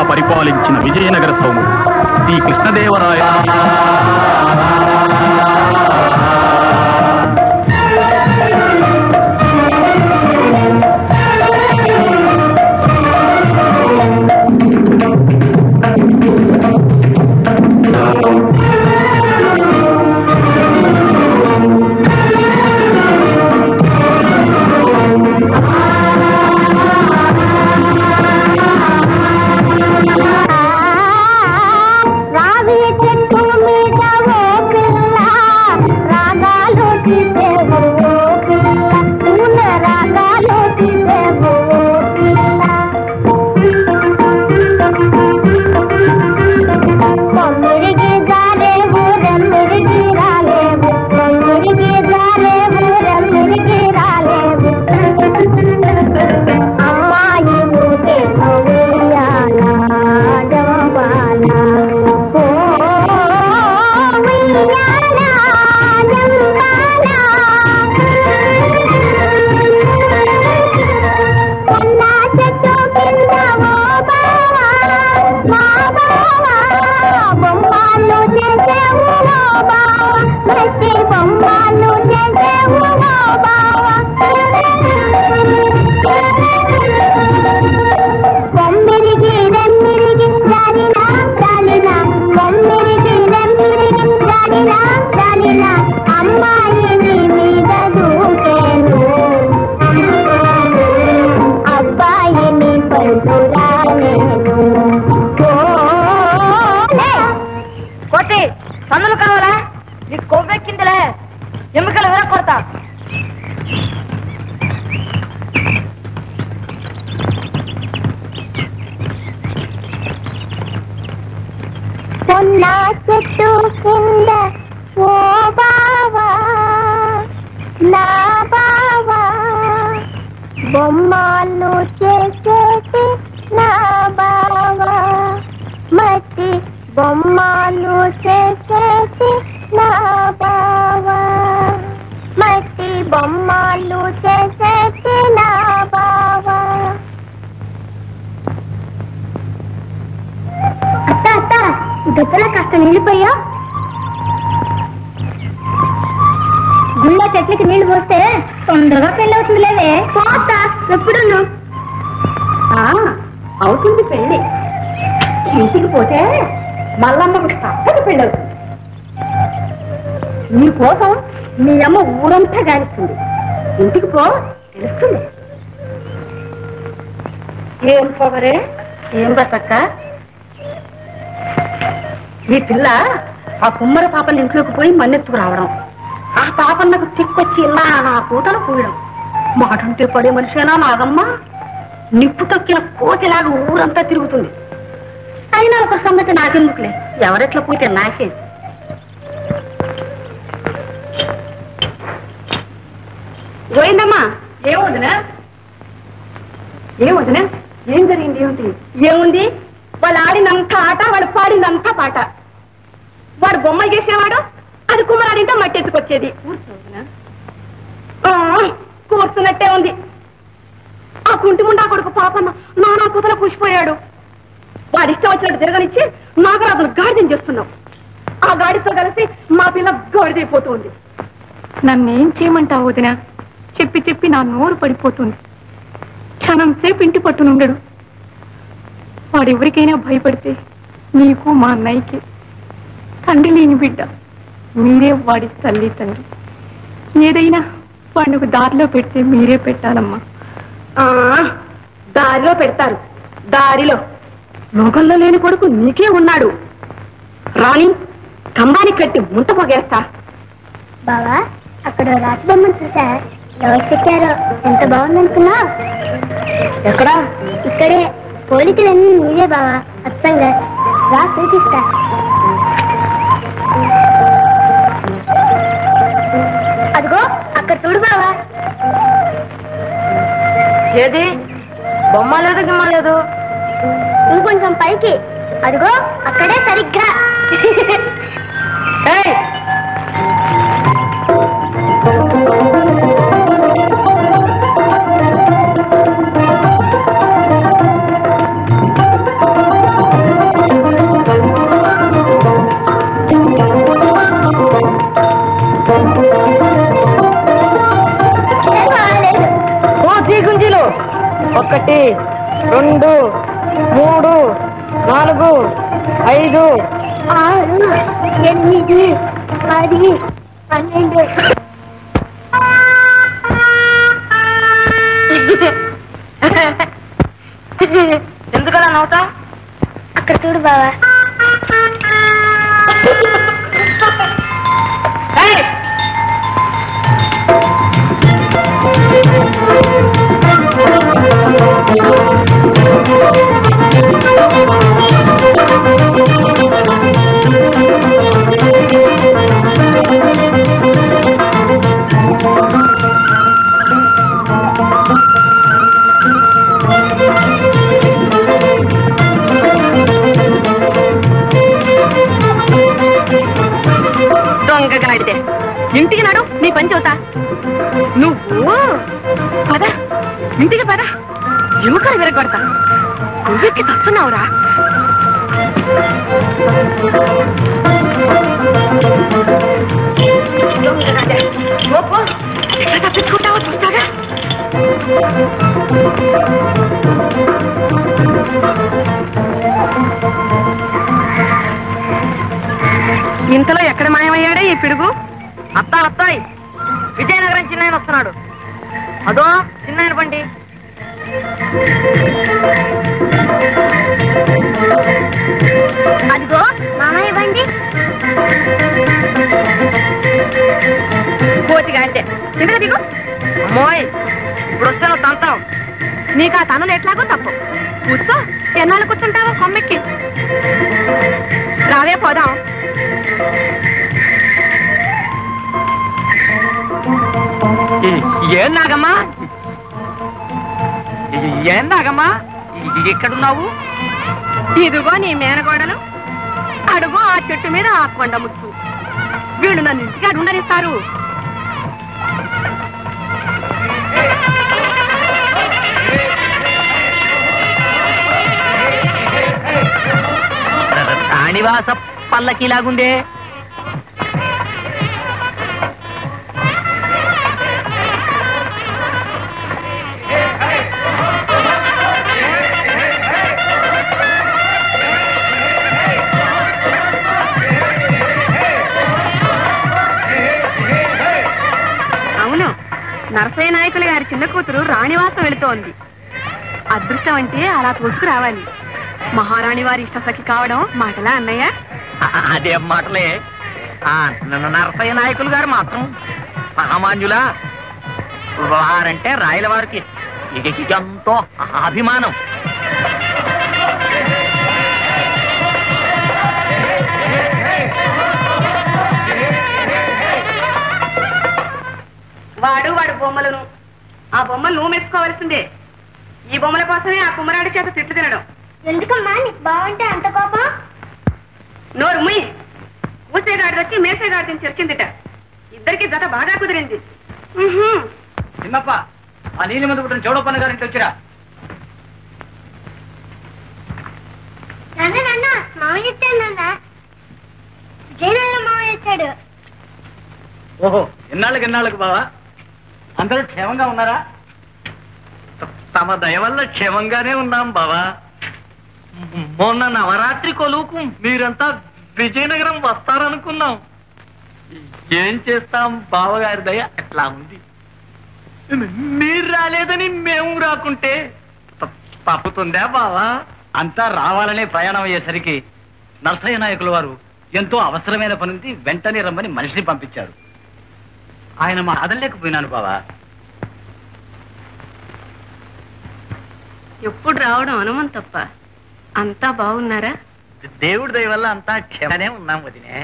పరిపాలించిన విజయనగర సౌముడు శ్రీ కృష్ణదేవరాయ రావి చెట్టు మీద ఓ పిల్ల రాగాలు తీసేవు ఓ పిల్ల పూల రాగాలు తీసేవు ఓ పిల్ల కొమ్మిడికి జారేవు రెమ్మిడికి రాలేవు కొమ్మిడికి జారేవు రెమ్మిడికి రాలేవు అమ్మాయి ఊటే ఉయ్యాల జంపాల ఓ ఉయ్యాల జంపాల కొన్న చెట్టు కింద ఓ బావా మా బావా బొమ్మలు చేసేవు ఓ బావా ప్రతి బొమ్మలు చేసేవు ఓ బావా కొమ్మిరికి రెమ్మిరికి జారినా జాలినా కొమ్మిరికి రెమ్మిరికి జారినా జాలినా అమ్మాయిని మీద దూకేను అబ్బాయిని పడుతురా నేను కోటి పన్నులు కావాలా నీకు కొవ్వెక్కిందిలే ఎముకలు విరగొడతా కొన్న చెట్టు కింద ఓ బావా నా బావా బొమ్మలు చేసేటి నా బావా మట్టి బొమ్మలు చేసేటి నా బావా మట్టి బొమ్మలు చేసేటి నా బావా అత్త అత్త గద్దెలో కాస్త నీళ్ళిపోయా గుళ్ళో చెట్లకి నీళ్లు పోస్తే తొందరగా పెళ్లి అవుతుంది లేవే పోతా ఎప్పుడును అవుతుంది పెళ్లి ఇంటికి పోతే మల్లమ్మకు తప్పక పెళ్ళి అవుతుంది నీ కోసం మీ అమ్మ ఊరంతా గాలిస్తుంది ఇంటికి పో తెలుస్తుంది ఏం పొగరే ఏం బతక్క ఈ పిల్ల ఆ కుమ్మర పాపని ఇంట్లోకి పోయి మన్నెత్తుకు రావడం ఆ పాప నాకు చిక్కొచ్చి ఇలా నా కూతలు పూయడం మాటంటే పడే మనిషేనా నాగమ్మ నిప్పు తొక్కిన కోతిలాగా ఊరంతా తిరుగుతుంది అయినా ఒక సంగతి నాకెందుకులే ఎవరెట్లా పోతే నాకే పోయిందమ్మా ఏముందినా ఏముందినా ఏం జరిగింది ఏమిటి ఏముంది వాళ్ళు ఆడినంత ఆట వాళ్ళు పాడినంత పాట వాడు బొమ్మలు చేసేవాడు అది కుమ్మరాడింటే మట్టి ఎత్తుకొచ్చేది ఆ, కూర్చున్నట్టే ఉంది ఆ కుంటి ముండా కొడుకు పాపన్న నానా కుతల కూసిపోయాడు వాడి ఇష్టం వచ్చినట్టు తిరగనిచ్చి నాగరాజును గాడిదం చేస్తున్నాం ఆ గాడితో కలిసి మా పిల్ల గాడిదైపోతుంది నన్నేం చేయమంటావు వదిన చెప్పి చెప్పి నా నోరు పడిపోతుంది క్షణం సేపు ఇంటి పట్టునుండడు వాడెవరికైనా భయపడితే నీకు మా అన్నయ్యకి తండ్రి లేని బిడ్డ మీరే వాడి తల్లి తండ్రి ఏదైనా వాడిని ఒక దారిలో పెడితే మీరే పెట్టాలమ్మా ఆ దారిలో పెడతారు దారిలో లోకంలో లేని కొడుకు నీకే ఉన్నాడు రాణి కంబానికి కట్టి ముంత పొగేస్తా బావా అక్కడ రాతి బొమ్మను చూసా ఎవరు చెక్కారో ఎంత బాగుందనుకున్నా ఎక్కడా ఇక్కడే పోలికలన్నీ నీవే బావా అర్థంగా రా చూపిస్తా అదిగో అక్కడ చూడు బావా ఏది బొమ్మ లేదు గిమ్మ లేదు ఇంకొంచెం పైకి అదిగో అక్కడే సరిగ్గా ఏయ్! ఒకటి రెండు మూడు నాలుగు ఐదు ఆరు ఎనిమిది పది పన్నెండు ఎందుకలా నవ్వుతా అక్కడ చూడు బావా దొంగ గాడిదే ఇంటికి నడు నీ పని చెబుతా నువ్వు పద ఇంటికి పద ఎముకలు విరగొడతా నువ్వెక్కి తస్తున్నావురా దొంగ గాడిదే. పో, పో. ఎట్లా తప్పించుకుంటావో చూస్తాగా ఇంతలో ఎక్కడ మాయమయ్యాడే ఈ పిడుగు అత్త అత్తాయ్ విజయనగరం చిన్నాయన వస్తున్నాడు అదో చిన్నాయన బండి అదిగో మామయ్య బండి కోతిగా అంటే కిందకి దిగు అమ్మోయ్ ఇప్పుడు వస్తే నువ్వు తంతావు నీకు ఆ తనులు ఎట్లాగో తప్పు కూర్చో ఎన్నాళ్ళు కూర్చుంటావో కొమ్మెక్కి రావే పోదాం ఏం నాగమ్మా ఏం నాగమ్మా ఎక్కడున్నావు ఇదిగో నీ మేనగోడలు అడుగో ఆ చెట్టు మీద ఆ కొండ ముచ్చు వీళ్ళు నన్ను ఇంటికి అడు ఉండనిస్తారు రాణివాస పల్లకిలాగుందే అవును నరసయ్య నాయకులు గారి చిన్న కూతురు రాణివాసం వెళుతోంది అదృష్టం అంటే అలా తోసుకురావాలి మహారాణి వారి ఇష్టసఖి కావడం మాటలా అన్నయ్య అదే మాటలే ఆ న- నరసయ్య నాయకులు గారు మాత్రం సామాన్యులా వారంటే రాయల వారికి ఇక- ఇక ఎంతో అభిమానం వాడు వాడు బొమ్మలను ఆ బొమ్మలు నువ్వు మెచ్చుకోవాల్సిందే ఈ బొమ్మల కోసమే ఆ కుమ్మరాడి చేత తిట్లు తినడం ఎందుకమ్మా నీకు బాగుంటే అంత కోపం నోరు ముయ్ ఊసేగాడి వచ్చి మేసేగాడిని చర్చిందిట ఇద్దరికి జత బాగా కుదిరింది ఉహుం. చిన్నప్ప ఆ నీలి మందు పుట్టిన చౌడప్పన్న గారింటి వచ్చిరా నాన్న నాన్న మామయ్య ఇచ్చాడు నాన్న విజయనగరంలో మామయ్య ఇచ్చాడు ఓహో ఎన్నాళ్ళకి ఎన్నాళ్ళకి బావా అందరూ క్షేమంగా ఉన్నారా తమ దయ వల్ల క్షేమంగానే ఉన్నాం బావా మొన్న నవరాత్రి కొలువుకు మీరంతా విజయనగరం వస్తారనుకున్నాం ఏం చేస్తాం బావగారి దయ అట్లా ఉంది మీరు రాలేదని మేము రాకుంటే త- తప్పుతుందా బావా అంతా రావాలనే ప్రయాణం అయ్యేసరికి నర్సయ్య నాయకుల వారు ఎంతో అవసరమైన పని ఉంది వెంటనే రమ్మని మనిషిని పంపించారు ఆయన మా అదలేకపోయినాను బావా ఎప్పుడు రావడం అనుమం తప్ప అంతా బాగున్నారా దేవుడి దయ వల్ల అంతా క్షేమనే ఉన్నాం వదినే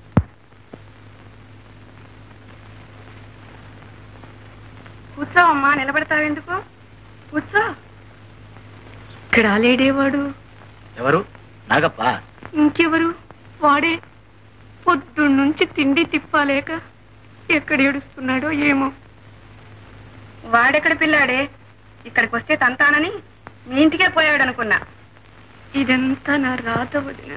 కూర్చోవమ్మా నిలబడతావెందుకు కూర్చో ఇక్కడ లేడేవాడు ఎవరు నాగప్ప ఇంకెవరు వాడే పొద్దున్నుంచి తిండి తిప్పాలేక ఎక్కడ ఏడుస్తున్నాడో ఏమో వాడెక్కడ పిల్లాడే ఇక్కడికి వస్తే తంతానని మీ ఇంటికే పోయాడు అనుకున్నా ఇదంతా నా రాత వదిన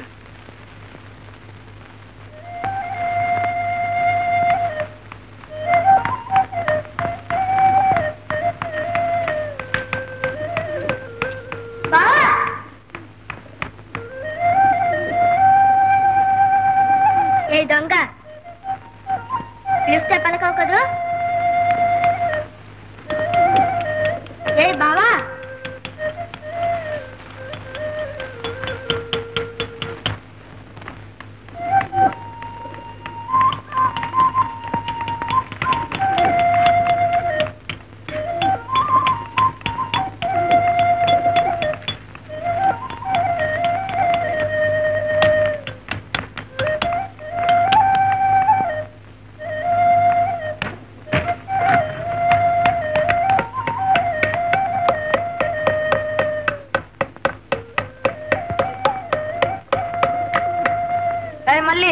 మళ్ళీ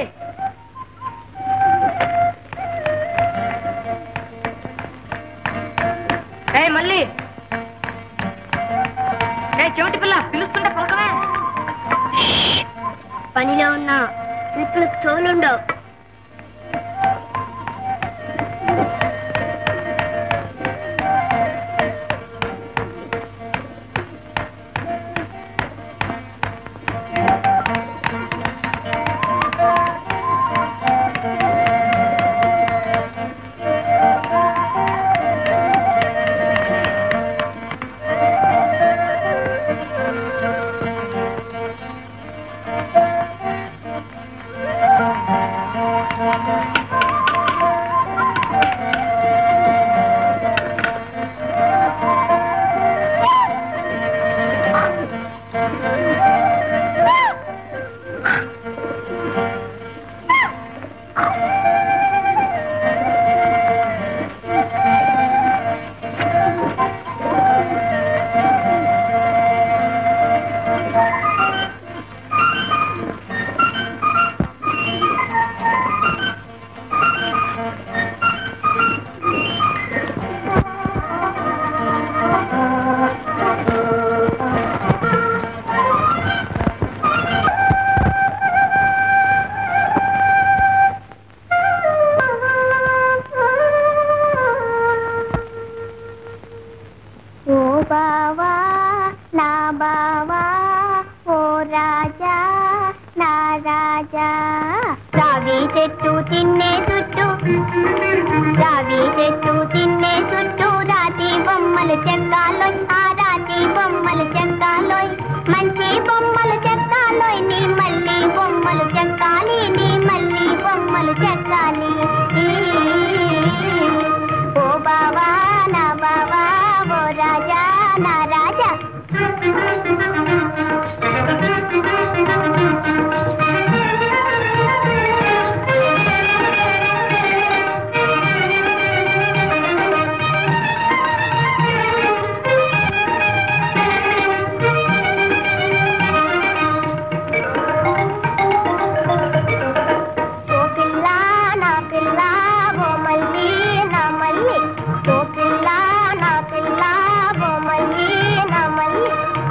ఏ మళ్ళీ ఏ చెవిటి పిల్ల పిలుస్తుంటే పలకమే పనిలో ఉన్న స్లిప్పులకు తోలుండవు ఓ బావా నా బావా ఓ రాజా నా రాజా రావి చెట్టు తిన్నే చుట్టూ రావి చెట్టు తిన్నే చుట్టూ రాతి బొమ్మలు చెక్కాలోయ్ ఆ రాతి బొమ్మలు చెక్కాలోయ్ మంచి బొమ్మలు చెక్కాలోయ్ నీ మళ్ళీ బొమ్మలు చెక్కాలి నీ మళ్ళీ బొమ్మలు చెక్కాలి ఓ బావా నా బావా ఓ రాజా నా రాజా ఓ పిల్ల నా పిల్ల ఓ మల్లి నా మల్లి ఓ పిల్ల నా పిల్ల ఓ మల్లి నా మల్లి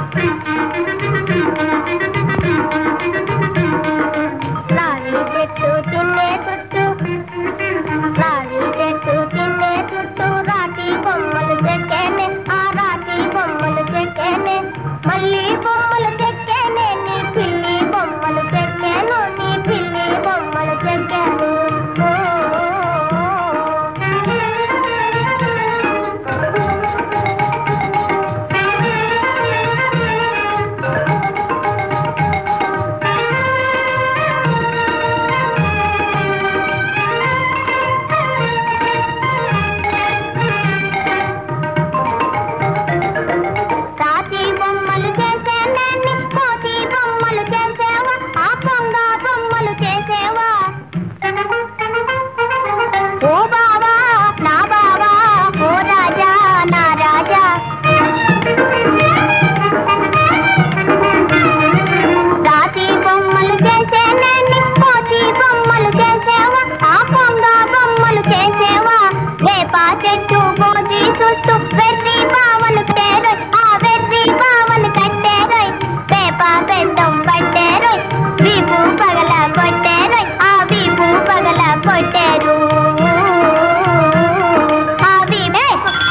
రావి చెట్టు తిన్నే చుట్టూ రావి చెట్టు తిన్నే చుట్టూ రాతి బొమ్మలు చెక్కేనే ఆ రాతి బొమ్మలు చెక్కేనే మళ్ళీ బొమ్మలు చెక్కేనే నీ పిల్లి బొమ్మలు చెక్కాను నీ పిల్లి బొమ్మలు చెక్కాను రాతి బొమ్మలు చేసేనని కోతి బొమ్మలు చేసేవా ఆ పొంగ బొమ్మలు చేసేవా ఓ బావా నా బావా ఓ రాజా నా రాజా రాతి బొమ్మలు చేసేనని కోతి బొమ్మలు చేసేవా ఆ పొంగ బొమ్మలు చేసేవా వేప చెట్టు బోధి చుట్టూ వెర్రి బావను కట్టేరోయ్ ఆ వెర్రి బావను కట్టేరోయ్ వేప పెద్దం పట్టేరోయ్ వీపు పగల కొట్టేరోయ్ ఆ వీపు పగల కొట్టేరు ఆ వీపే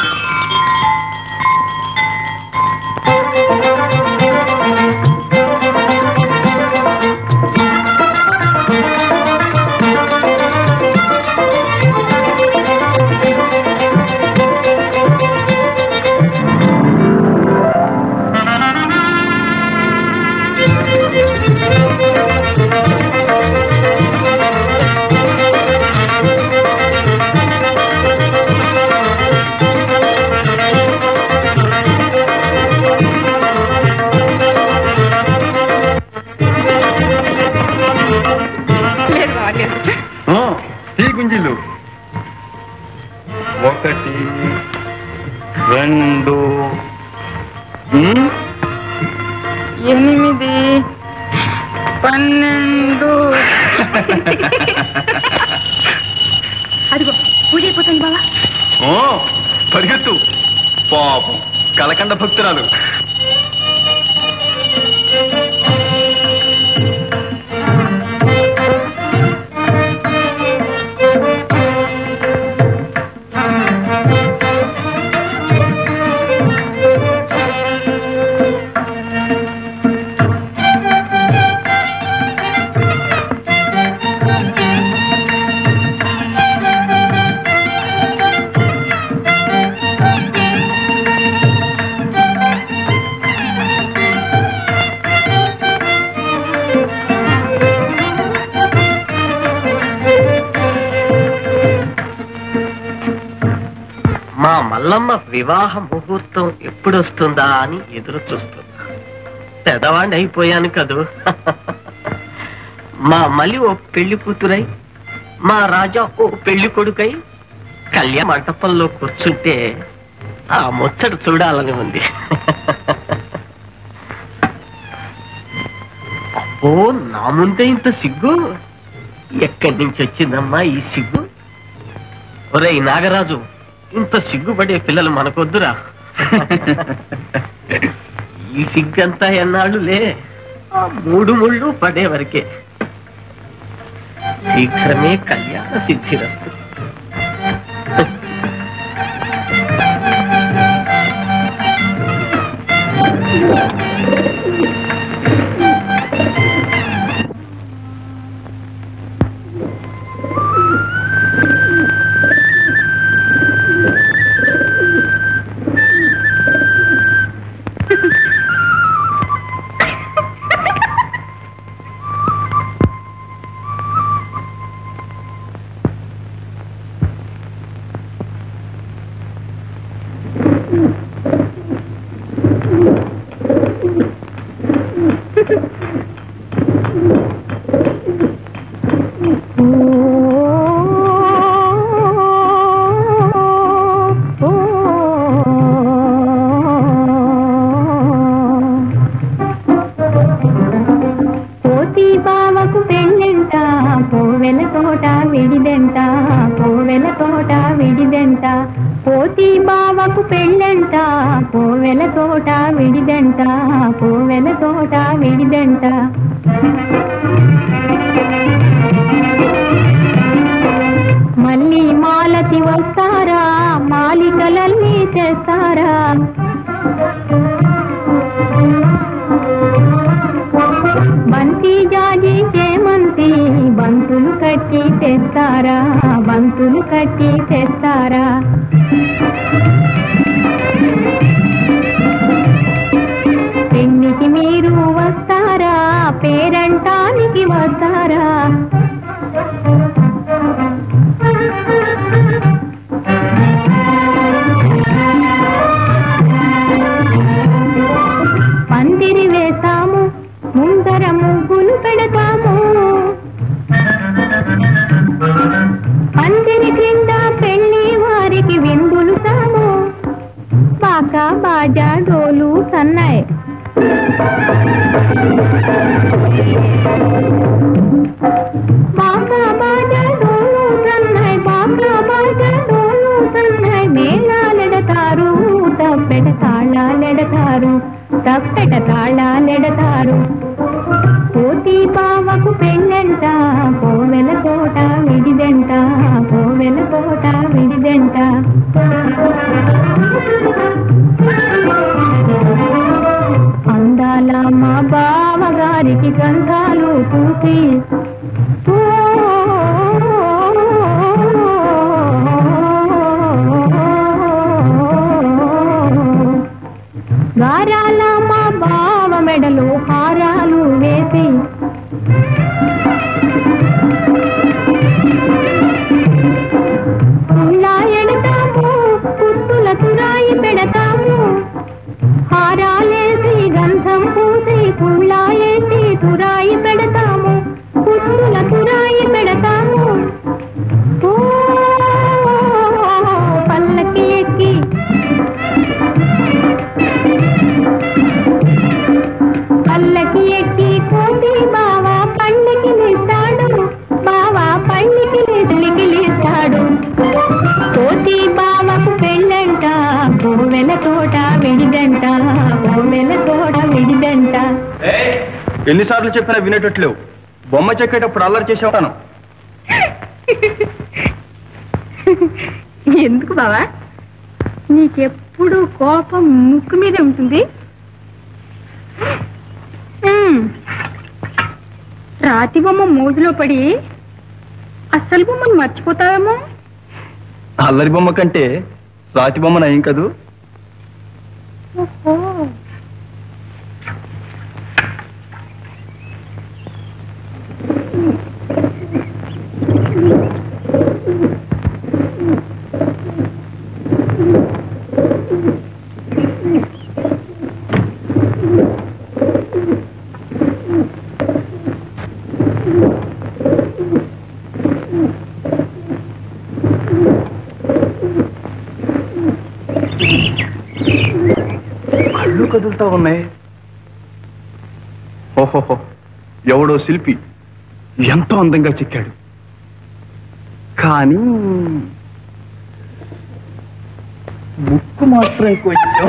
లేదు బాగాలేదు ఈ గుంజీలు ఒకటి రెండు ఉమ్, ఎనిమిది పన్నెండు అదిగో పూజ అయిపోతుంది బావా ఓ పరిగెత్తు పాపం కలకండ భక్తురాలు మా మల్లమ్మ వివాహ ముహూర్తం ఎప్పుడొస్తుందా అని ఎదురు చూస్తున్నా పెదవాణ్ణి అయిపోయాను కదూ మా మలి ఓ పెళ్లి కూతురై మా రాజా ఓ పెళ్లి కొడుకై కళ్యాణ మంటపంలో కూర్చుంటే ఆ ముచ్చట చూడాలని ఉంది అబ్బో నా ముందే ఇంత సిగ్గు ఎక్కడి నుంచి వచ్చిందమ్మా ఈ సిగ్గు ఒరేయ్ నాగరాజు ఇంత సిగ్గుపడే పిల్లలు మనకొద్దురా ఈ సిగ్గంతా ఎన్నాళ్ళులే ఆ మూడు ముళ్ళు పడే వరకే శీఘ్రమే కళ్యాణ సిద్ధిరస్తు పోతి బావకు పెళ్ళెంట పోవెల తోట విడిదెంట పోవెల తోట విడిదెంట పోతి బావకు పెళ్ళెంట పోవెల తోట విడిదెంట పోవెల తోట విడిదెంట మళ్ళీ మాలతి వస్తారా మాలికలన్నీ చేస్తారా బంతి జాజి చేమంతి బంతులు కట్టి తెస్తారా బంతులు కట్టి తెస్తారా పెళ్లికి మీరు వస్తారా పేరంటానికి వస్తారా పందిరి వేస్తాము ముందర ముగ్గులు పెడతాము పందిరి క్రింద పెళ్లి వారికి విందులు తాము పాక బాజా డోలు సన్నాయ్ పాక బాజా డోలు సన్నాయ్ పాక బాజా డోలు సన్నాయ్ మేళాలెడతారు తప్పెట తాళాలెడతారు తప్పెట తాళాలెడతారు పోతి బావకు పెళ్ళంట కోవెల తోట విడిదెంట కోవెల తోట విడిదెంట అందాల మా బావగారికి గంధాలు పూసి ఓ, గారాల మా బావ మెడలో హారాలు వేసి ఉల్లా ఎడతాము పుత్తుల తురాయి పెడతాము హారాలేసి గంధం పూసి పుల్లాయేసి తురాయి పెడతాము పుత్తుల తురాయి పెడతాము ఓ, పల్లకి ఎక్కి పల్లకి ఎక్కి కోటి మెలకోడ విడిదంట ఎన్నిసార్లు చెప్పినా వినేటట్లేవు బొమ్మ చెక్కేటప్పుడు అల్లరి చేసేవాను ఎందుకు బావా నీకెప్పుడు కోపం ముక్కు మీదే ఉంటుంది ఉమ్. రాతి బొమ్మ మోజులో పడి అసలు బొమ్మను మర్చిపోతావేమో అల్లరి బొమ్మ కంటే రాతి బొమ్మ నయం కదూ ఓహో. కళ్ళు కదులుతా ఉన్నాయి ఓహోహో ఎవడో శిల్పి ఎంతో అందంగా చెక్కాడు కానీ ముక్కు మాత్రం కొంచెం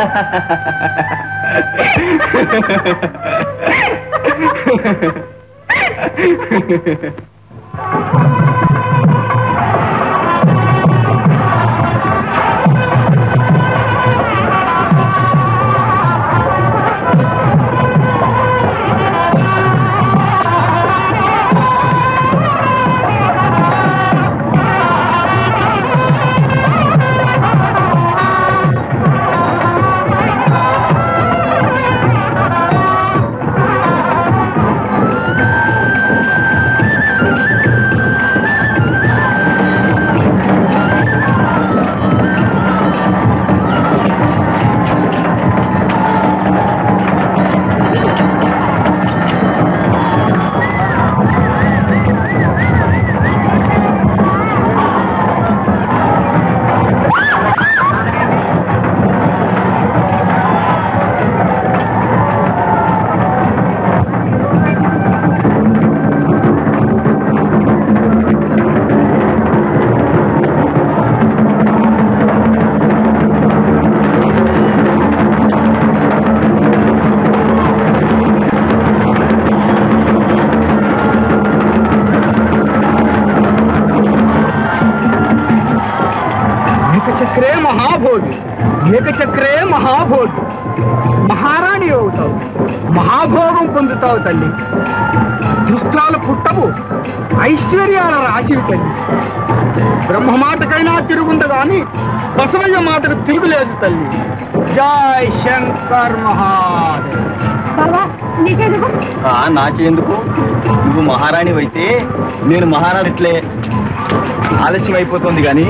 ఏకచక్రే మహాభోగి ఏకచక్రే మహాభోగి మహారాణి అవుతావు మహాభోగం పొందుతావు తల్లి దుష్టాలు పుట్టవు ఐశ్వర్యాల రాశివి తల్లి బ్రహ్మ మాటకైనా తిరుగుంది కానీ బసవయ్య మాటకు తిరుగులేదు తల్లి జై శంకర్ మహాదేవ్ బావా నీకెందుకు నాకెందుకు నువ్వు మహారాణి అయితే నేను మహారాణి ఇట్లే ఆలస్యం అయిపోతుంది కానీ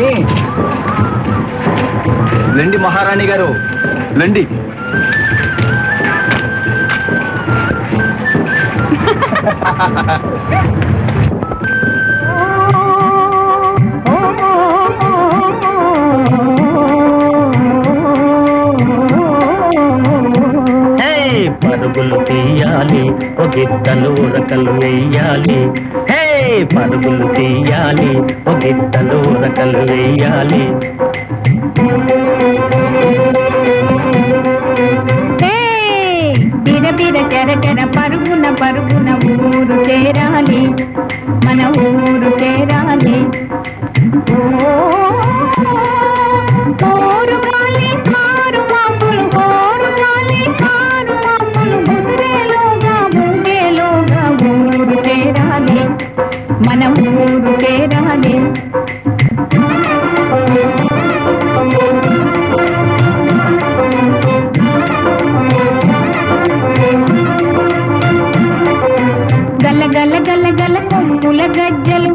రండి మహారాణి గారు రండి హే పరుగులు తీయాలి ఒక ఇద్దలు రకలు వేయాలి హే పరుగులు తీయాలి ఒక ఇద్దలు రకలు వేయాలి బిర బిర చెర చెర పరుగున పరుగున ఊరు చేరాలి మన ఊరు చేరాలి ఓరు గాలి కారు మాపులు ఓరు గాలి కారు మాపులు ముదిరేలోగా ముగేలోగా ఊరు చేరాలి మన ఊరు చేరాలి గల గల గల గల కొమ్ముల గజ్జలు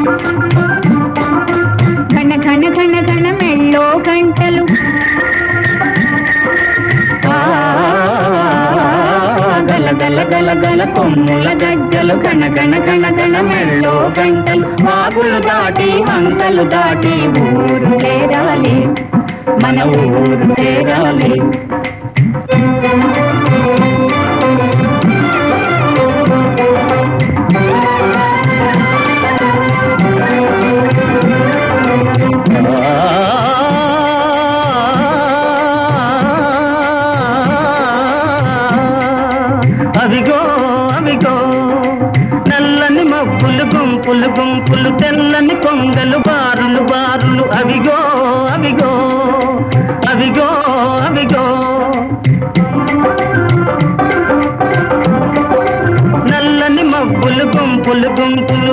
ఘన ఘన ఘన ఘన మెళ్ళో గంటలు ఆ, గల గల గల గల కొమ్ముల గజ్జలు గణ గణ గణ గణ మెళ్ళో గంటలు వాగులు దాటి వంకలు దాటి ఊరు చేరాలి మన ఊరు చేరాలి అవిగో అవిగో నల్లని మబ్బులు గుంపులు గుంపులు తెల్లని కొంగలు బారులు బారులు అవిగో అవిగో అవిగో అవిగో నల్లని మబ్బులు గుంపులు గుంపులు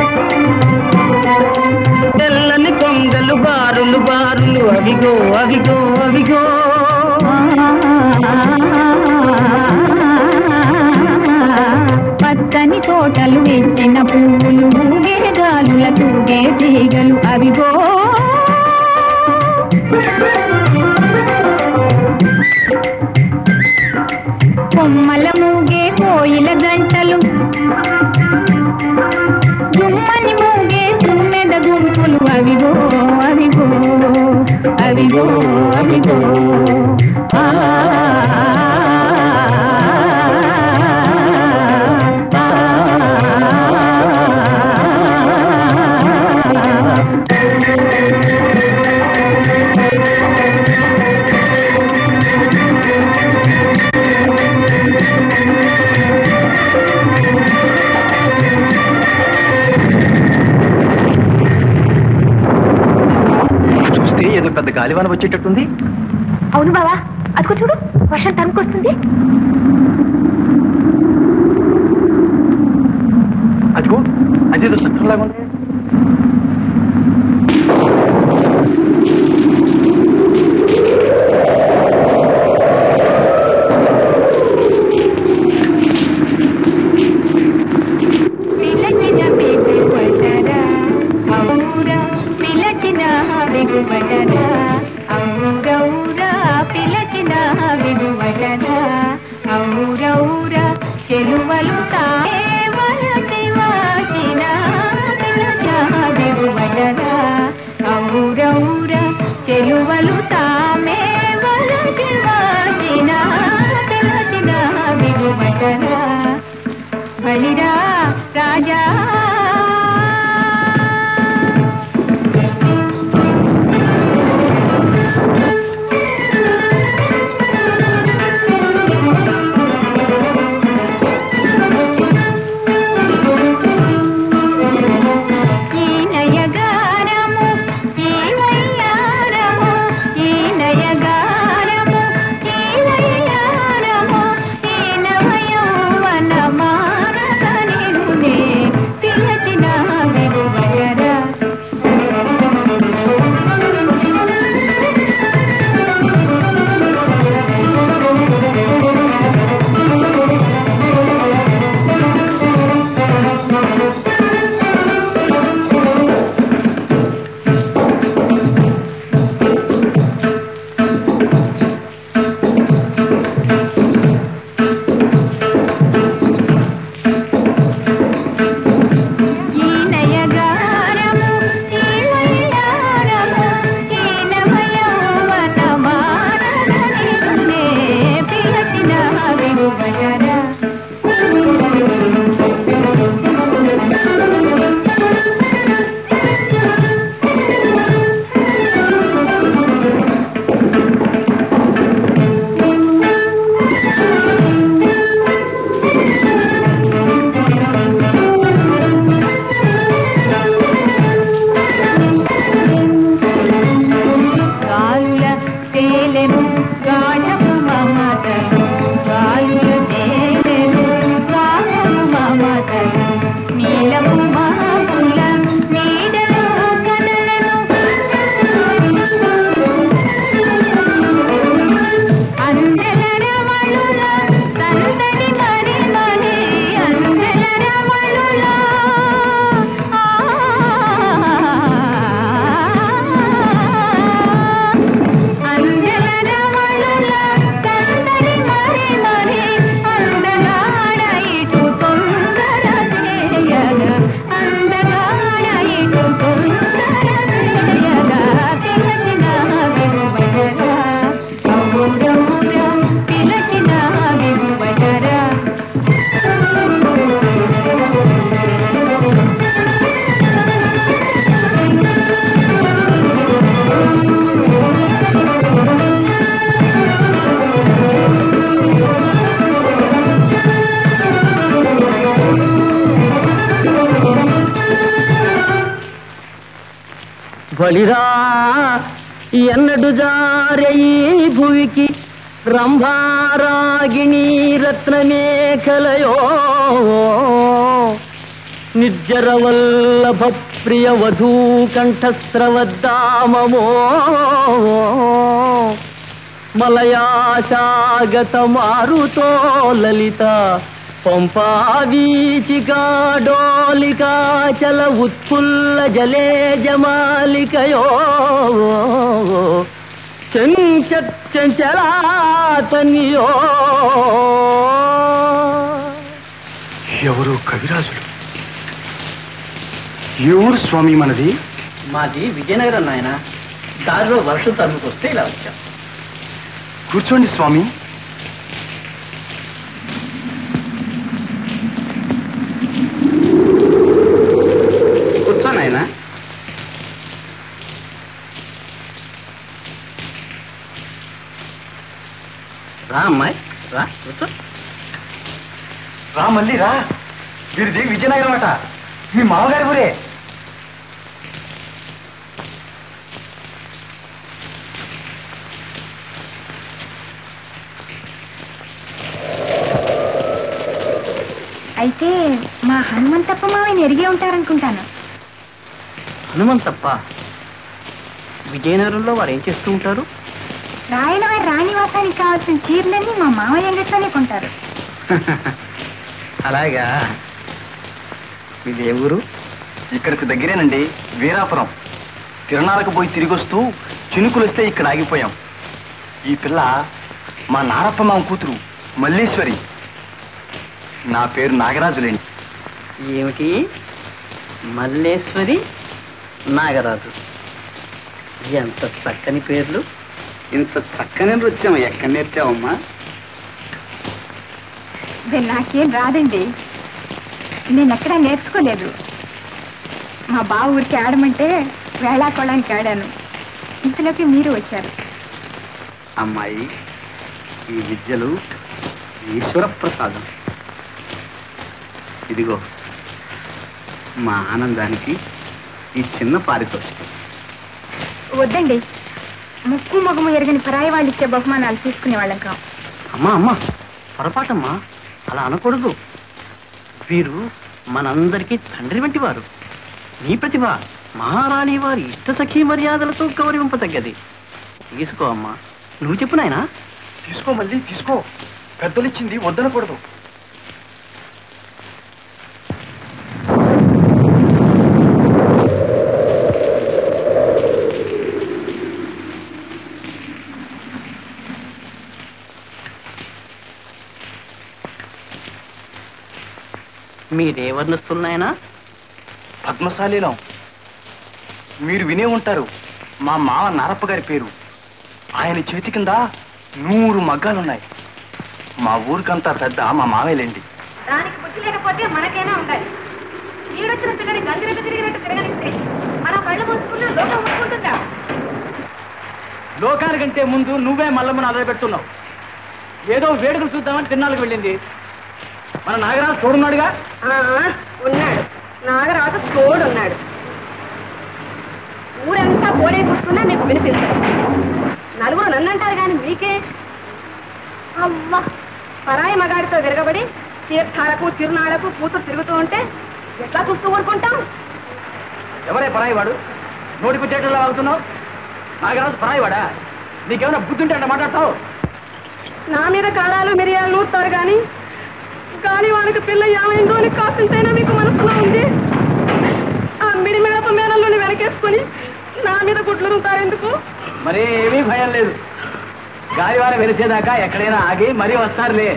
తెల్లని కొంగలు బారులు బారులు అవిగో అవిగో అవిగో పచ్చని తోటలు ఎత్తిన పువ్వులు ఊగే గాలుల తూగే తీగలు అవిగో కొమ్మల మూగే కోయిల గంటలు గుమ్మని మూగే తుమ్మెద గుంపులు అవిగో అవిగో అవిగో అవిగో ఆ చూస్తే ఏదో పెద్ద గాలివాన వచ్చేటట్టుంది అవును బావా అదిగో చూడు వర్షం తరుముకొస్తుంది అదిగో అదేదో శబ్దంలాగా ఉంది పిలచిన బిగుబడరా ఔరా పిలచిన బిగుబడరా ఔరౌరా పిలచిన బిగుబడరా ఔరౌరా చెలువలు తానే వలసి వాచిన పిలచిన బిగుబడరా ఔరౌరా చెలువలు తామే వలసి వాచిన పిలచిన బిగుబడరా బలిరా రాజా ఈ నయగారము ఈ వయ్యారము ఈ నయగారము ఈ వయ్యారము ఈ నవయౌవన మానసనిన్నే పిలచిన విరువగరా ఈ నయగారము ఈ వయ్యారము ఈ నవయౌవన మానసనిన్నే పిలచిన విరువగరా గాలుల తేలెను గాఢపు మమతలు గాలుల తేలెను బలిరా ఎన్నడు జారే ఈ భువికి రంభారాగిణి రత్నమేఖలయో నిర్జర వల్లభ ప్రియ వధూ కంఠస్రవద్దామమో మలయాశాగత మారుతో లలిత పంపావీచికా డోలికా చల ఉత్ఫుల్ల జలే జమాలికయో చంచలాతనియో ఎవరు కవిరాజులు ఏ ఊరు స్వామి మనది మాది విజయనగరం నాయన దారిలో వర్షం తరుముకొస్తే ఇలా వచ్చాం కూర్చోండి స్వామి కూర్చో నాయనా రా అమ్మాయి రా కూర్చో రా మళ్ళీ రా వీరిది విజయనగరం అట మీ మామగారి ఊరే అయితే మా హనుమంతప్ప మావయ్యని ఎరిగే ఉంటారనుకుంటాను హనుమంతప్ప విజయనగరంలో వారు ఏం చేస్తూ ఉంటారు రాయల వారి రాణివాసానికి కావాల్సిన చీరలన్నీ మా మావయ్య అంగట్లోనే కొంటారు అలాగా మీది ఏ ఊరు ఇక్కడికి దగ్గరేనండి వీరాపురం తిరణాలకు పోయి తిరిగి వస్తూ చినుకులు వస్తే ఇక్కడ ఆగిపోయాం ఈ పిల్ల మా నారప్ప మామ కూతురు మల్లీశ్వరి నా పేరు నాగరాజులేండి ఏమిటి మల్లేశ్వరి నాగరాజు ఎంత చక్కని పేర్లు ఇంత చక్కని నృత్యం ఎక్కడ నేర్చావమ్మా ఇది నాకేం రాదండి నేను ఎక్కడా నేర్చుకోలేదు మా బావ ఊరికి ఆడమంటే వేళాకోళానికి ఆడాను ఇంతలోకి మీరు వచ్చారు అమ్మాయి ఈ విద్యలు ఈశ్వర ప్రసాదం ఇదిగో మా ఆనందానికి ఈ చిన్న పారితోషికం వద్దండి ముక్కు మగము ఎరగని పరాయి వాళ్ళు ఇచ్చే బహుమానాలు తీసుకునే వాళ్ళం కాం అమ్మా అమ్మా పొరపాటమ్మా అలా అనకూడదు వీరు మనందరికీ తండ్రి వంటి వారు నీ ప్రతిభ మహారాణి వారి ఇష్ట సఖీ మర్యాదలతో గౌరవింపతగ్గది తీసుకో అమ్మా నువ్వు చెప్పు నాయనా తీసుకో మళ్ళీ తీసుకో పెద్దలిచ్చింది వద్దనకూడదు మీరే వర్ణిస్తున్నాయనా పద్మశాలీలం మీరు వినే ఉంటారు మా మామ నారప్ప గారి పేరు ఆయన చేతి కింద నూరు మగ్గాలున్నాయి మా ఊరికంతా పెద్ద మా మావేలేండి దానికి బుద్ధి లేకపోతే మనకైనా ఉండాలి ఈడొచ్చిన పిల్లని గంగిరెద్దు తిరిగినట్టు తిరగనిస్తే మనం కళ్ళు మూసుకున్నా లోకం మూసుకుంటుందా లోకానికంటే ముందు నువ్వే మల్లమ్మను అదరబెడుతున్నావు ఏదో వేడుకలు చూద్దామని తిన్నాళ్ళకి వెళ్ళింది మన నాగరాజు చూడున్నాడుగా ఉన్నాడు నాగరాజు తోడున్నాడు ఊరంతా పోడే కూర్చున్నా మీకు వినిపిస్తుంది నలుగురు నన్నంటారు కానీ మీకే అవ్వా పరాయి మగాడితో విరగబడి తీర్థాలకు తిరునాళ్లకు కూతురు తిరుగుతూ ఉంటే ఎట్లా చూస్తూ ఊరుకుంటాం ఎవరే పరాయి వాడు నోటికి చేటల్లో వాగుతున్నావు నాగరాజు పరాయి వాడా నీకేమైనా బుద్ధి ఉంటే అంటే మాట్లాడతావు నా మీద కారాలు మిరియాలు నూరుతారు కానీ కానీ వానికి పిల్ల ఏమైందో అని కాసింతైనా మీకు మనసులో ఉంది ఆ మిడి మేడప మేడల్లోని వెనకేసుకొని నా మీద గుడ్లు నూతారు ఎందుకు మరి ఏమీ భయం లేదు గాలివారం వెలిసేదాకా ఎక్కడైనా ఆగి మరీ వస్తారులే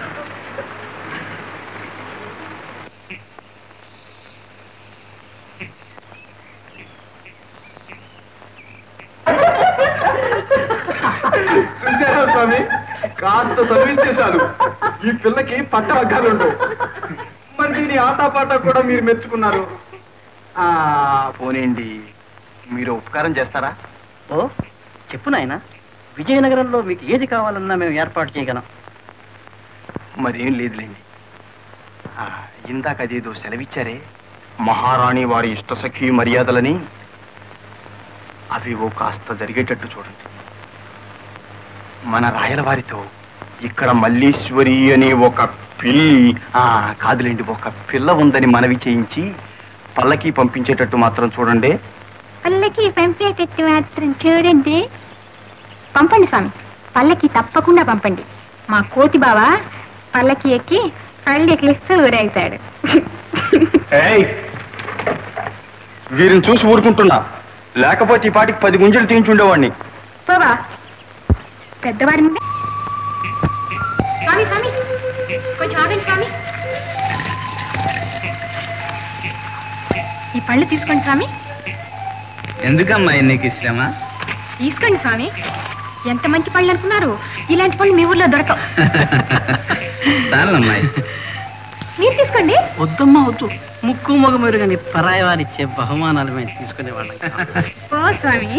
చూసారా స్వామి కాస్త చదివిస్తే చాలు ఈ పిల్లకి పట్ట ఉండవు మరి దీని ఆటపాట కూడా మీరు మెచ్చుకున్నారు ఆ పోనేండి మీరు ఉపకారం చేస్తారా ఓ చెప్పు నాయనా విజయనగరంలో మీకు ఏది కావాలన్నా మేము ఏర్పాటు చేయగలం మరేం లేదులేండి ఆ, ఇందాక అదేదో సెలవిచ్చారే మహారాణి వారి ఇష్టసఖి మర్యాదలని అవి ఓ కాస్త జరిగేటట్టు చూడండి మన రాయల వారితో ఇక్కడ మల్లీశ్వరి అనే ఒక పిల్లి ఆ కాదులేండి ఒక పిల్ల ఉందని మనవి చేయించి పల్లకి పంపించేటట్టు మాత్రం చూడండి పల్లకి పంపేటట్టు మాత్రం చూడండి పంపండి స్వామి పల్లకి తప్పకుండా పంపండి మా కోతి బావ పల్లకి ఎక్కి కళ్ళు ఎక్కిలిస్తూ ఊరేగుతాడు ఏయ్ వీరిని చూసి ఊరుకుంటున్నా లేకపోతే ఈ పాటికి పది గుంజలు తీయించుండేవాడిని బాబా పెద్దవారి ముందే స్వామి స్వామి కొంచెం ఆగండి స్వామి ఈ పళ్ళు తీసుకోండి స్వామి ఎందుకమ్మా నీకు శ్రమ తీసుకోండి స్వామి ఎంత మంచి పళ్ళు అనుకున్నారు ఇలాంటి పళ్ళు మీ ఊర్లో దొరకవు చాలమ్మా మీరు తీసుకోండి వద్దమ్మా వద్దు ముక్కు మొగ మెరుగని పరాయి వారిచ్చే బహుమానాలు మేము తీసుకునే వాళ్ళం ఓ స్వామి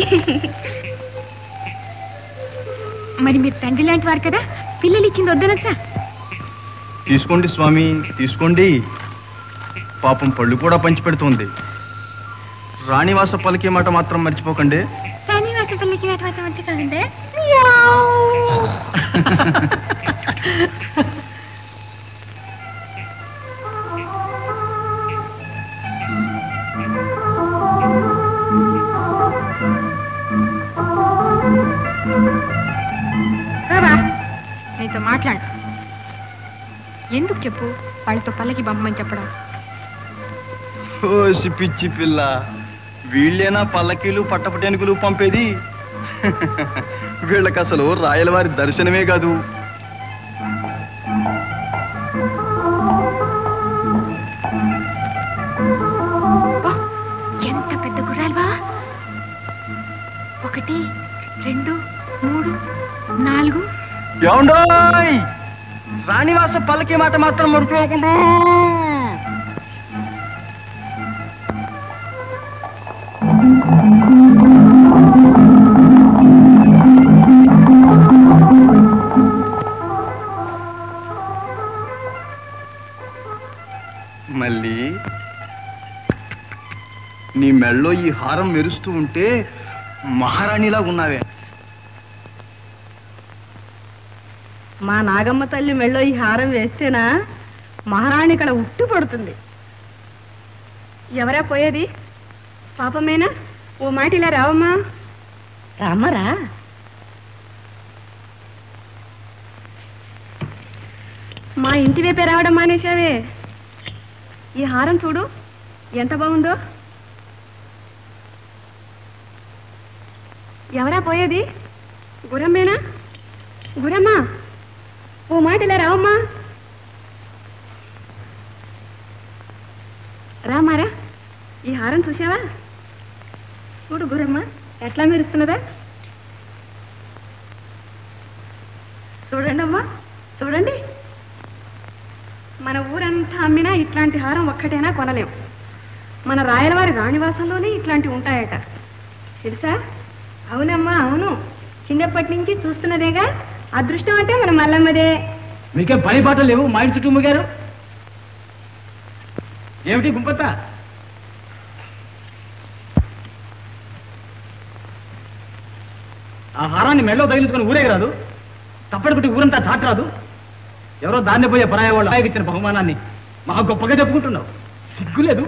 మరి మీరు తండ్రి లాంటి వారు కదా పిల్లలు ఇచ్చింది వద్దనొచ్చా తీసుకోండి స్వామి తీసుకోండి పాపం పళ్ళు కూడా పంచిపెడుతుంది రాణివాస పలికే మాట మాత్రం మర్చిపోకండి కానీ వాటి పిల్లకి వేట వాటి మధ్య కదండి బాబా నీతో మాట్లాడు ఎందుకు చెప్పు వాళ్ళతో పల్లకి పంపమని చెప్పడం ఓసి పిచ్చి పిల్ల వీళ్ళేనా పల్లకీలు పట్టపటేనుకులు పంపేది వీళ్ళకి అసలు రాయలవారి దర్శనమే కాదు ఓ, ఎంత పెద్ద గుర్రాలు బా ఒకటి రెండు మూడు నాలుగు ఏమండోయ్ రాణివాస పల్లకి మాట మాత్రం మర్చిపోకుండా మళ్ళీ నీ మెళ్ళో ఈ హారం మెరుస్తూ ఉంటే మహారాణిలా ఉన్నావే మా నాగమ్మ తల్లి మెళ్ళో ఈ హారం వేస్తేనా మహారాణి ఇక్కడ ఉట్టి పడుతుంది ఎవరా పోయేది పాపమేనా ఓ మాట ఇలా రావమ్మా రామ్మరా మా ఇంటి వైపే రావడం మానేశావే ఈ హారం చూడు ఎంత బాగుందో ఎవరా పోయేది గురమ్మేనా గురమ్మా ఓ మాట ఇలా రావమ్మా రామారా ఈ హారం చూసావా చూడు గురమ్మ ఎట్లా మెరుస్తున్నదా చూడండి అమ్మా చూడండి మన ఊరంతా అమ్మినా ఇట్లాంటి హారం ఒక్కటైనా కొనలేం మన రాయలవారి రాణివాసంలోనే ఇట్లాంటివి ఉంటాయట తెలుసా అవునమ్మా అవును చిన్నప్పటి నుంచి చూస్తున్నదేగా అదృష్టం అంటే మన మల్లమ్మదే మీకేం పని పాటలు లేవు మా ఇంటి చుట్టూ గారు ఏమిటి గుంపత్త ఆ హారాన్ని మెళ్ళో తగిలించుకొని ఊరేగరాదు తప్పటి కొట్టి ఊరంతా చాటరాదు ఎవరో దాన్ని పోయే పరాయ వాళ్ళు ఆయనకి ఇచ్చిన బహుమానాన్ని మహా గొప్పగా చెప్పుకుంటున్నావు సిగ్గులేదు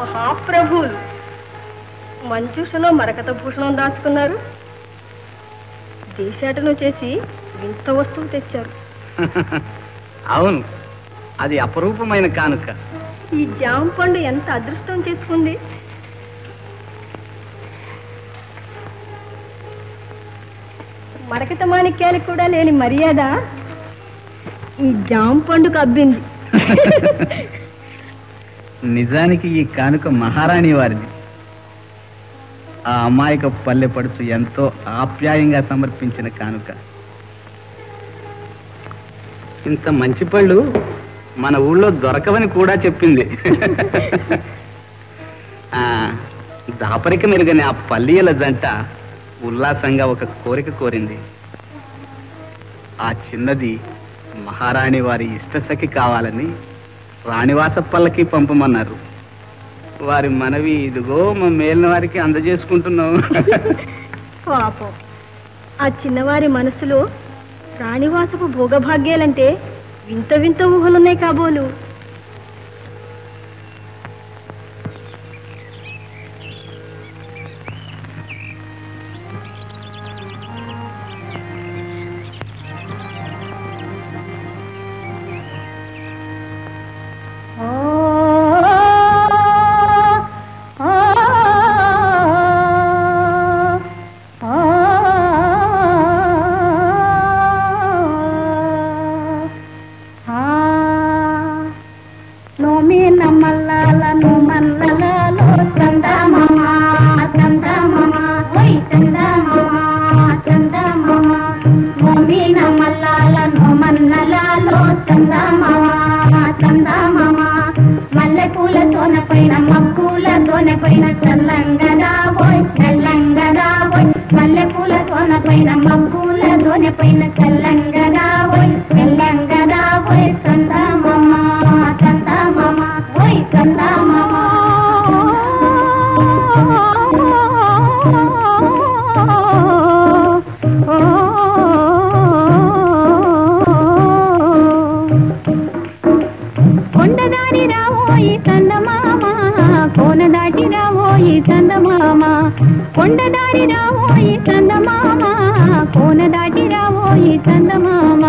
మహాప్రభువులు మంజుషలో మరకత భూషణం దాచుకున్నారు దేశాటను చేసి వింత వస్తువు తెచ్చారు అవును అది అపరూపమైన కానుక ఈ జామ పండు ఎంత అదృష్టం చేసుకుంది మరకత మాణిక్యాలకు కూడా లేని మర్యాద ఈ జామ పండుగ అబ్బింది నిజానికి ఈ కానుక మహారాణి వారిది ఆ అమాయక పల్లె పడుచు ఎంతో ఆప్యాయంగా సమర్పించిన కానుక ఇంత మంచి పళ్ళు మన ఊళ్ళో దొరకవని కూడా చెప్పింది ఆ, దాపరిక మెరుగని ఆ పల్లియల జంట ఉల్లాసంగా ఒక కోరిక కోరింది ఆ చిన్నది మహారాణి వారి ఇష్టసఖి కావాలని రాణివాస పల్లకి పంపమన్నారు వారి మనవి ఇదిగో మా మేలిన వారికి అందజేసుకుంటున్నాం పాపం ఆ చిన్నవారి మనసులో రాణివాసపు భోగభాగ్యాలంటే వింత వింత ఊహలున్నాయి కాబోలు నోమి నమ్మల్లాల నోమల్లలాలో చందమామ చందమామ ఓయ్ చందమామ చందమామ నోమి నమ్మల్లాల నోమన్నలాలో చందమామ చందమామ మల్లె పూల తోన పైన మక్కుల తోన పైన చల్లంగదా ఓయ్ చల్లంగదా ఓయ్ మల్లె పూల తోన పైన మక్కుల తోన పైన చల్లంగదా ఓయ్ చల్లంగదా ఓయ్ చందమామ చందమామ ఓయ్ కొండదాడి రావోయి చందమామ కోన దాటి రావోయి చందమామ కొండదాడి రావోయి చందమామ కోన దాటి రావోయి చందమామ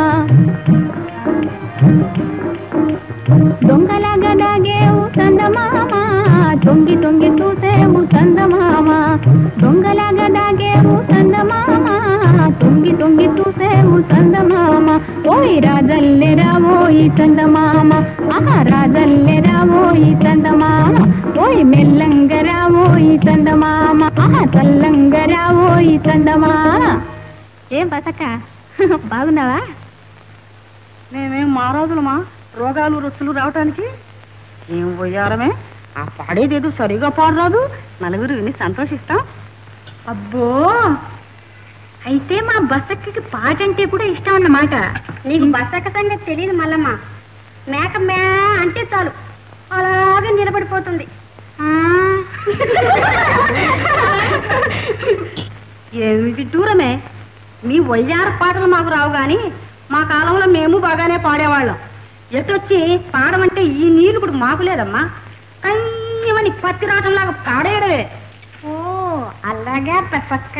దొంగలాగా దాగేవు చందమామ తొంగి తొంగి చూసేవు చందమామ దొంగలాగా దాగేవు చందమామ తొంగి తొంగి చూసేవు చందమామ ఓయ్ రాజల్లె రావోయి చందమామ ఆహా రాజల్లె రావోయి చందమామ ఓయ్ మెల్లంగ రావోయి చందమామ ఆహా చల్లంగ రావోయి చందమామ ఏం బసక బాగున్నావా మేమేం మారాజులమా రోగాలు రుచులు రావటానికి ఏం పోయారమే ఆ పాడేదేదో సరిగా పాడరాదు నలుగురు విని సంతోషిస్తాం అబ్బో అయితే మా బసక్కకి పాట అంటే కూడా ఇష్టం అన్నమాట నీకు బసక్క సంగతి తెలియదు మల్లమ్మ మేక మే అంటే చాలు అలాగే నిలబడిపోతుంది ఆ. ఏమిటి దూరమే మీ వయ్యార పాటలు మాకు రావు గాని మా కాలంలో మేము బాగానే పాడేవాళ్ళం ఎటొచ్చి పాడమంటే ఈ నీళ్ళు ఇప్పుడు మాకు లేదమ్మా కయ్యమని పత్తి రావటంలాగా పాడేయడమే ఓ అలాగా పెసక్క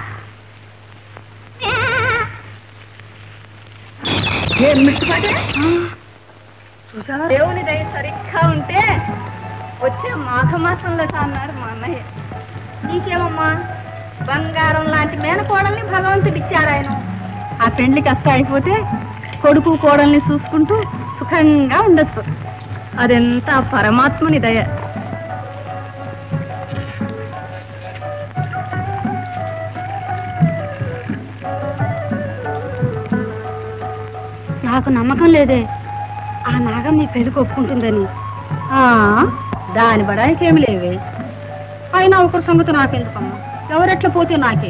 చూసావా దేవుని దయ సరిగ్గా ఉంటే వచ్చే మాఘమాసంలో అన్నారు మా అన్నయ్య నీకేమమ్మా బంగారం లాంటి మేనకోడల్ని భగవంతుడు ఇచ్చాడు ఆయన ఆ పెండ్లి కష్ట అయిపోతే కొడుకు కోడల్ని చూసుకుంటూ సుఖంగా ఉండొచ్చు అదెంత పరమాత్ముని దయ నాకు నమ్మకం లేదే ఆ నాగం నీ పెళ్లికి ఒప్పుకుంటుందని ఆ, దాని బడానికి ఏమి లేవే అయినా ఒకరి సంగతి నాకెందుకమ్మా ఎవరెట్లా పోతే నాకే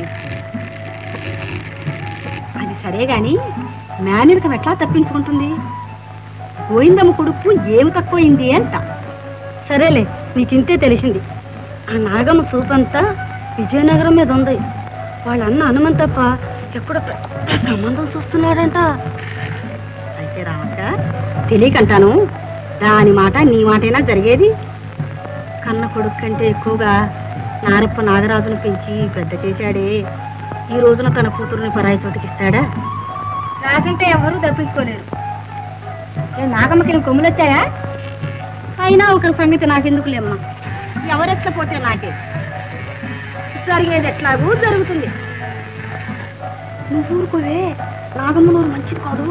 అది సరే గాని మేనరికం ఎట్లా తప్పించుకుంటుంది పోయిందమ్మ కొడుకు ఏమి తక్కువైంది అంట సరేలే నీకింతే తెలిసింది ఆ నాగమ్మ సూపంతా విజయనగరం మీద ఉంది వాళ్ళ అన్న హనుమంతప్ప ఎప్పుడో పెద్ద సంబంధం చూస్తున్నాడంట అయితే రావక్క తెలియకంటాను దాని మాట నీ మాటైనా జరిగేది కన్న కొడుకు కంటే ఎక్కువగా నారప్ప నాగరాజును పెంచి పెద్ద చేశాడే ఈ రోజున తన కూతురుని పరాయి చోటికి ఇస్తాడా రాజంటే ఎవరూ తప్పించుకోలేరు నాగమ్మకి కొమ్ములు వచ్చాయా అయినా ఒక సంగతి నాకెందుకులేమ్మా ఎవరెత్తపోతే నాకే జరిగేది ఎట్లాగూ జరుగుతుంది నువ్వు ఊరుకోవే నాగమ్మ నోరు మంచిది కాదు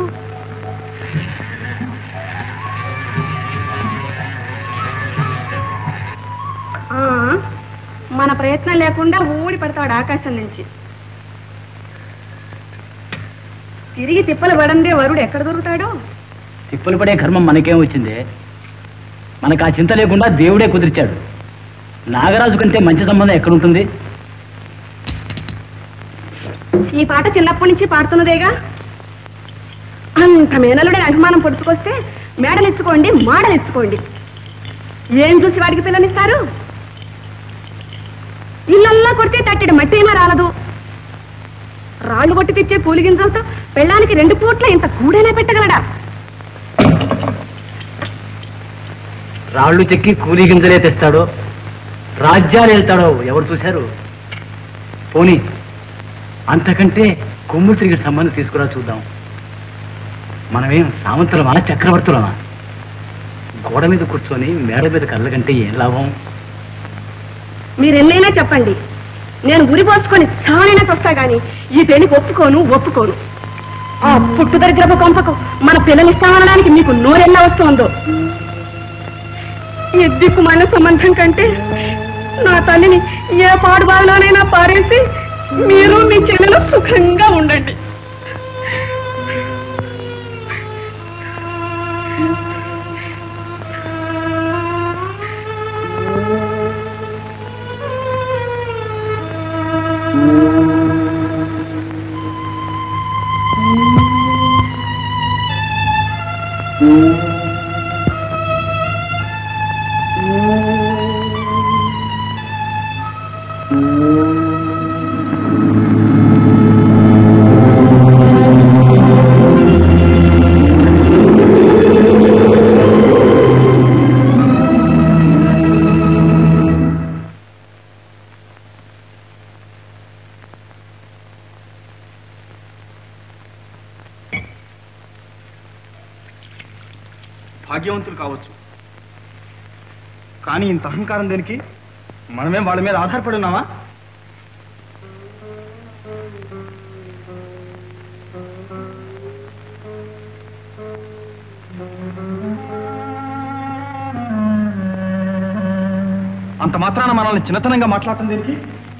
ఆ, మన ప్రయత్నం లేకుండా ఊడి పడతాడు ఆకాశం నుంచి తిరిగి తిప్పలు పడందే వరుడు ఎక్కడ దొరుకుతాడో తిప్పలు పడే కర్మం మనకేం వచ్చింది మనకు ఆ చింత లేకుండా దేవుడే కుదిర్చాడు నాగరాజు కంటే మంచి సంబంధం ఎక్కడుంటుంది ఈ పాట చిన్నప్పటి నుంచి పాడుతున్నదేగా అంత మేనలుడే అభిమానం పొడుచుకొస్తే మేడలు ఇచ్చుకోండి మాడలు ఇచ్చుకోండి ఏం చూసి వాడికి పిల్లనిస్తారు ఇళ్ళల్లా కొడితే తట్టెడు మట్టి ఏమీ రాలదు రాళ్ళు కొట్టి తెచ్చే కూలి గింజలతో పెళ్ళానికి రెండు పూట్ల ఇంత కూడైనా పెట్టగలడా రాళ్ళు చెక్కి కూలీ గింజలే తెస్తాడో రాజ్యాలు వెళ్తాడో ఎవరు చూశారు పోనీ అంతకంటే కొమ్ములు తిరిగి సంబంధం తీసుకురా చూద్దాం మనమేం సామంతులమా చక్రవర్తులమా గోడ మీద కూర్చొని మేడ మీద కళ్ళ కంటే ఏం లాభం మీరు ఎన్నైనా చెప్పండి నేను ఉరి పోసుకొని చాలైనా వస్తా గాని ఈ పెళ్లికి ఒప్పుకోను ఒప్పుకోను ఆ పుట్టు దరిద్రపు కొంపకు మన పిల్లనిస్తామనడానికి మీకు నోరెల్లా వస్తుందో ఈ దిక్కుమాల సంబంధం కంటే నా తల్లిని ఏ పాడు బాధలోనైనా పారేసి మీరు మీ చెల్లెలు సుఖంగా ఉండండి భాగ్యవంతులు కావచ్చు కానీ ఇంత అహంకారం దేనికి మనమే వాళ్ళ మీద ఆధారపడి ఉన్నామా అంత మాత్రాన మనల్ని చిన్నతనంగా మాట్లాడటం దేనికి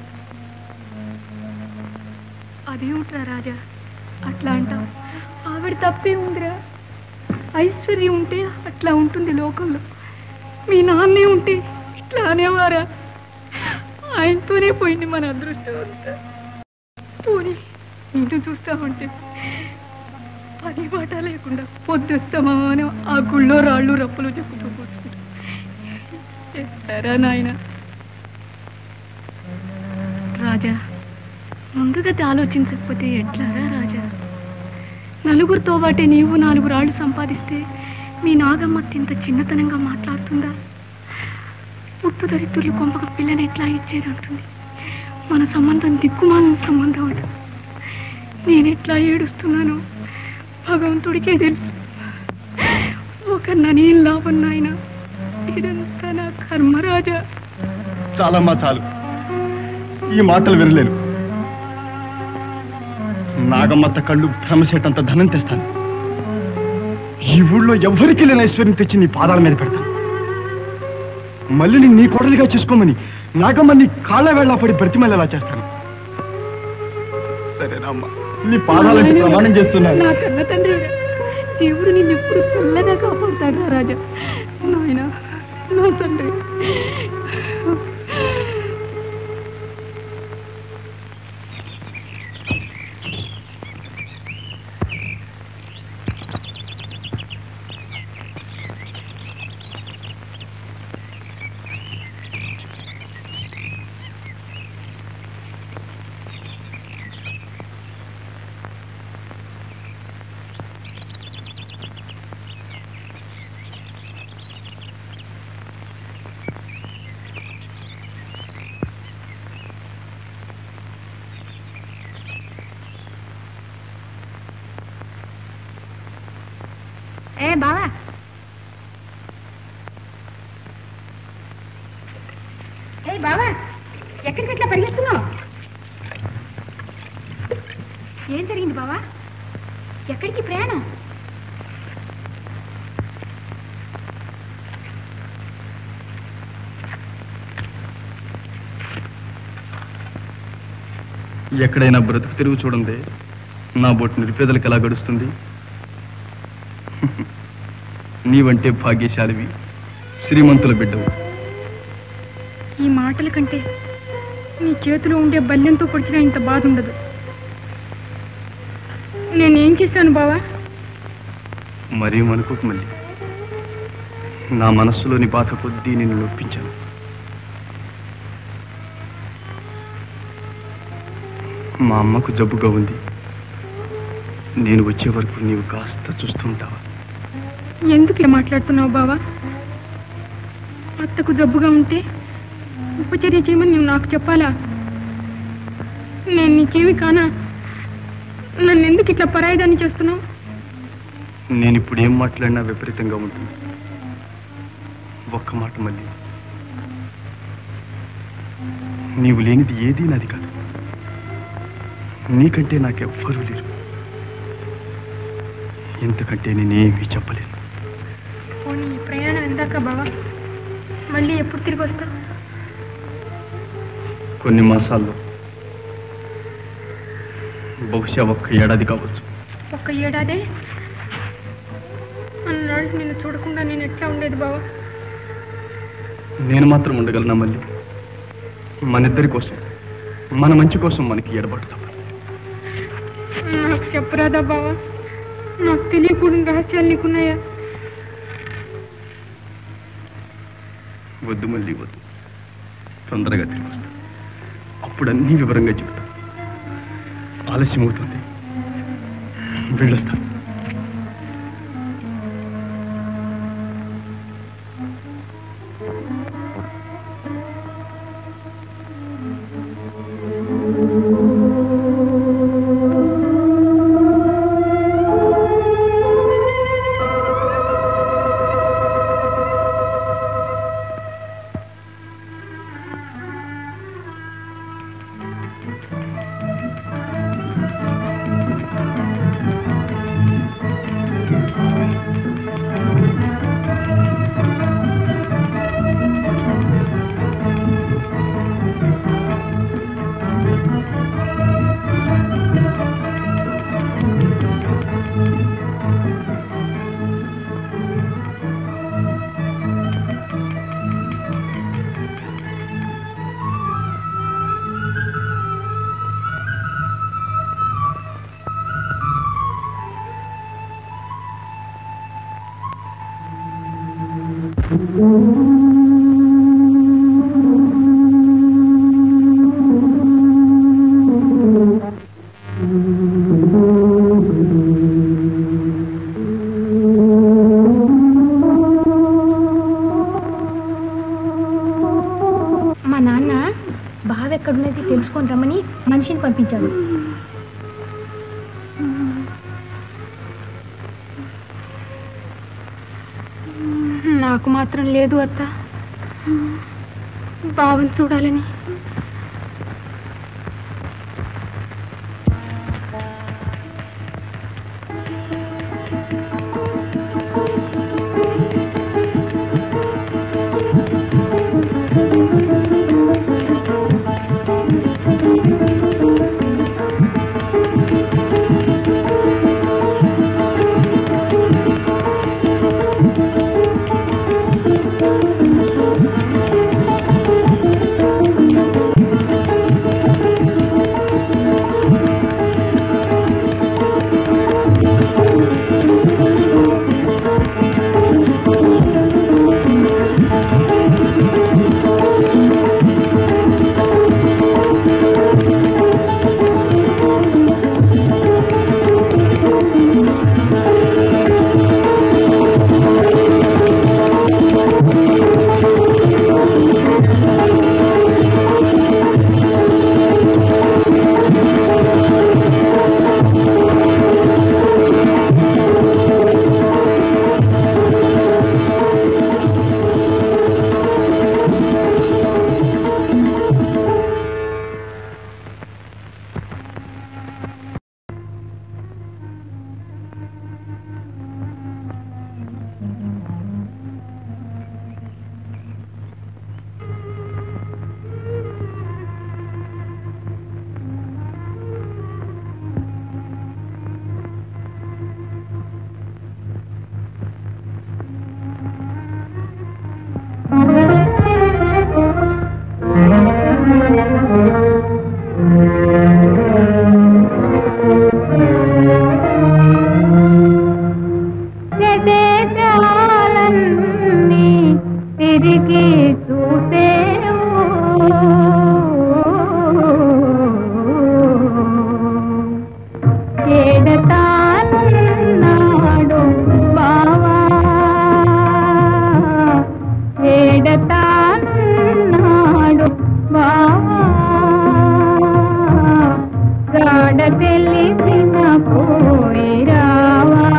అదేమిట్రా రాజా అట్లా అంటావు ఆవిడ తప్పే ఉందిరా ఐశ్వర్యం ఉంటే అట్లా ఉంటుంది లోకంలో మీ నాన్నే ఉంటే ఇట్లా అనేవారా ఆయనతోనే పోయింది మన అదృష్టం అంతా పోనీ నిన్ను చూస్తామంటే పని బాట లేకుండా పొద్దుస్తామని ఆ గుళ్ళో రాళ్ళు రప్పులు చెప్పుతూ కూర్చుంటాం ఎట్టారా నాయన రాజా ముందుగా ఆలోచించకపోతే ఎట్లారా రాజా నలుగురితో వాటి నీవు నాలుగు రాళ్ళు సంపాదిస్తే మీ నాగమ్మ ఇంత చిన్నతనంగా మాట్లాడుతుందా పుట్టు దరిద్రులు కొంపక పిల్లని ఎట్లా ఇచ్చేదంటుంది మన సంబంధం దిక్కుమాలిన సంబంధం అంట నేను ఎట్లా ఏడుస్తున్నాను భగవంతుడికే తెలుసు ఒక నని లాభం నాయన ఇదంతా నా కర్మరాజా చాలమ్మా చాలు ఈ మాటలు వినలేను నాగమ్మత్త కళ్ళు భ్రమసేటంత ధనం తెస్తాను ఈ ఊళ్ళో ఎవ్వరికి లేని ఐశ్వర్యం తెచ్చి నీ పాదాల మీద పెడతాను మళ్ళీ నీ కొడలిగా చేసుకోమని నాగమ్మ నీ కాళ్ళ వేళ్ళ పడి బ్రతిమల్లేలా చేస్తాను సరేనా అమ్మా నీ పాదాలంటే ప్రమాణం చేస్తున్నాను నా కన్న తండ్రి దేవుడు నిన్ను ఎప్పుడు చల్లగా కాపాడుతాడు రా రాజా నాయన నా తండ్రి ఏ బావా ఎక్కడికి ఎట్లా పరిగెత్తున్నావు ఏం జరిగింది బావా ఎక్కడికి ప్రయాణం ఎక్కడైనా బ్రతుకు తిరుగు చూడండి నా బొట్టు నిరుపేదలకు ఎలా గడుస్తుంది నీవంటే భాగ్యశాలివి శ్రీమంతుల బిడ్డవు ఈ మాటల కంటే నీ చేతిలో ఉండే బల్యంతో పొడిచినా ఇంత బాధ ఉండదు నేనేం చేశాను బావా మరీ అనుకోకు మళ్ళీ నా మనస్సులోని బాధ కొద్దీ నిన్ను నొప్పించాను మా అమ్మకు జబ్బుగా ఉంది నేను వచ్చే వరకు నీవు కాస్త చూస్తూ ఉంటావా ఎందుకు ఇలా మాట్లాడుతున్నావు బావా అత్తకు జబ్బుగా ఉంటే ఉపచర్య చేయమని నువ్వు నాకు చెప్పాలా నేను నీకేమి కానా నన్ను ఎందుకు ఇట్లా పరాయిదాన్ని చేస్తున్నావు నేను ఇప్పుడు ఏం మాట్లాడినా విపరీతంగా ఉంటుంది ఒక్క మాట మళ్ళీ నీవు లేనిది ఏదీ నాది కాదు నీకంటే నాకెవ్వరూ లేరు ఇంతకంటే నేనేమీ చెప్పలేను పోనీ ఈ ప్రయాణం ఎందాక బావా మళ్ళీ ఎప్పుడు తిరిగి వస్తా కొన్ని మాసాల్లో బహుశా ఒక్క ఏడాది కావచ్చు ఒక్క ఏడాదే అన్నాళ్ళు నిన్ను చూడకుండా నేను ఎట్లా ఉండేది బావా నేను మాత్రం ఉండగలనా మళ్ళీ మనిద్దరి కోసం మన మంచి కోసం మనకి ఎడబాటు తప్పదు నాకు చెప్పరాదా బావా నాకు తెలియకూడని రహస్యాలు నీకున్నాయా వద్దు మళ్ళీ వద్దు తొందరగా తిరిగి వస్తా అప్పుడు అన్ని వివరంగా చెబుతా ఆలస్యం అవుతుంది వెళ్ళొస్తాను మా నాన్న బావ ఎక్కడున్నది తెలుసుకొని రమ్మని మనిషిని పంపించాడు నాకు మాత్రం లేదు అత్త బావని చూడాలని ఆ చూసేవు ఏడతానున్నాడు బావా ఏడతానున్నాడు బావా గాడ తెలిసిన పోయిరావా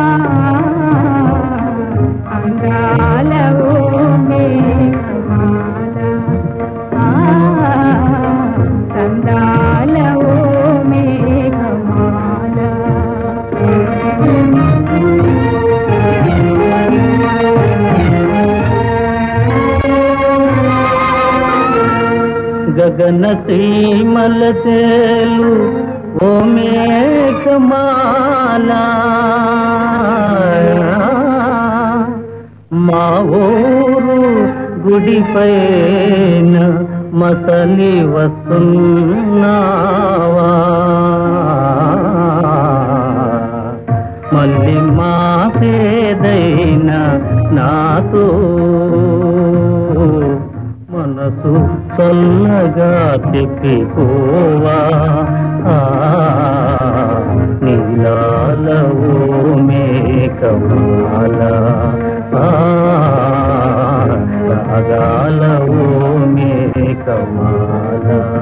అందాల ఓ మేఘమాల ఆ, సందాల ఓ మేఘమాల గగన సీమల తేలు ఓ మేఘమాల మా ఊరు గుడిపైన మసలి వస్తున్నావా మళ్ళీ మాసేదైనా నాతో మనసు చల్లగా చెప్పిపోవా ఆ, నీలాల ఓ మేఘమాల ఆ, రాగాల ఓ మేఘమాల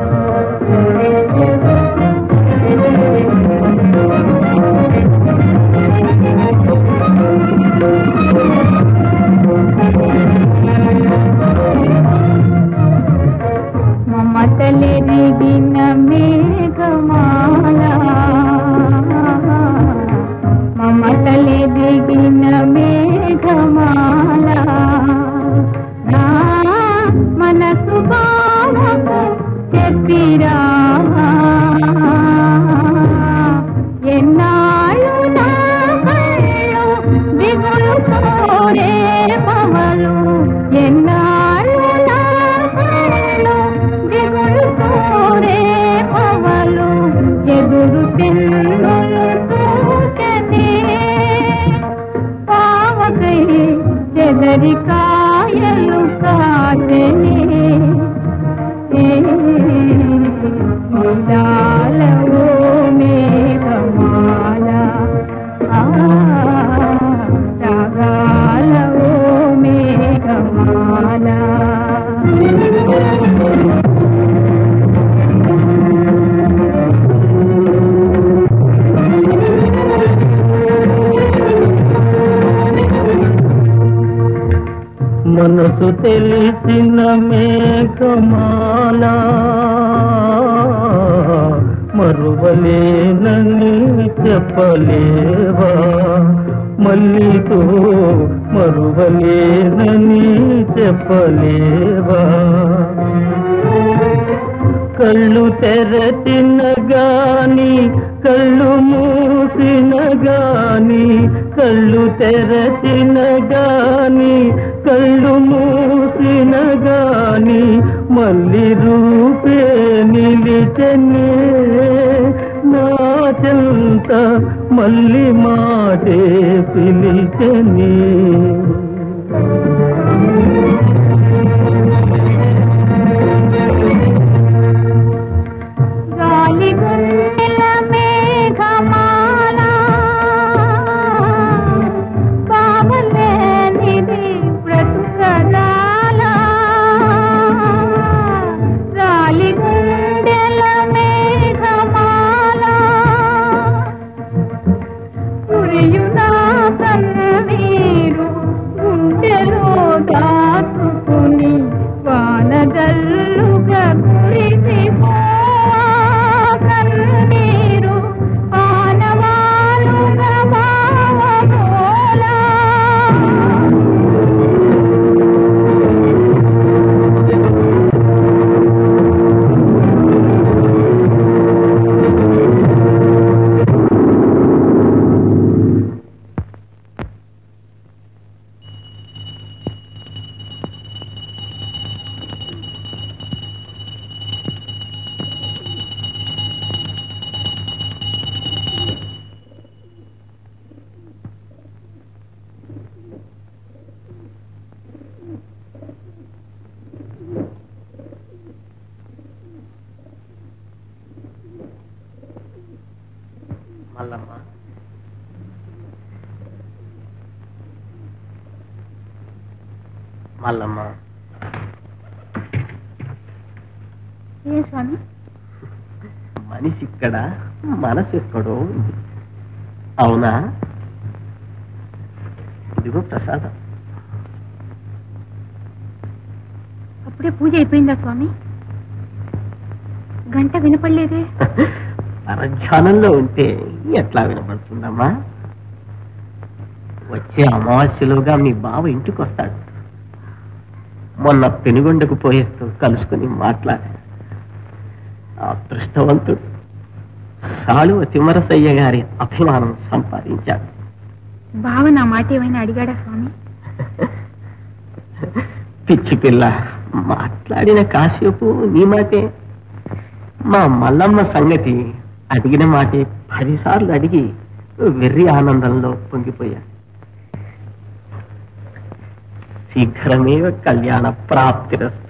మమతలెరిగిన మేఘమాల మమతలెరిగిన మేఘమాల నా మనసు బావకు చెప్పిరావా ఎన్నాళ్ళు నా కళ్ళు దిగులు కోరే పవలు ఎన్నాళ్ళు నా కళ్ళు దిగులు కోరే పవలు ఎదురు తెన్నులు చూచనే పావకై చెదరి కాయలు కాచనే నీలాల ఓ మేఘమాల ఆ, రాగాల ఓ మేఘమాల మనసు తెలిసిన మేఘమాల మరువలేనని చెప్పలేవా మల్లితో మరువలేనని చెప్పలేవా కళ్ళు తెరచిన గాని కళ్ళు మూసిన గాని కళ్ళు తెరచిన గాని కళ్ళు మూసిన గాని మళ్ళీ రూపే నిలిచనే నా చెంత మళ్ళీ మాటే పిలిచని గాలి గుండెల మేఘమాల కావలేనిది బ్రతుకదాల గాలి గుండెల మేఘమాల కురియునా కన్నీరు మల్లమ్మ ఏ స్వామి మనిషి ఇక్కడ మనసు ఎక్కడో ఉంది అవునా ఇదిగో ప్రసాదం అప్పుడే పూజ అయిపోయిందా స్వామి గంట వినపడలేదే పరధ్యానంలో ఉంటే ఎట్లా వినపడుతుందమ్మా వచ్చే అమావాస్యలోగా మీ బావ ఇంటికి వస్తాడు మొన్న పెనుగొండకు పోయేస్తూ కలుసుకుని మాట్లాడా ఆ దృష్టవంతుడు సాళువ తిమ్మరసయ్య గారి అభిమానం సంపాదించాడు బావ నా మాట ఏమైనా అడిగాడా స్వామి పిచ్చి పిల్ల మాట్లాడిన కాసేపు నీ మాటే మా మల్లమ్మ సంగతి అడిగిన మాటే పదిసార్లు అడిగి వెర్రి ఆనందంలో పొంగిపోయా శీఘ్రమేవ కళ్యాణ ప్రాప్తిరస్తు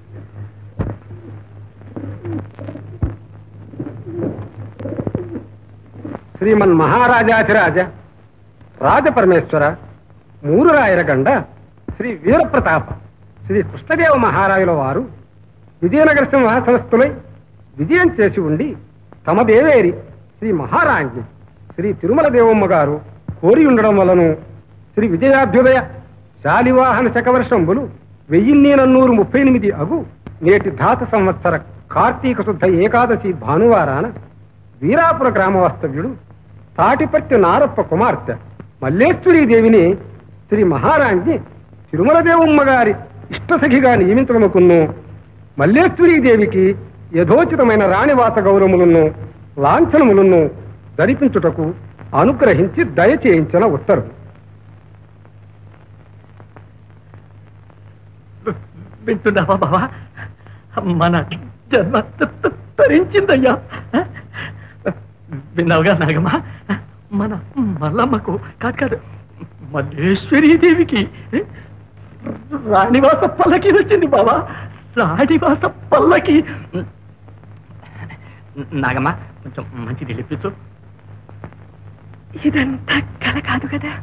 శ్రీమన్ మహారాజాధిరాజ రాజపరమేశ్వర మూరు రాయరగండ శ్రీ వీరప్రతాప శ్రీ కృష్ణదేవ మహారాజుల వారు విజయనగర సింహాసనస్థులై విజయం చేసి ఉండి తమ దేవేరి శ్రీ మహారాజ్ఞి శ్రీ తిరుమల దేవమ్మ గారు కోరి ఉండడం వలను శ్రీ విజయాభ్యుదయ శాలివాహన శకవర్షంబులు వెయ్యిన్ని నన్నూరు ముప్పై ఎనిమిది అగు నేటి ధాత సంవత్సర కార్తీక శుద్ధ ఏకాదశి భానువారాన వీరాపుర గ్రామ వాస్తవ్యుడు తాటిపత్తి నారప్ప కుమార్తె మల్లేశ్వరీ దేవిని శ్రీ మహారాణి తిరుమల దేవమ్మ గారి ఇష్టసఖిగా నియమించడముకును మల్లేశ్వరీ దేవికి యథోచితమైన రాణివాస గౌరవములను లాంఛనములను ధరిపించుటకు అనుగ్రహించి దయచేయించిన ఉత్తర్వు వింటున్నావా బావా మన జన్మ త- త- తరించిందయ్యా విన్నావుగా నాగమ్మా మన మల్లమ్మకు కాదు కాదు మల్లేశ్వరీదేవికి రాణివాస పల్లకి వచ్చింది బావా రాణివాస పల్లకి నాగమ్మ కొంచెం మంచిది లిప్పించు ఇదంతా కల కాదు కదా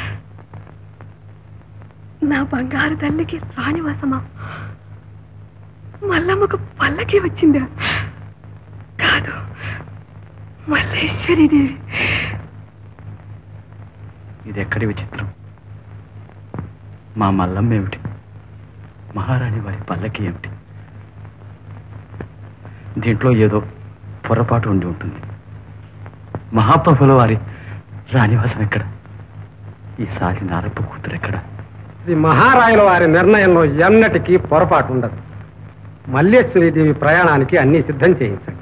నా బంగారు తల్లికి రాణివాసమా మల్లమ్మకు పల్లకి వచ్చిందా కాదు మల్లేశ్వరి దేవి ఇది ఎక్కడి విచిత్రం మా మల్లమ్మ ఏమిటి మహారాణి వారి పల్లకి ఏమిటి దీంట్లో ఏదో పొరపాటు ఉండి ఉంటుంది మహాప్రభుల వారి రాణివాసం ఎక్కడ ఈసారి నారప్ప కూతురు ఎక్కడ శ్రీ మహారాయుల వారి నిర్ణయంలో ఎన్నటికీ పొరపాటు ఉండదు మల్లేశ్వరి దేవి ప్రయాణానికి అన్ని సిద్ధం చేయించండి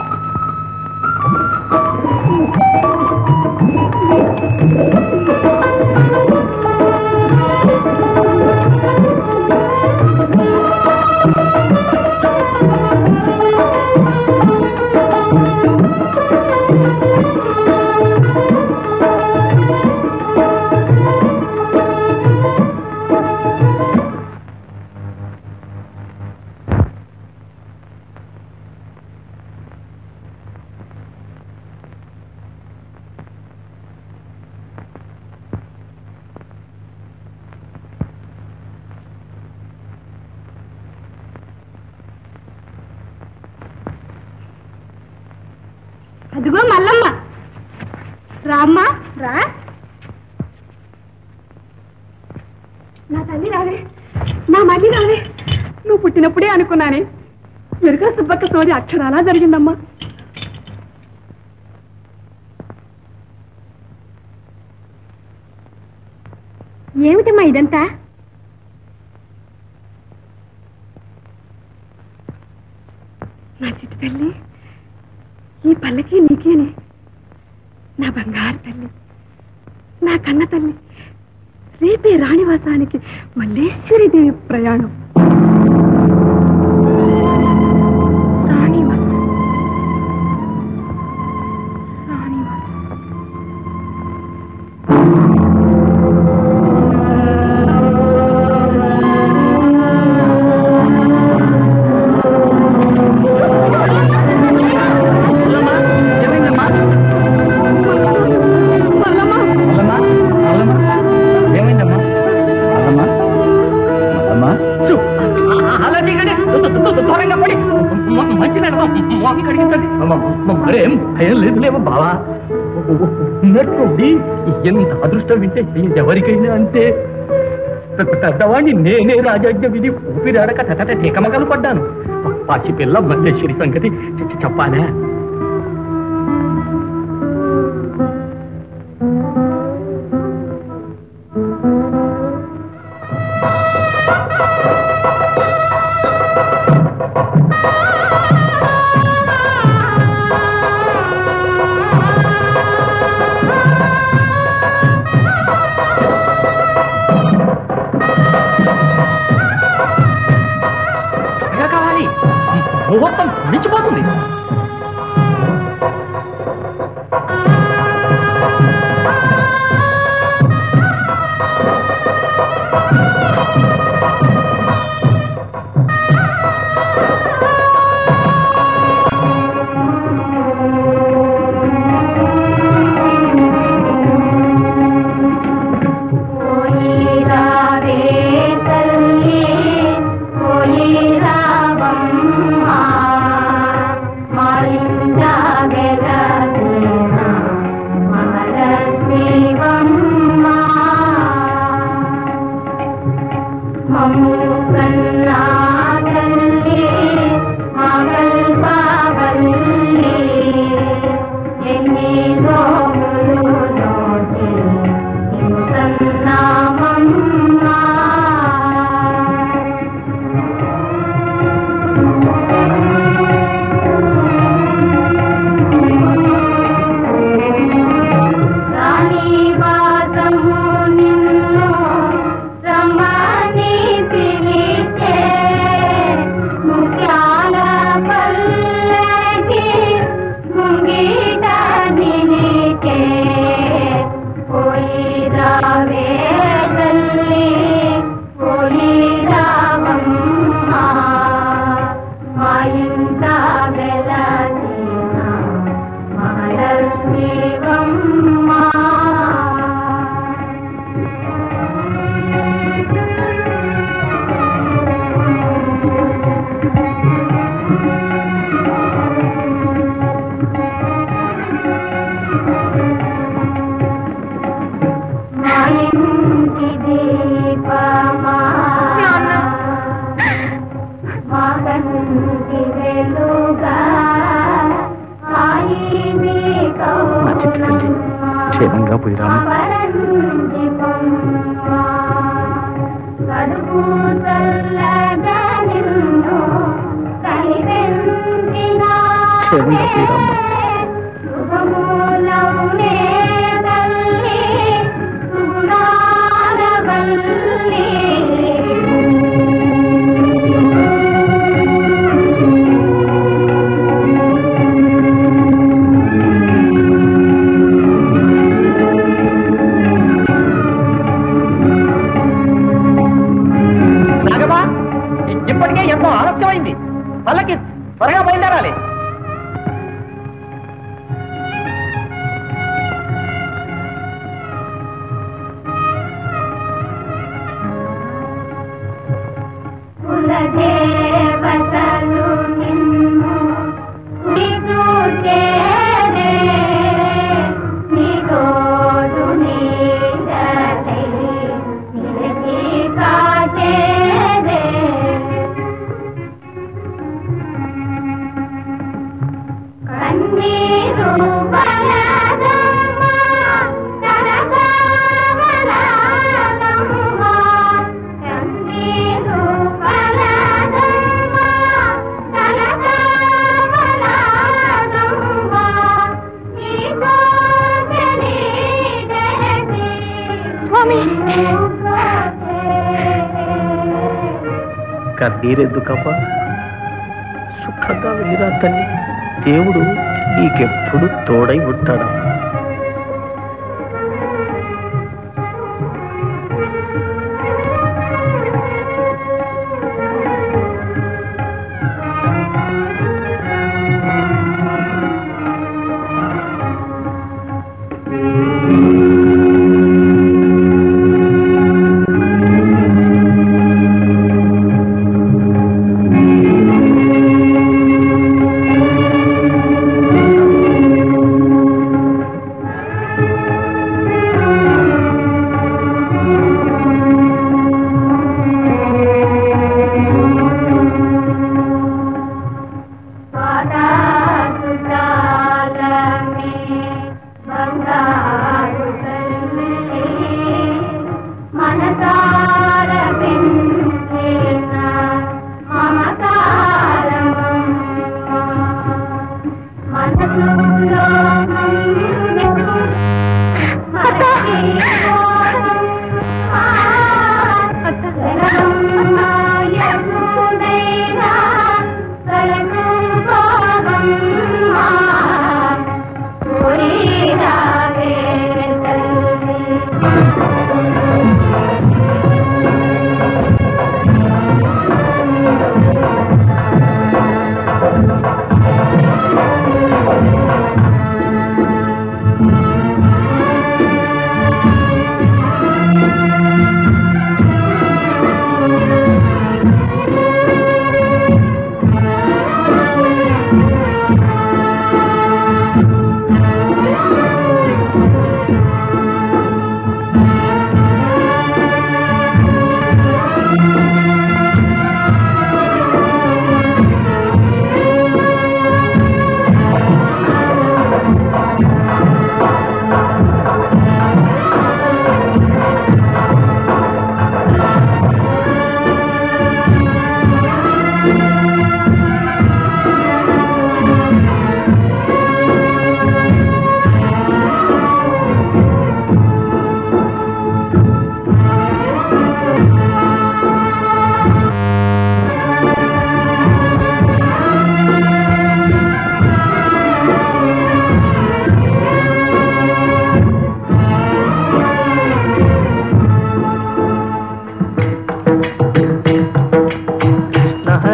అదిగో మల్లమ్మ రామ్మా రా నా తల్లి రావే నా మళ్ళీ రావే నువ్వు పుట్టినప్పుడే అనుకున్నానే మెరుగా సుబ్బక్క సోది అక్షరాలా జరిగిందమ్మా ఏమిటమ్మా ఇదంతా నా చిట్టి తల్లి ఈ పల్లకి నీకేనే నా బంగారు తల్లి నా కన్న తల్లి రేపే రాణివాసానికి మల్లేశ్వరి దేవి ప్రయాణం రాణివాసం రాణివాసం ఏమైందమ్మా మల్లమ్మ మల్లమ్మ దిగండి దూరంగా పడి మ- మంచి నడదాం మొహం కడిగించండి మ- మ- మరేం భయం లేదులేమో బావా ఉన్నట్టుండి ఎంత అదృష్టం వింటే ఎవరికైనా అంతే పె- పెద్దవాడిని నేనే రాజాజ్ఞ విధి ఊపిరాడక తట టీకమగలు పడ్డాను పసి పిల్ల మల్లేశ్వరి సంగతి చె- చె- చెప్పాలా త్వరగా కావాలి ముహూర్తం విడిచిపోతుంది పోయిరావే తల్లి పోయిరావమ్మా మా ఇంట వెలసిన మహాలక్ష్మీవమ్మా మమ్ము కన్నా తల్లి మా కల్పవల్లి ఎన్ని రోగులు నోటి ఇంకన్నామమ్మా రాణి వాసము నిన్ను రమణి పిలిచే ముఖ్యాల పల్లకి ముంగిట నిలిచే పోయి రావే తల్లి పోయి రావమ్మా మా ఇంట వెలసిన మహాలక్ష్మీవమ్మా మా ఇంటి దీపమా మా కంటి వెలుగా హాయి నీ నా చిట్టి తల్లి క్షేమంగా పోయి రాము కడుపు చల్లగా నిన్ను కనిపెంచినా క్షేమంగా పోయి రామ్మా. శుభమూలమునే తల్లి సుగుణారవల్లి నాగమా ఇ- ఇప్పటికే ఎంతో ఆలస్యమైంది పల్లకి త్వరగా బయలుదేరాలి కులదేవతలు నిన్ను చూచేరే నీ తోడు నీడలై నిలిచి కాచేరే కన్నీరు వలదమ్మా కలకావలదమ్మా కన్నీరు వలదమ్మా కలకావలదమ్మా ఈ కోసలి దహతి స్వామి కన్నీరెందుకమ్మా సుఖంగా వెళ్ళిరా తల్లి దేవుడు నీకెప్పుడు తోడై ఉంటాడమ్మా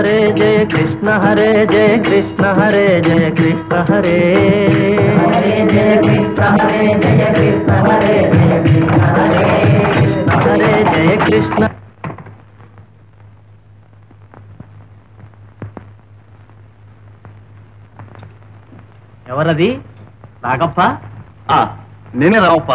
హరే జయ కృష్ణ హరే జయ కృష్ణ హరే జయ కృష్ణ హరే హరే జయ కృష్ణ హరే జయ కృష్ణ హరే జయ కృష్ణ హరే కృష్ణ హరే జయ కృష్ణ ఎవరది రాగప్ప ఆ, నేనే రామప్ప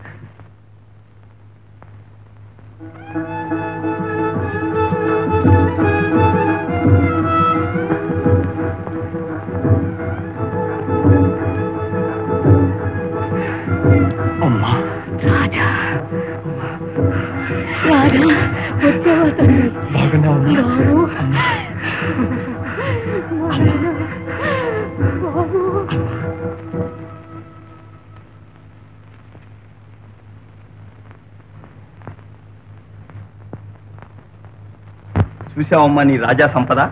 అమ్మా బాగున్నా ఉన్నా చూసావమ్మా నీ రాజా సంపద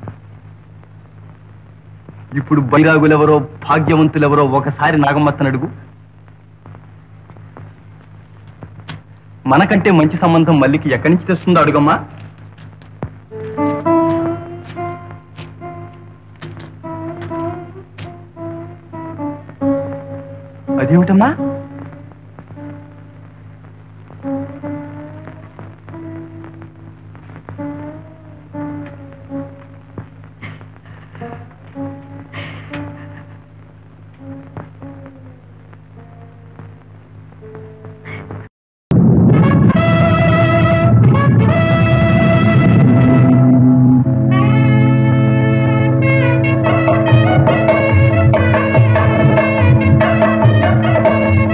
ఇప్పుడు బైరాగులెవరో భాగ్యవంతులెవరో ఒకసారి నాగమ్మత్తను అడుగు మనకంటే మంచి సంబంధం మల్లికి ఎక్కడి నుంచి తెస్తుందో అడుగమ్మా అదేమిటమ్మా ఆ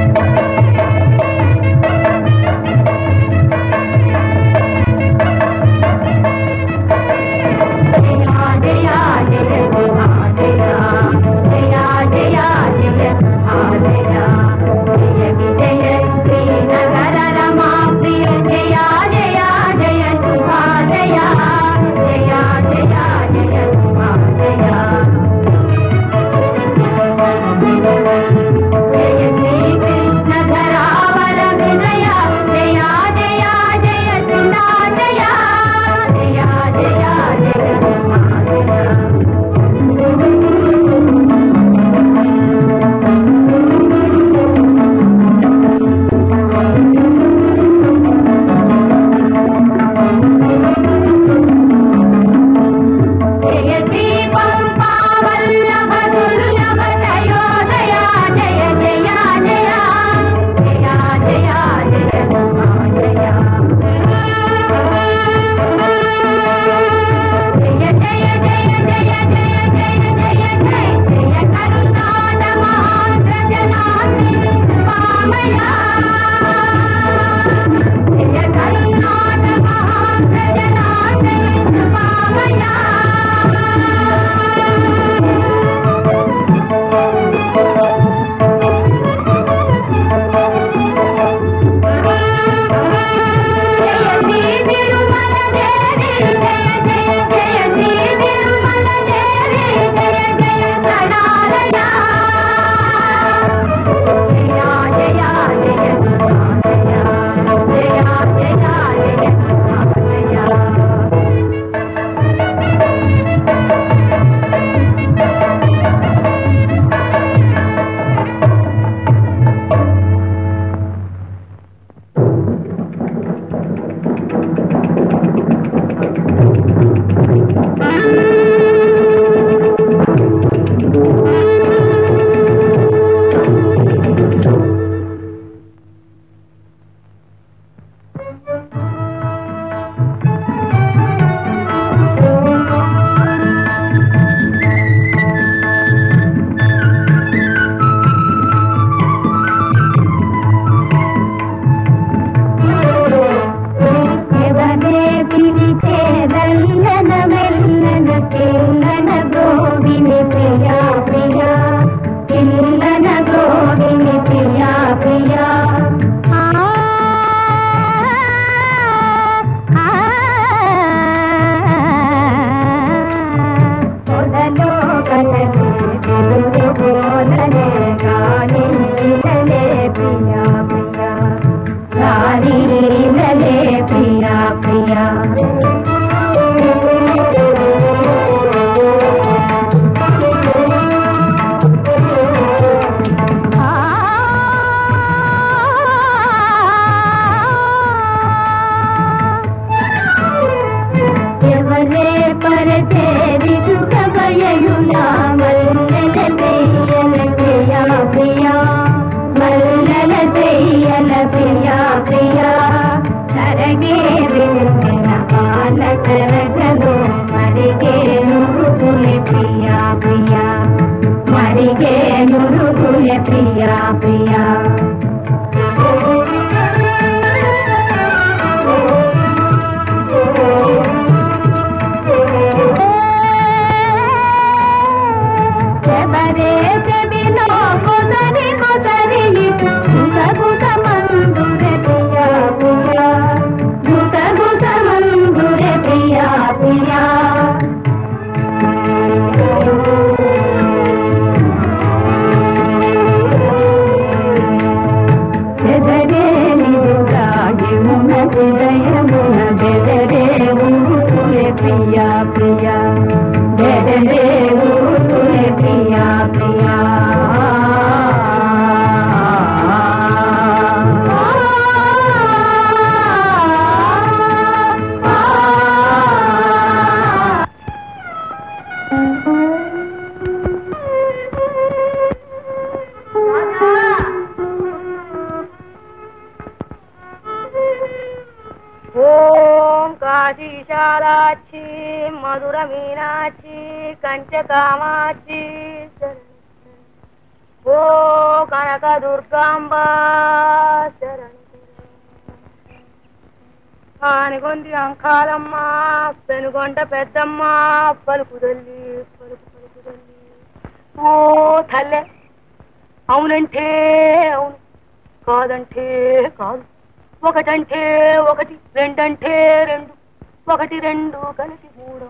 ప్రియా జగదే ఊతులే ప్రియా ప్రియా ఓం కాశీశాలాచి మధుర మీనాచి కంచ కామాచి ఓ కనక దుర్గాంబ శరణు ఆనిగొంది అంకాలమ్మ పెనుగొండ పెద్దమ్మ పలుకు తల్లి పలుకు పలుకు తల్లి ఓ తల్లె అవునంటే అవును కాదంటే కాదు ఒకటంటే ఒకటి రెండంటే రెండు ఒకటి రెండు కలిసి మూడు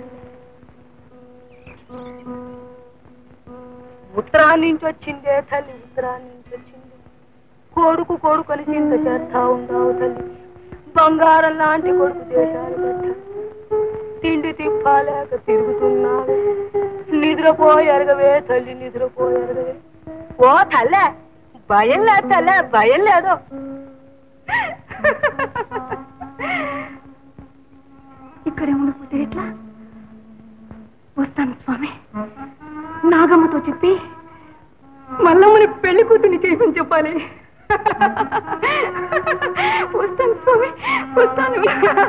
ఉత్తరాన్ని నుంచి వచ్చిందే తల్లి ఉత్తరాన్ని నుంచి వచ్చింది కొడుకు కొడుకుని చింత చేస్తా ఉన్నావు తల్లి బంగారం లాంటి కొడుకు దేశాలు పట్ట తిండి తిప్పాలేక తిరుగుతున్నావు నిద్రపోయరగవే తల్లి నిద్రపోయరగవే ఓ తల్లే భయం లేదు తల్లే భయం లేదు ఇక్కడే ఉండిపోతే ఎట్లా వస్తాను స్వామి నాగమ్మతో చెప్పి మల్లమ్మని పెళ్లి కూతుని చేయమని చెప్పాలి వస్తాను స్వామి వస్తాను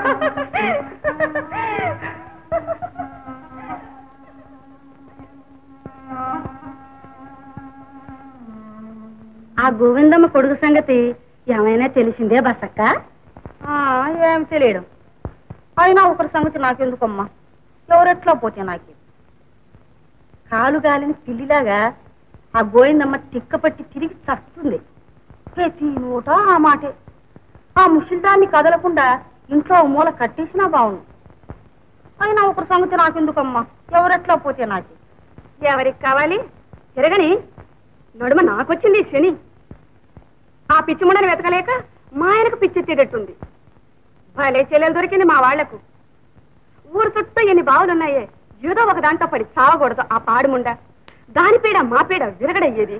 ఆ గోవిందమ్మ కొడుకు సంగతి ఏమైనా తెలిసిందే బసక్క ఏం తెలియడం అయినా ఒకరి సంగతి నాకెందుకమ్మా ఎవరెట్లా పోతే నాకే కాలు గాలిని పిల్లిలాగా ఆ గోవిందమ్మ తిక్కపట్టి తిరిగి చస్తుంది ప్రతి నోట ఆ మాటే ఆ ముషిల్దాన్ని కదలకుండా ఇంట్లో ఓ మూల కట్టేసినా బాగుండు అయినా ఒకరి సంగతి నాకెందుకమ్మా ఎవరెట్లా పోతే నాకే ఎవరికి కావాలి తిరగని నడుమ నాకొచ్చింది ఈ శని ఆ పిచ్చిముండని వెతకలేక మా ఆయనకు పిచ్చెత్తేటట్టుంది భలే చెల్లెలు దొరికింది మా వాళ్లకు ఊరు చుట్టూ ఎన్ని బావులున్నాయే ఏదో ఒక దాంట్లో పడి చావకూడదు ఆ పాడుముండ దాని పీడ మా పీడ విరగడయ్యేది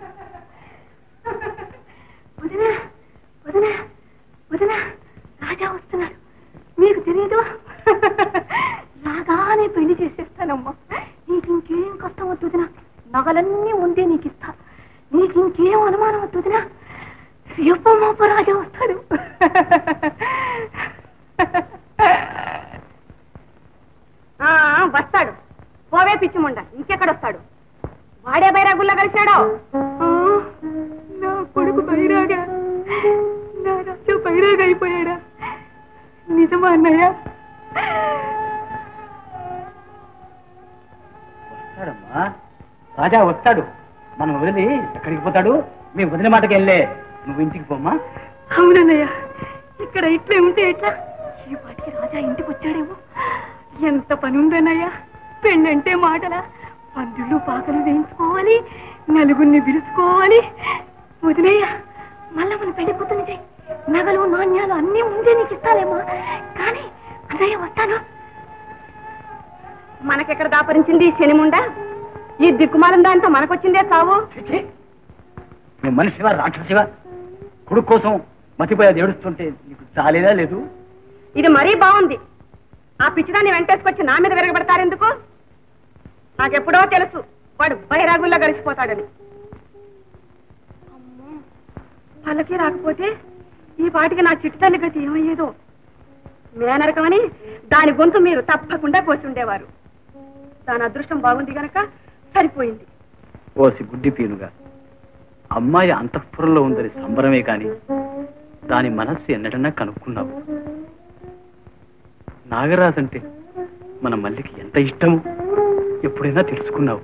వదినా వదినా వదినా రాజా వస్తున్నాడు మీకు తెలియదు రాగానే పెళ్లి చేసేస్తానమ్మా నీకు ఇంకేం కష్టం వద్దు వదినా నగలన్నీ ఉంటే నీకు ఇస్తా నీకు ఇంకేం అనుమానం వద్దు వదినా రేపు మాపు రాజా వస్తాడు ఆ, వస్తాడు పోవే పిచ్చిముండ ఇంకెక్కడొస్తాడు వాడే బైరాగుల్లో కలిశాడో నా కొడుకు బైరాగా నా రాజు బైరాగా అయిపోయాడా నిజమా అన్నయ్య వస్తాడమ్మా రాజా వస్తాడు మనం వదిలి ఎక్కడికి పోతాడు మేము వదిన మాటకి వెళ్ళే నువ్వు ఇంటికి పోమ్మా అవునన్నయ్య ఇక్కడ ఇట్లే ఉంటే ఎట్లా ఈ పాటికి రాజా ఇంటికి వచ్చాడేమో ఎంత పని ఉందన్నయ్య పెళ్ళంటే మాటలా పందులు పాకలు వేయించుకోవాలి నలుగురిని పిలుచుకోవాలి వదిలేయ్య మళ్ళా మన పెళ్లి కూతుని చెయ్యి నగలు నాణ్యాలు అన్నీ ముందే నీకు ఇస్తాలేమా కానీ అన్నయ్య వస్తాను మనకెక్కడ దాపరించింది ఈ శనిముండా ఈ దిక్కుమాలం దాంతో మనకొచ్చిందే చావు చిచి! నువ్వు మనిషివా రాక్షసివా కొడుకు కోసం మతిపోయేది ఏడుస్తుంటే నీకు చాలేదా లేదు ఇది మరీ బాగుంది ఆ పిచ్చిదాన్ని వెంటేసుకొచ్చి నా మీద విరగబడతారెందుకు నాకెప్పుడో తెలుసు వాడు బైరాగుల్లో కలిసిపోతాడని అమ్మో, వాళ్ళకి రాకపోతే ఈ పాటికి నా చిట్టు తల్లి గతి ఏమయ్యేదో మేనరకమని దాని గొంతు మీరు తప్పకుండా కోసి ఉండేవారు దాని అదృష్టం బాగుంది గనక సరిపోయింది ఓసి గుడ్డి పీనుగా అమ్మాయి అంతఃపురంలో ఉందని సంబరమే కాని దాని మనస్సు ఎన్నడన్నా కనుక్కున్నావు నాగరాజు అంటే మన మల్లికి ఎంత ఇష్టము ఎప్పుడైనా తెలుసుకున్నావు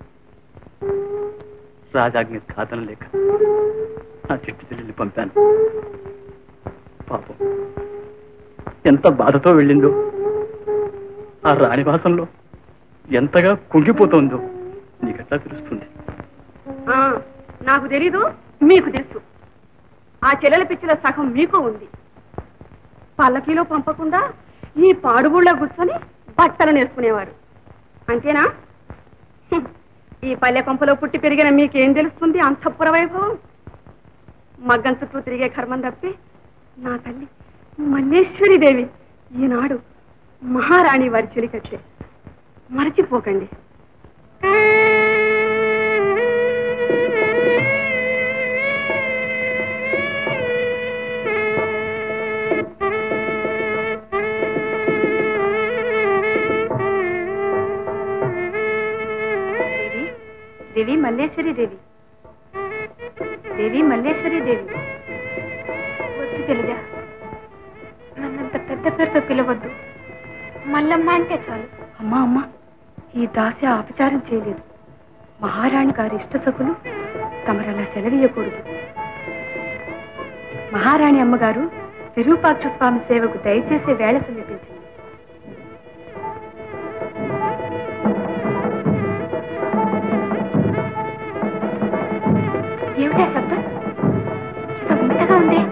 రాజాజ్ఞ సాధన లేక నా చెట్టు చెల్లెల్ని పంపాను పాపం ఎంత బాధతో వెళ్ళిందో ఆ రాణివాసంలో ఎంతగా కుంగిపోతోందో నీకెట్లా తెలుస్తుంది ఆ, నాకు తెలీదు మీకు తెలుసు ఆ చెల్లెల పిచ్చిల సగం మీకు ఉంది పల్లకీలో పంపకుండా ఈ పాడుబుళ్ళ కూర్చొని బట్టలు నేర్చుకునేవారు అంతేనా హ్మ్. ఈ పల్లె కొంపలో పుట్టి పెరిగిన మీకేం తెలుస్తుంది అంతఃపుర వైభవం మగ్గం చుట్టూ తిరిగే కర్మం తప్పి నా తల్లి మల్లేశ్వరి దేవి ఈనాడు మహారాణి వారి చెలికట్టే మరచిపోకండి దేవి దేవి మల్లేశ్వరి దేవి దేవి మల్లేశ్వరి దేవి వద్దు తెలియదా నన్నంత పెద్ద పేరుతో పిలవద్దు మల్లమ్మ అంటే చాలు అమ్మా అమ్మా ఈ దాసి అపచారం చేయలేదు మహారాణి గారి ఇష్టసకులు తమరలా సెలవీయకూడదు మహారాణి అమ్మగారు విరూపాక్ష స్వామి సేవకు దయచేసే వేళ సమీపించింది ఏమిటా శబ్దం ఏదో వింతగా ఉంది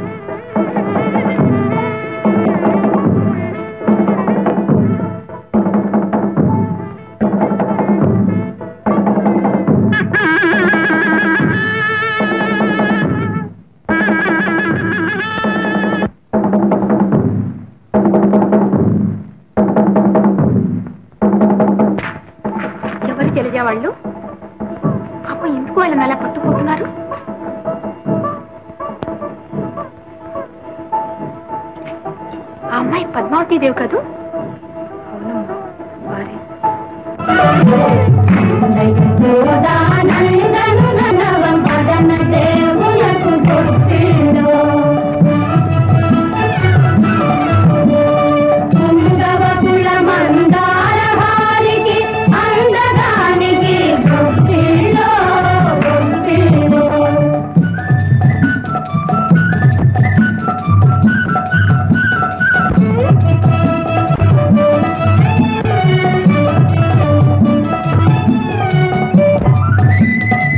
ఎవరు తెలియజా వాళ్ళు పాపం ఎందుకు వాళ్ళని అలా పట్టుకుంటున్నారు ఆ అమ్మాయి పద్మావతి దేవి కదూ అవునమ్మా వారే ఆ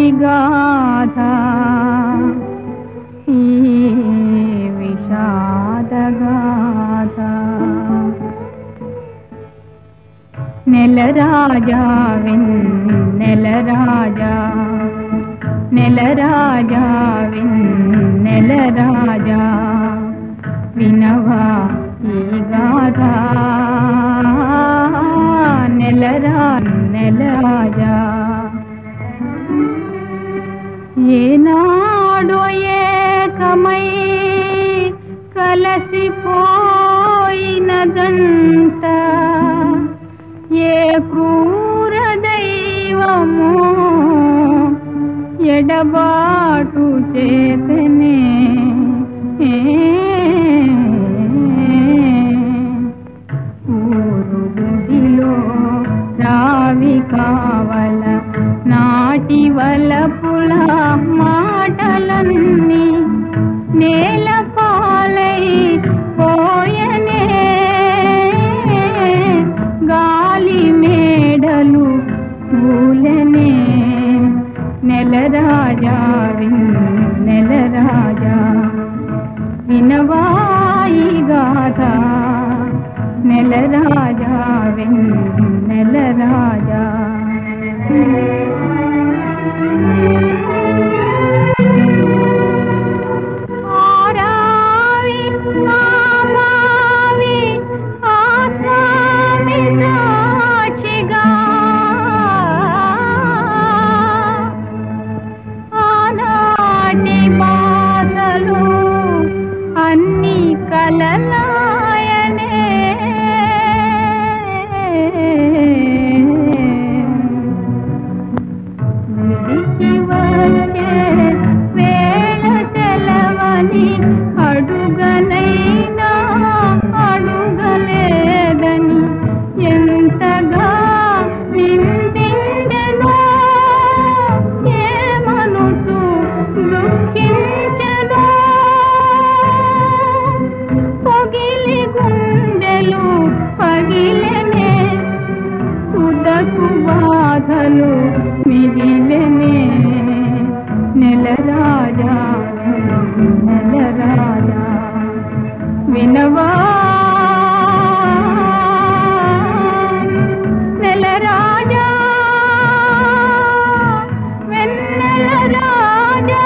గాథ ఈ విషాద గాథ నెల రాజా విన్ నెల రాజా నెల రాజా విన్ నెల రాజా వినవా ఈ గాథ నెల రా నెల రాజా ఏనాడో ఏకమై కలసిపోయిన గంట ఏ క్రూర దైవము ఎడబాటు చేతనే ఊరు గుడిలో రావి కావల నాటి వలపుల మాటలన్నీ నేల పాలై పోయనే గాలి మేడలు పూలనే నెల రాజా విన్ నెల రాజా వినవాయి గాథ నెల రాజా విన్ నెల రాజా ఆరావి ఆమావి ఆ స్వామి సాక్షిగా ఆనాటి బాధలు అన్ని కలనాయనే విడిచి వచ్చే వేళ తెలవని అడుగనైనా అడుగలేదని ఎంతగా నిందిండెనో ఏ మనసు దుఃఖించెనో పొగిలి గుండెలు పగిలెనే తుదకు బాధలు మిగిలెనే నెల రాజా నెల రాజా వినవా నెల రాజా వెన్నెల రాజా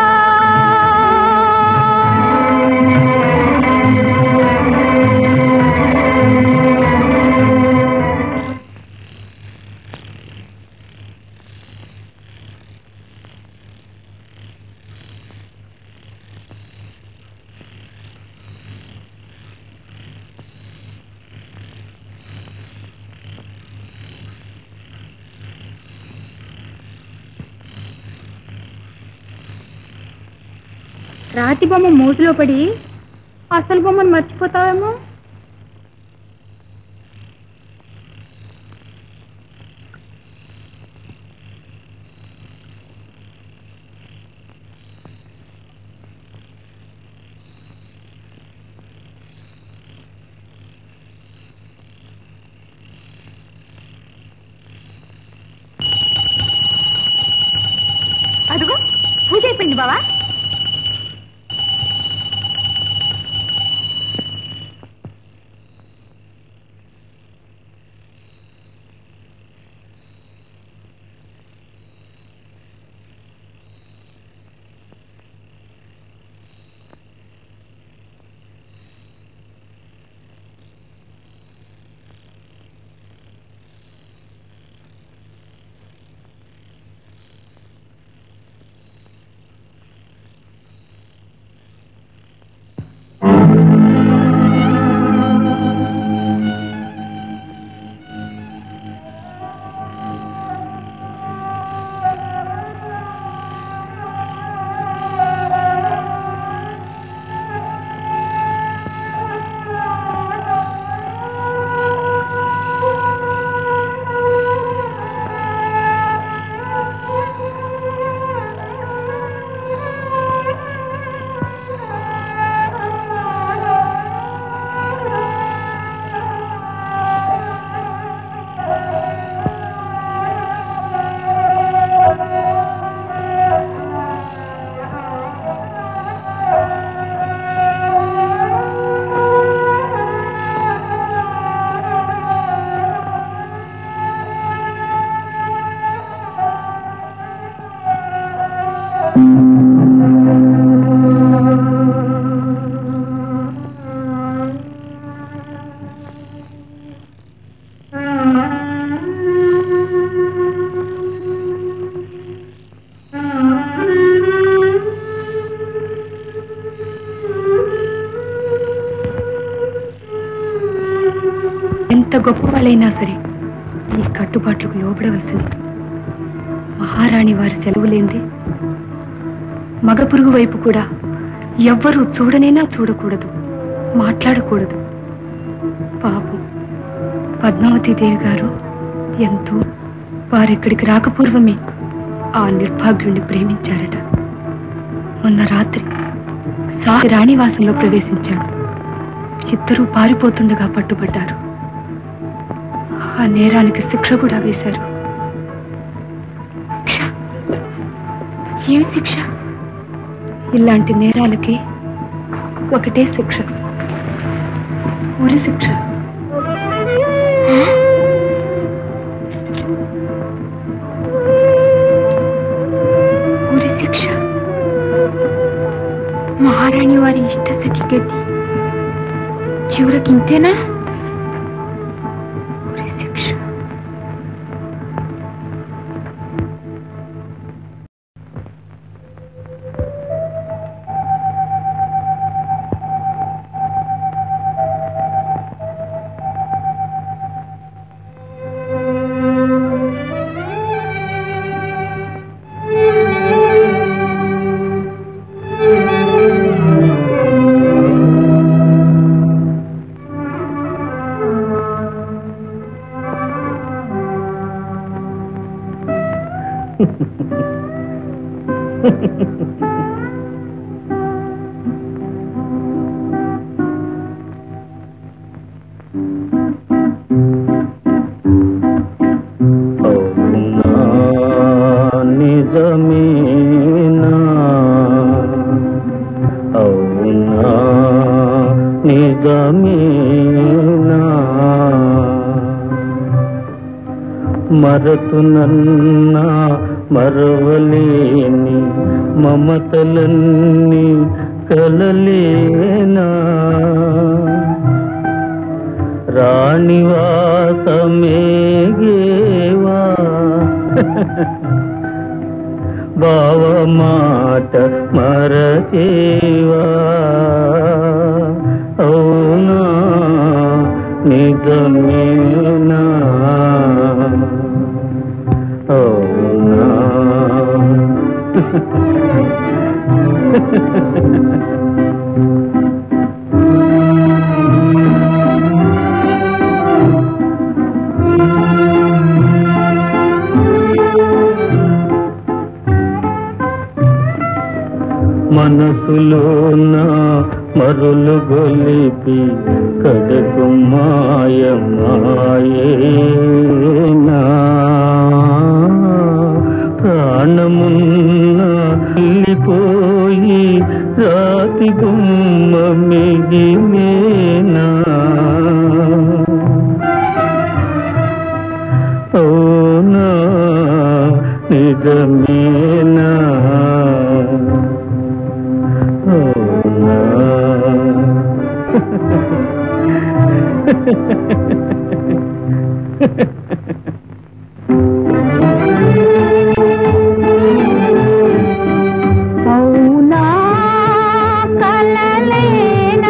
రాతి బొమ్మ మూతిలో పడి అసలు బొమ్మను మర్చిపోతావేమో అదిగో పూజ అయిపోయింది బావా గొప్పవాళ్ళైనా సరే ఈ కట్టుబాట్లకు లోబడవలసింది మహారాణి వారి సెలవు లేంది మగ పురుగు వైపు కూడా ఎవ్వరూ చూడనైనా చూడకూడదు మాట్లాడకూడదు పాపం పద్మావతి దేవి గారు ఎంతో వారిక్కడికి రాకపూర్వమే ఆ నిర్భాగ్యుణ్ణి ప్రేమించారట మొన్న రాత్రి సా రాణివాసంలో ప్రవేశించాడు ఇద్దరూ పారిపోతుండగా పట్టుబడ్డారు ఆ నేరానికి శిక్ష కూడా వేశారు శిక్ష? ఏమి శిక్ష ఇలాంటి నేరాలకి ఒకటే శిక్ష ఉరి శిక్ష ఉరి శిక్ష మహారాణి వారి ఇష్ట సఖి గతి చివరికి ఇంతేనా ఉరి శిక్ష అవునా నిజమేనా అవునా నిజమేనా మరతునన్నా మరవలేని మమతలన్నీ కలలేనా రాణివాసమేగేవా బావ మాట మరచేవా అవునా నిజమేనా అవునా మనసులోన మరులు గొలిపి కడకు మాయమాయేనా ప్రాణమున్న వెళ్ళిపోయి రాతి గుమ్మ మిగిలేనా అవునా నిజమేనా అవునా అవునా కలలేనా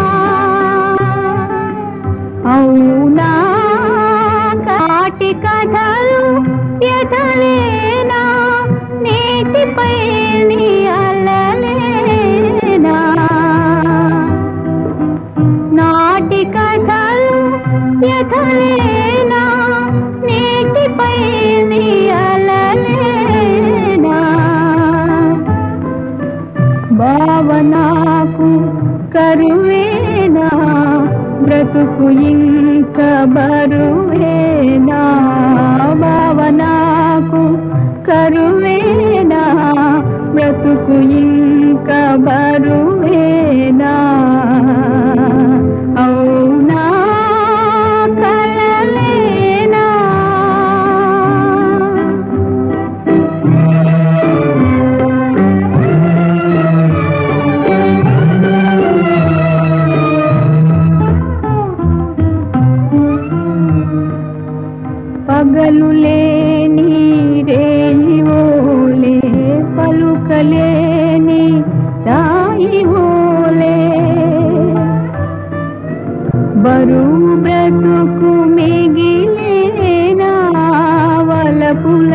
అవునా కాటి కథలు ఎదలేనా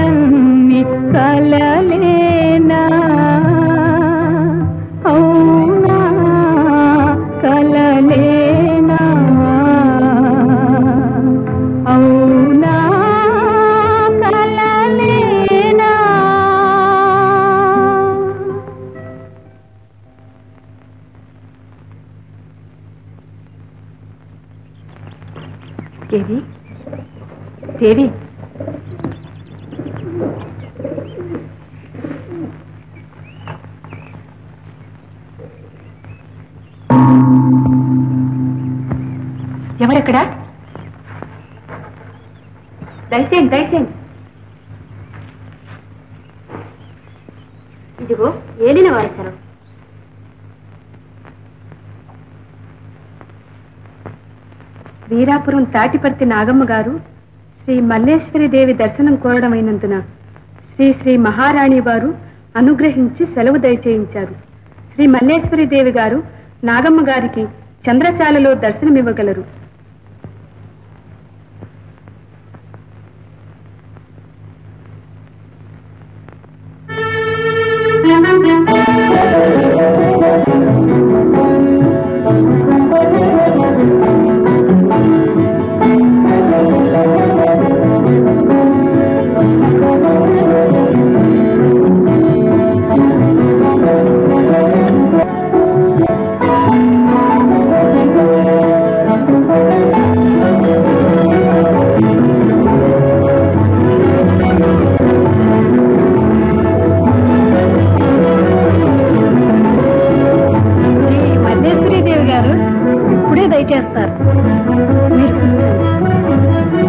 కలలన్నీ కలలేనా అవునా కలలేనా అవునా కలలేనా దేవి దేవి ఎవరెక్కడ దయచేయండి దయచేయండి ఇదిగో ఏలిన వారసరం వీరాపురం తాటిపర్తి నాగమ్మ గారు శ్రీ మల్లేశ్వరి దేవి దర్శనం కోరడమైనందున శ్రీ శ్రీ మహారాణి వారు అనుగ్రహించి సెలవు దయచేయించారు శ్రీ మల్లేశ్వరి దేవి గారు నాగమ్మ గారికి చంద్రశాలలో దర్శనమివ్వగలరు శ్రీ మల్లేశ్వరి దేవి గారు ఇప్పుడే దయచేస్తారు మీరు కూర్చోండి.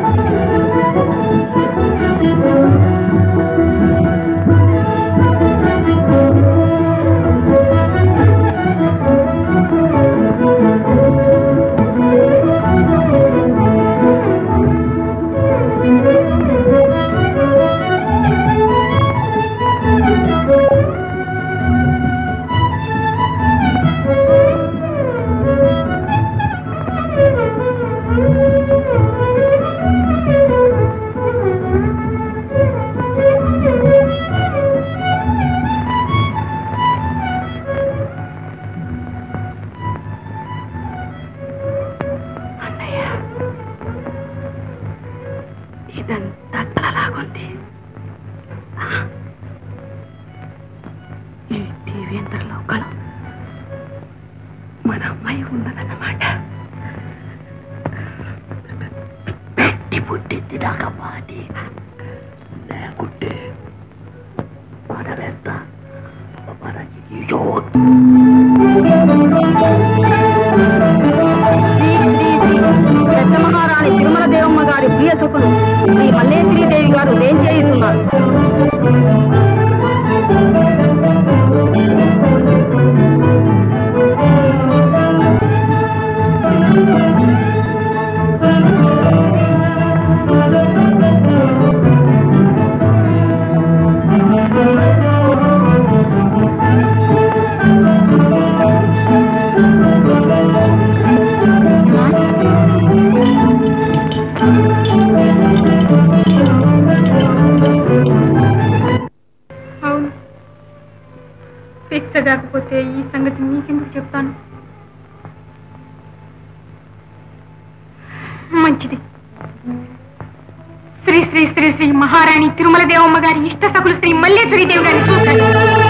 ఇదంతా కలలాగుంది ఈ టీవీ లోకలం మన అమ్మాయి ఉన్నదన్నమాట పెట్టి పుట్టింది నాకమ్మా అది లేకుంటే మనమెంత మనకి ఇదో పెద్ద మహారాణి తిరుమల దేవమ్మ గారి ప్రియ సొప్పును శ్రీ మల్లేశ్వరి దేవి గారు ఏం చేస్తున్నారు అవును ఫిక్స్ కాకపోతే ఈ సంగతి నీకెందుకు చెప్తాను మంచిది శ్రీ శ్రీ శ్రీ శ్రీ మహారాణి తిరుమల దేవమ్మ గారి ఇష్ట సకులు శ్రీ మల్లేశ్వరి దేవి గారిని చూశాను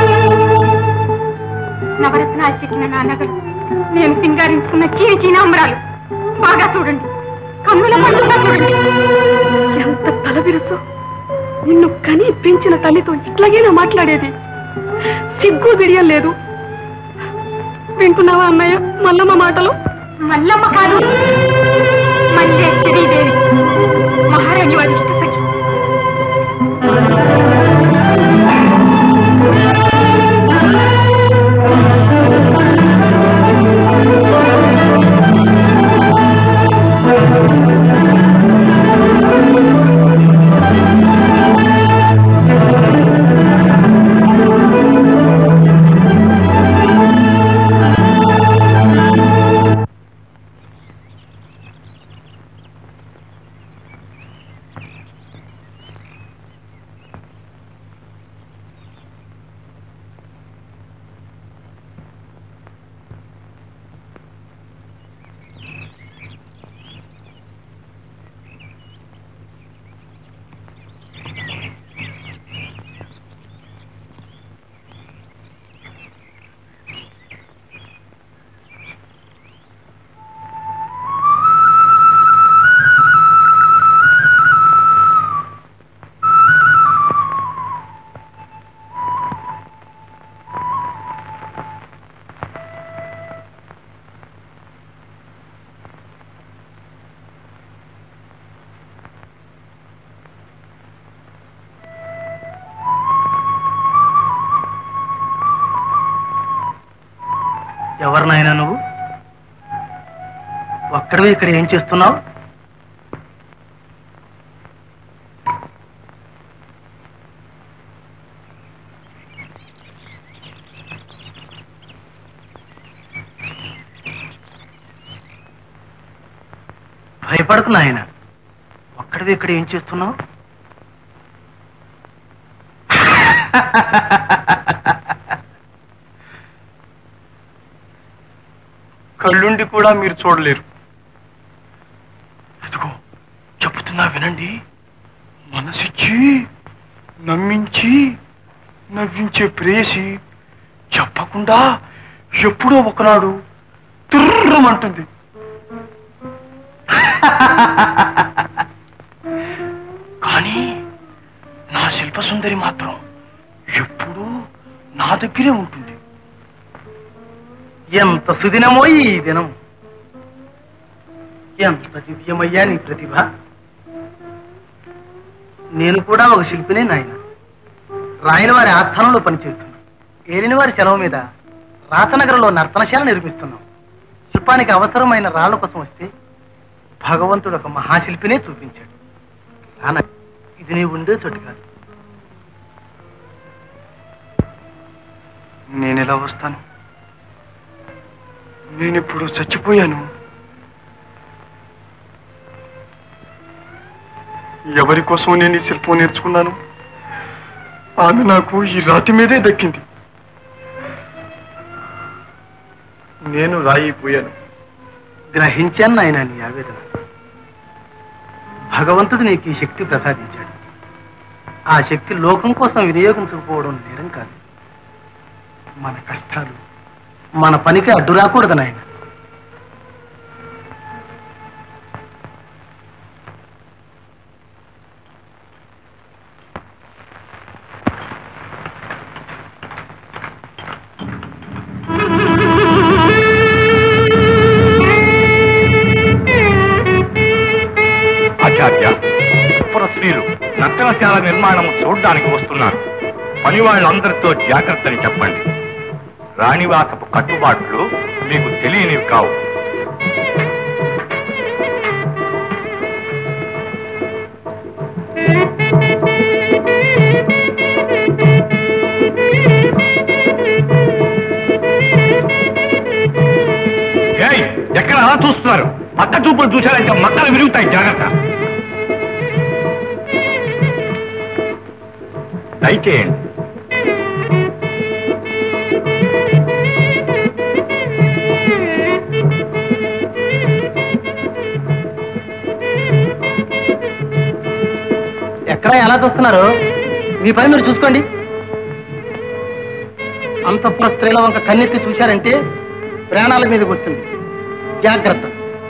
నవరత్నాలు చెక్కిన నా నగలు నేను సింగారించుకున్న చీని చీనాంబరాలు బాగా చూడండి కన్నుల పండుగ చూడండి ఎంత తల విరుసు నిన్ను కని పెంచిన తల్లితో ఇట్లాగేనా మాట్లాడేది సిగ్గు బిడియం లేదు వింటున్నావా అన్నయ్య మల్లమ్మ మాటలు మల్లమ్మ కాదు మల్లేశ్వరి దేవి మహారాణి వారి ఇష్ట సఖి ఎవరు నాయనా నువ్వు ఒక్కడవే ఇక్కడ ఏం చేస్తున్నావు భయపడకు నాయన ఒక్కడవే ఇక్కడ ఏం చేస్తున్నావు కళ్ళుండి కూడా మీరు చూడలేరు ఇదిగో చెప్తున్నా వినండి మనసిచ్చి నమ్మించి నవ్వించే ప్రేయసి చెప్పకుండా ఎప్పుడో ఒకనాడు తుర్రమంటుంది కానీ నా శిల్పసుందరి మాత్రం ఎప్పుడూ నా దగ్గరే ఉంటుంది ఎంత సుదినమో ఈ దినం ఎంత దివ్యమయ్యా నీ ప్రతిభ నేను కూడా ఒక శిల్పినే నాయన రాయల వారి ఆస్థానంలో పనిచేస్తున్నాను ఏలిన వారి సెలవు మీద రాతనగరంలో నర్తనశాల నిర్మిస్తున్నాం శిల్పానికి అవసరమైన రాళ్ల కోసం వస్తే భగవంతుడు ఒక మహాశిల్పినే చూపించాడు రాన ఇది నీ ఉండే చోటు కాదు నేను ఎలా వస్తాను నేను ఇప్పుడు చచ్చిపోయాను ఎవరి కోసం నేను ఈ శిల్పం నేర్చుకున్నాను ఆమె నాకు ఈ రాతి మీదే దక్కింది నేను రాయిపోయాను గ్రహించాను నాయన నీ ఆవేదన భగవంతుడు నీకు ఈ శక్తి ప్రసాదించాడు ఆ శక్తి లోకం కోసం వినియోగించకపోవడం నేరం కాదు మన కష్టాలు మన పనికి అడ్డు రాకూడదు నాయన ఆచార్య పురస్త్రీలు నర్తనశాల నిర్మాణం చూడ్డానికి వస్తున్నారు పని వాళ్ళందరితో జాగ్రత్తని చెప్పండి రాణివాసపు కట్టుబాట్లు మీకు తెలియనివి కావు ఏయ్, ఎక్కడ అలా చూస్తున్నారు పక్క చూపులు చూశారంటే మక్కలు విరుగుతాయి జాగ్రత్త దయచేయండి ఎక్కడ ఎలా చూస్తున్నారు మీ పని మీరు చూసుకోండి అంతఃపుర స్త్రీల వంక కన్నెత్తి చూశారంటే ప్రాణాల మీదకి వస్తుంది జాగ్రత్త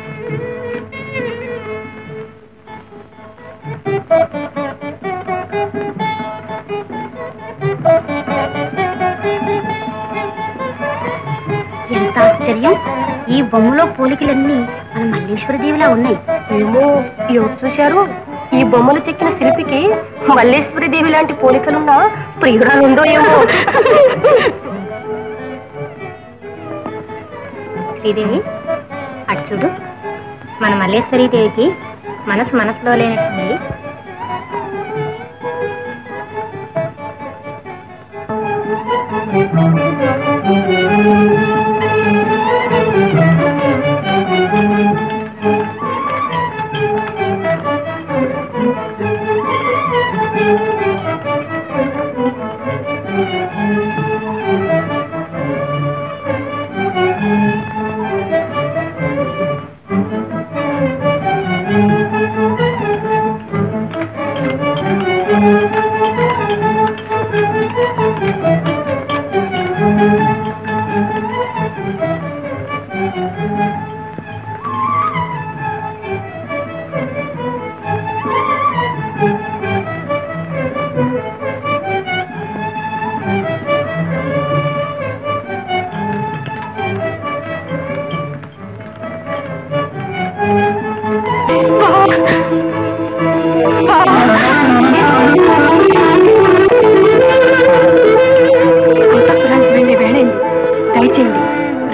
ఎంత ఆశ్చర్యం ఈ బొమ్మలో పోలికలన్నీ మన మల్లేశ్వరదేవిలా ఉన్నాయి ఏమో ఎవరు చూశారు ఈ బొమ్మలు చెక్కిన శిల్పికి మల్లేశ్వరి దేవి లాంటి పోలికలున్నా ప్రియురాలు ఉందో ఏమో శ్రీదేవి అటు చూడు మన మల్లేశ్వరి దేవికి మనసు మనసులో లేనట్టుంది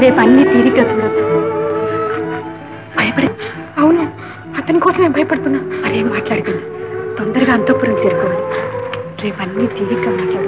రేపు అన్ని తీరిగ్గా చూడొచ్చు భయపడి అవును అతని కోసమే భయపడుతున్నా మరేం మాట్లాడకండి తొందరగా అంతఃపురం చేరుకోవాలి రేపు అన్ని తీరిగ్గా మాట్లాడు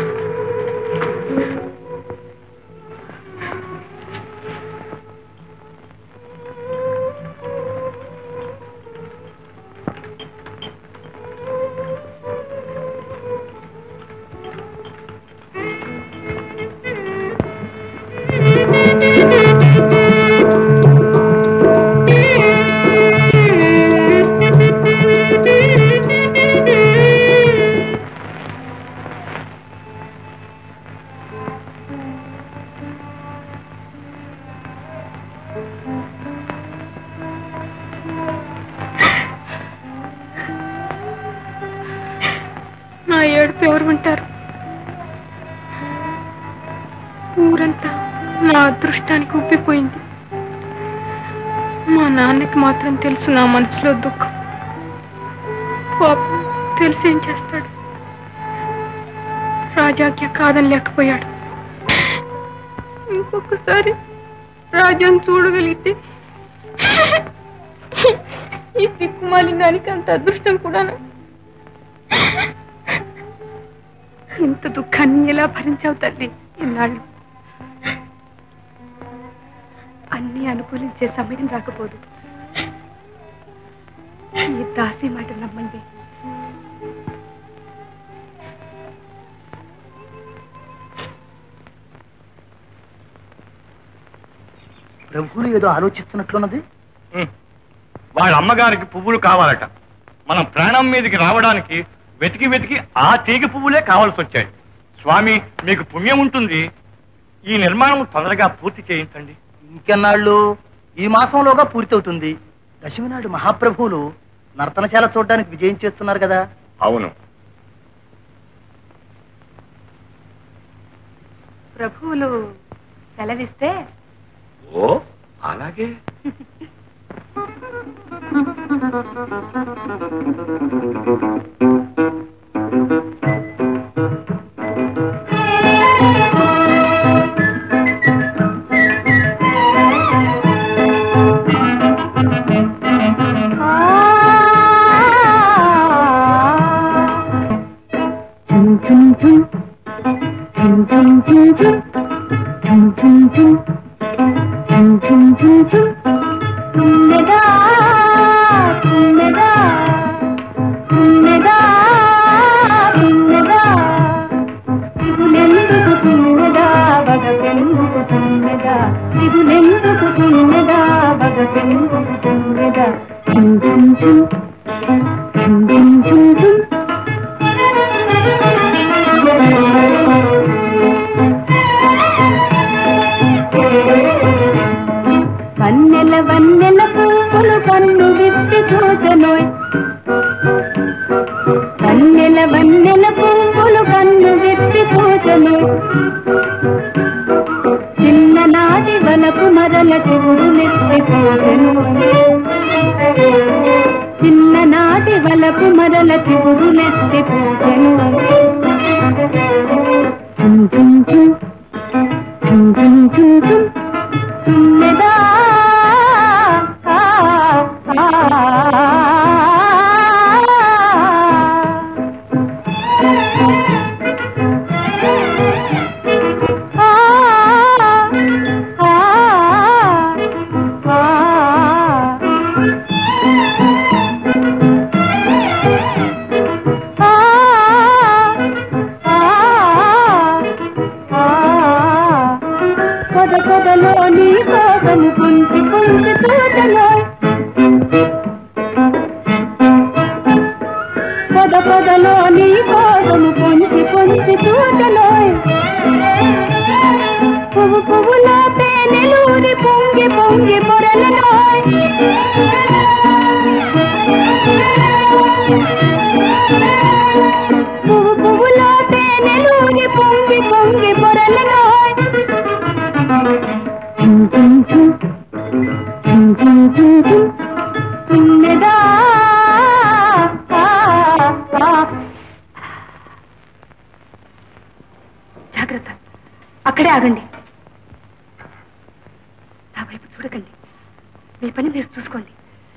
నా ఏడుపు ఎవరు వింటారు ఊరంతా నా అదృష్టానికి ఉబ్బిపోయింది మా నాన్నకి మాత్రం తెలుసు నా మనసులో దుఃఖం పాపం తెలిసేం చేస్తాడు రాజాజ్ఞ కాదని లేకపోయాడు ఇంకొకసారి రాజాను చూడగలిగితే ఈ దిక్కుమాలినానికి అంత అదృష్టం కూడా ఇంత దుఃఖాన్ని ఎలా భరించావు తల్లి ఇన్నాళ్ళు అన్ని అనుకూలించే సమయం రాకపోదు ఈ దాసి మాట నమ్మండి ప్రభువులు ఏదో ఆలోచిస్తున్నట్లున్నది వాళ్ళ అమ్మగారికి పువ్వులు కావాలట మనం ప్రాణం మీదకి రావడానికి వెతికి వెతికి ఆ తీగ పువ్వులే కావాల్సి వచ్చాయి స్వామి మీకు పుణ్యం ఉంటుంది ఈ నిర్మాణం తొందరగా పూర్తి చేయించండి ఇంకెన్నాళ్ళు ఈ మాసంలోగా పూర్తవుతుంది దశమి నాడు మహాప్రభువులు నర్తనశాల చూడడానికి విజయం చేస్తున్నారు కదా అవును ప్రభువులు సెలవిస్తే ఓ అలాగే వన్నెల వన్నెల పువ్వులు కన్ను విప్పి చూసనోయ్ వన్నెల వన్నెల పువ్వులు కన్ను విప్పి చూసనోయ్ చిన్ననాటి వలపు మరల చిగురు నెత్తి పోసెను చిన్ననాటి వలపు మరల చిగురు నెత్తి పోసెను చుం చుం చుం చుం చుం చుం చుం తుమ్మెదా ఆ, ఆ, ఆ, ఆ, పొద పొదలో నీ కోసము కుంచి కుంచి చూడలో పొద పొదలో నీ కోసము కుంచి కుంచి చూడలో పువ్వు పువ్వులో తేనెలూరి పొంగి పొంగి పొరలలోయ్ పువ్వు పువ్వులో తేనెలూరి పొంగి పొంగి పొరలలోయ్ చుం చుం చుం చుం చుం చుం చుం తుమ్మెదా ఆ, ఆ. జాగ్రత్త అక్కడే ఆగండి మీరు చూసుకోండి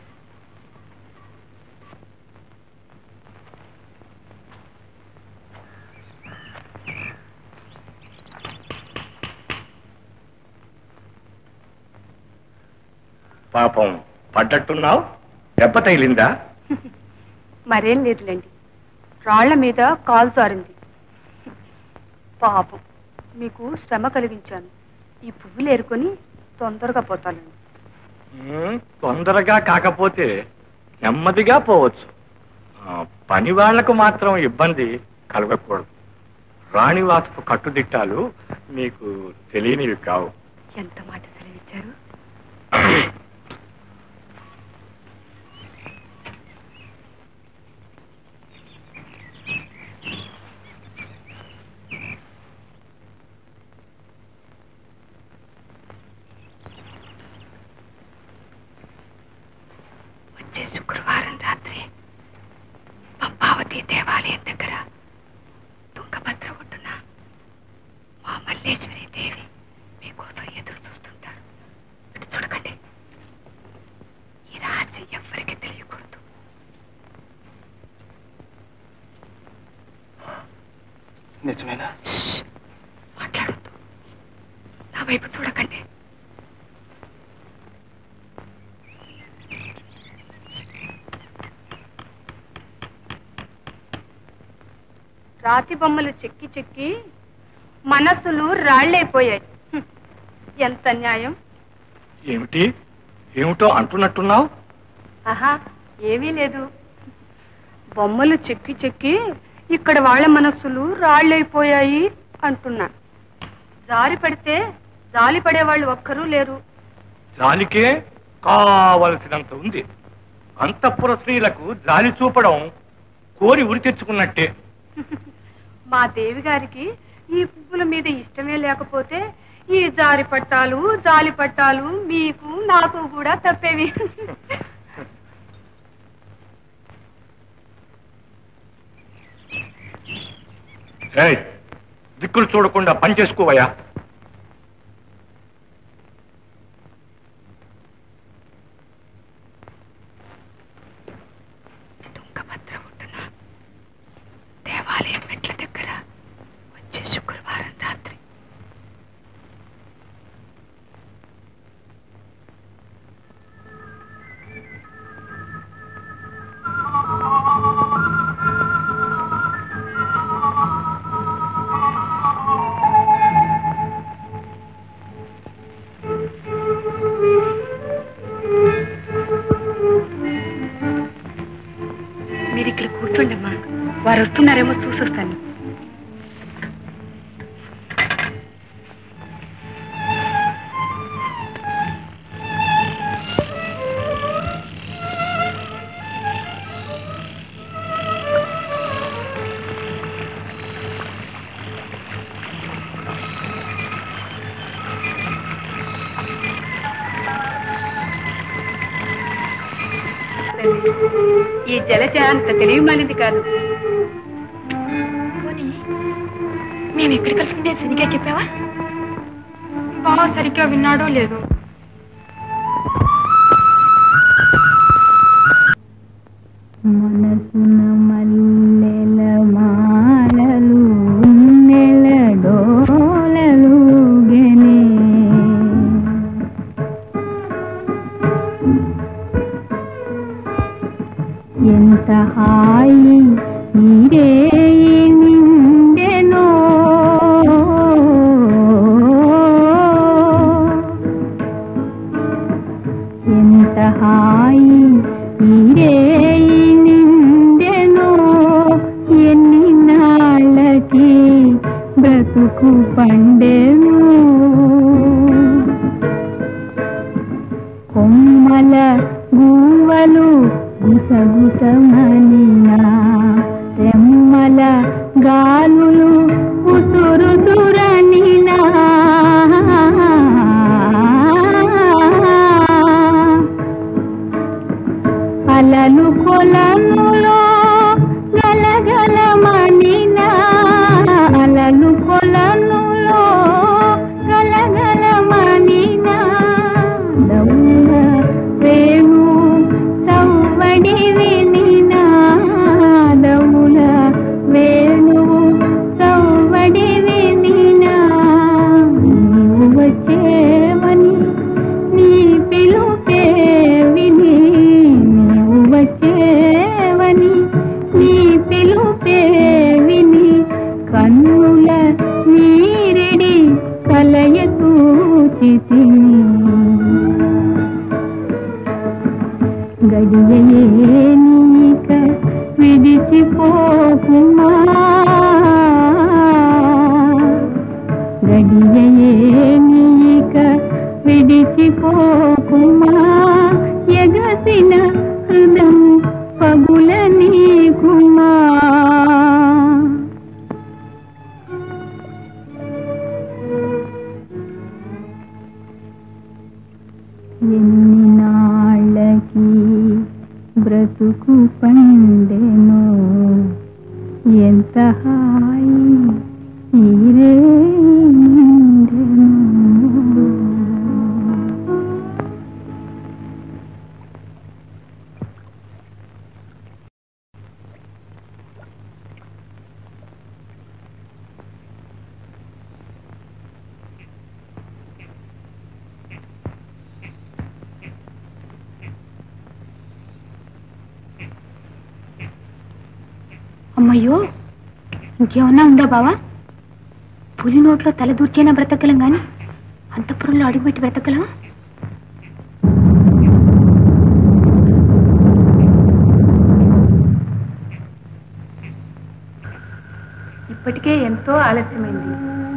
పాపం పడ్డట్టున్నావు దెబ్బ తగిలిందా మరేం లేదులేండి రాళ్ల మీద కాలు జారింది పాపం మీకు శ్రమ కలిగించాను ఈ పువ్వులు ఏరుకొని తొందరగా పోతానండి ఉమ్, తొందరగా కాకపోతే నెమ్మదిగా పోవచ్చు ఆ, పని వాళ్లకు మాత్రం ఇబ్బంది కలగకూడదు రాణివాసపు కట్టుదిట్టాలు మీకు తెలియనివి కావు ఎంత మాట సెలవిచ్చారు వచ్చే శుక్రవారం రాత్రి పంపావతి దేవాలయం దగ్గర తుంగభద్ర ఒడ్డున మా మల్లేశ్వరి దేవి మీకోసం ఎదురు చూస్తుంటారు ఇటు చూడకండి ఈ రహస్యం ఎవ్వరికి తెలియకూడదు నిజమేనా మాట్లాడద్దు నా వైపు చూడకండి రాతి బొమ్మలు చెక్కి చెక్కి మనస్సులు రాళ్ళైపోయాయి హ్మ్. ఎంత న్యాయం ఏమిటి ఏమిటో అంటున్నట్టున్నావు ఆహా ఏమీ లేదు బొమ్మలు చెక్కి చెక్కి ఇక్కడ వాళ్ళ మనస్సులు రాళ్ళైపోయాయి అంటున్నా జారి పడితే జాలి పడేవాళ్ళు ఒక్కరూ లేరు జాలికే కావలసినంత ఉంది అంతఃపుర స్త్రీలకు జాలి చూపడం కోరి ఉరి తెచ్చుకున్నట్టే మా దేవి గారికి ఈ పువ్వుల మీద ఇష్టమే లేకపోతే ఈ జారి పట్టాలు జాలి పట్టాలు మీకు నాకు కూడా తప్పేవి ఏయ్, దిక్కులు చూడకుండా పని చేసుకోవయ్యా తుంగభద్ర ఒడ్డున దేవాలయం మెట్ల దగ్గర వచ్చే శుక్రవారం రాత్రి మీరు ఇక్కడ కూర్చోండి అమ్మా వారు వస్తున్నారేమో చూసొస్తాను ఈ జలజ అంత తెలియమానిది కాదు మేము ఎక్కడ కలుసుకుంటే సరిగ్గా చెప్పావా బాగా సరిగ్గా విన్నాడో లేదో మనసున మల్లెల మాలలు నెల డోలలు గెనే ఎంత హాయి ఈరే నిండెనో ఎంత హాయి ఈరే నిండెనో ఎన్ని నాళ్ళకి బ్రతుకు పండెను కొమ్మల గువ్వలు గుసగుసమనినా రెమ్మల గాలులు ఉసురుదురనినా అలలు కొలనులో గలగలమనినా అలలు కొలనులో గలగలమనినా దౌల వే మరచిపోకుమా ఎగసిన హృదం పగుల నీకుమా ఎన్ని నాళ్ళకి బ్రతుకు పండెను ఎంత హాయి ఈరే నిండెను. అమ్మయ్యో ఇంకేమన్నా ఉందా బావా పులి నోట్లో తల దూర్చైనా బ్రతకలం గాని అంతఃపురంలో అడుగుపెట్టి బ్రతకలం ఇప్పటికే ఎంతో ఆలస్యమైంది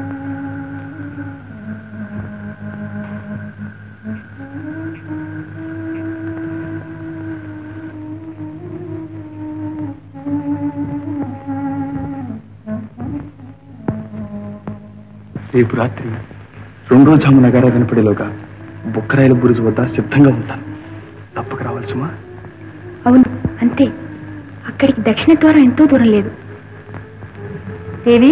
రేపు రాత్రి రెండో జాము నగారా వినపడేలోగా బుక్కరాయల బురుజు వద్ద సిద్ధంగా ఉంటాను తప్పక రావాలి సుమా అవును అంతే అక్కడికి దక్షిణ ద్వారం ఎంతో దూరం లేదు దేవి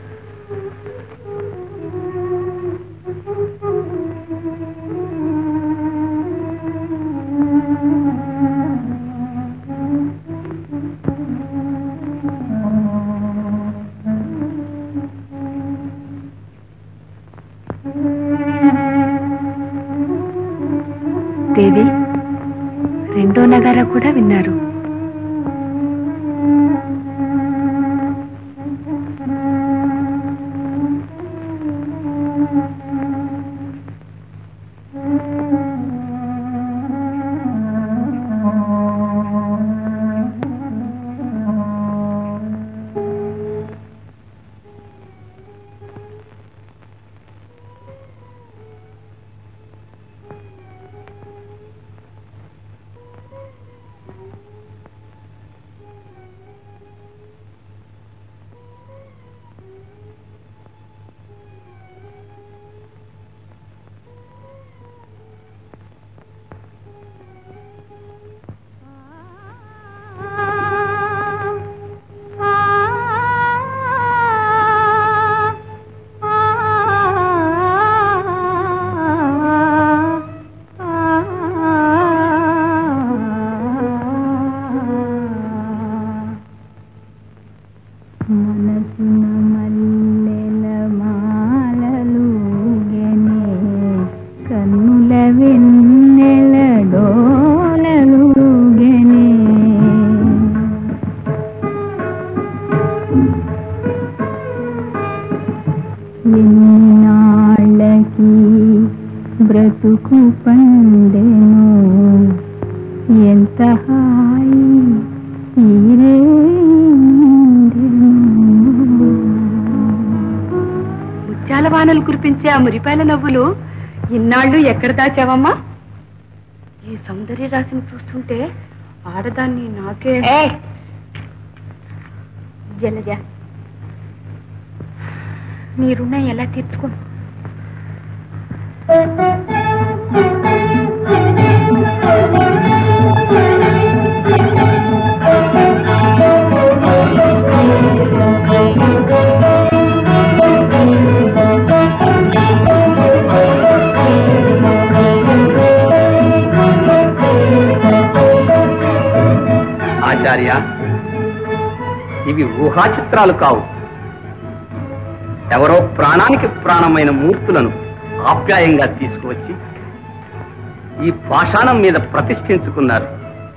దేవి రెండో నగారా కూడా విన్నారు మనసున మల్లెల మాలలుగెనే కన్నుల వెన్నెల డోలలుగెనే ఎన్నాళ్ళకి బ్రతుకు పండెను ఎంత హాయి ఈరే నిండెను. ముత్యాల వానలు కురిపించే ఆ మురిపాయల నవ్వులు ఇన్నాళ్ళు ఎక్కడ దాచావమ్మా ఈ సౌందర్య రాశిని చూస్తుంటే ఆడదాన్ని నాకే జలజ నీ రుణం ఎలా తీర్చుకోను ఆచార్య ఇవి ఊహా చిత్రాలు కావు ఎవరో ప్రాణానికి ప్రాణమైన మూర్తులను ఆప్యాయంగా తీసుకువచ్చి ఈ పాషాణం మీద ప్రతిష్ఠించుకున్నారు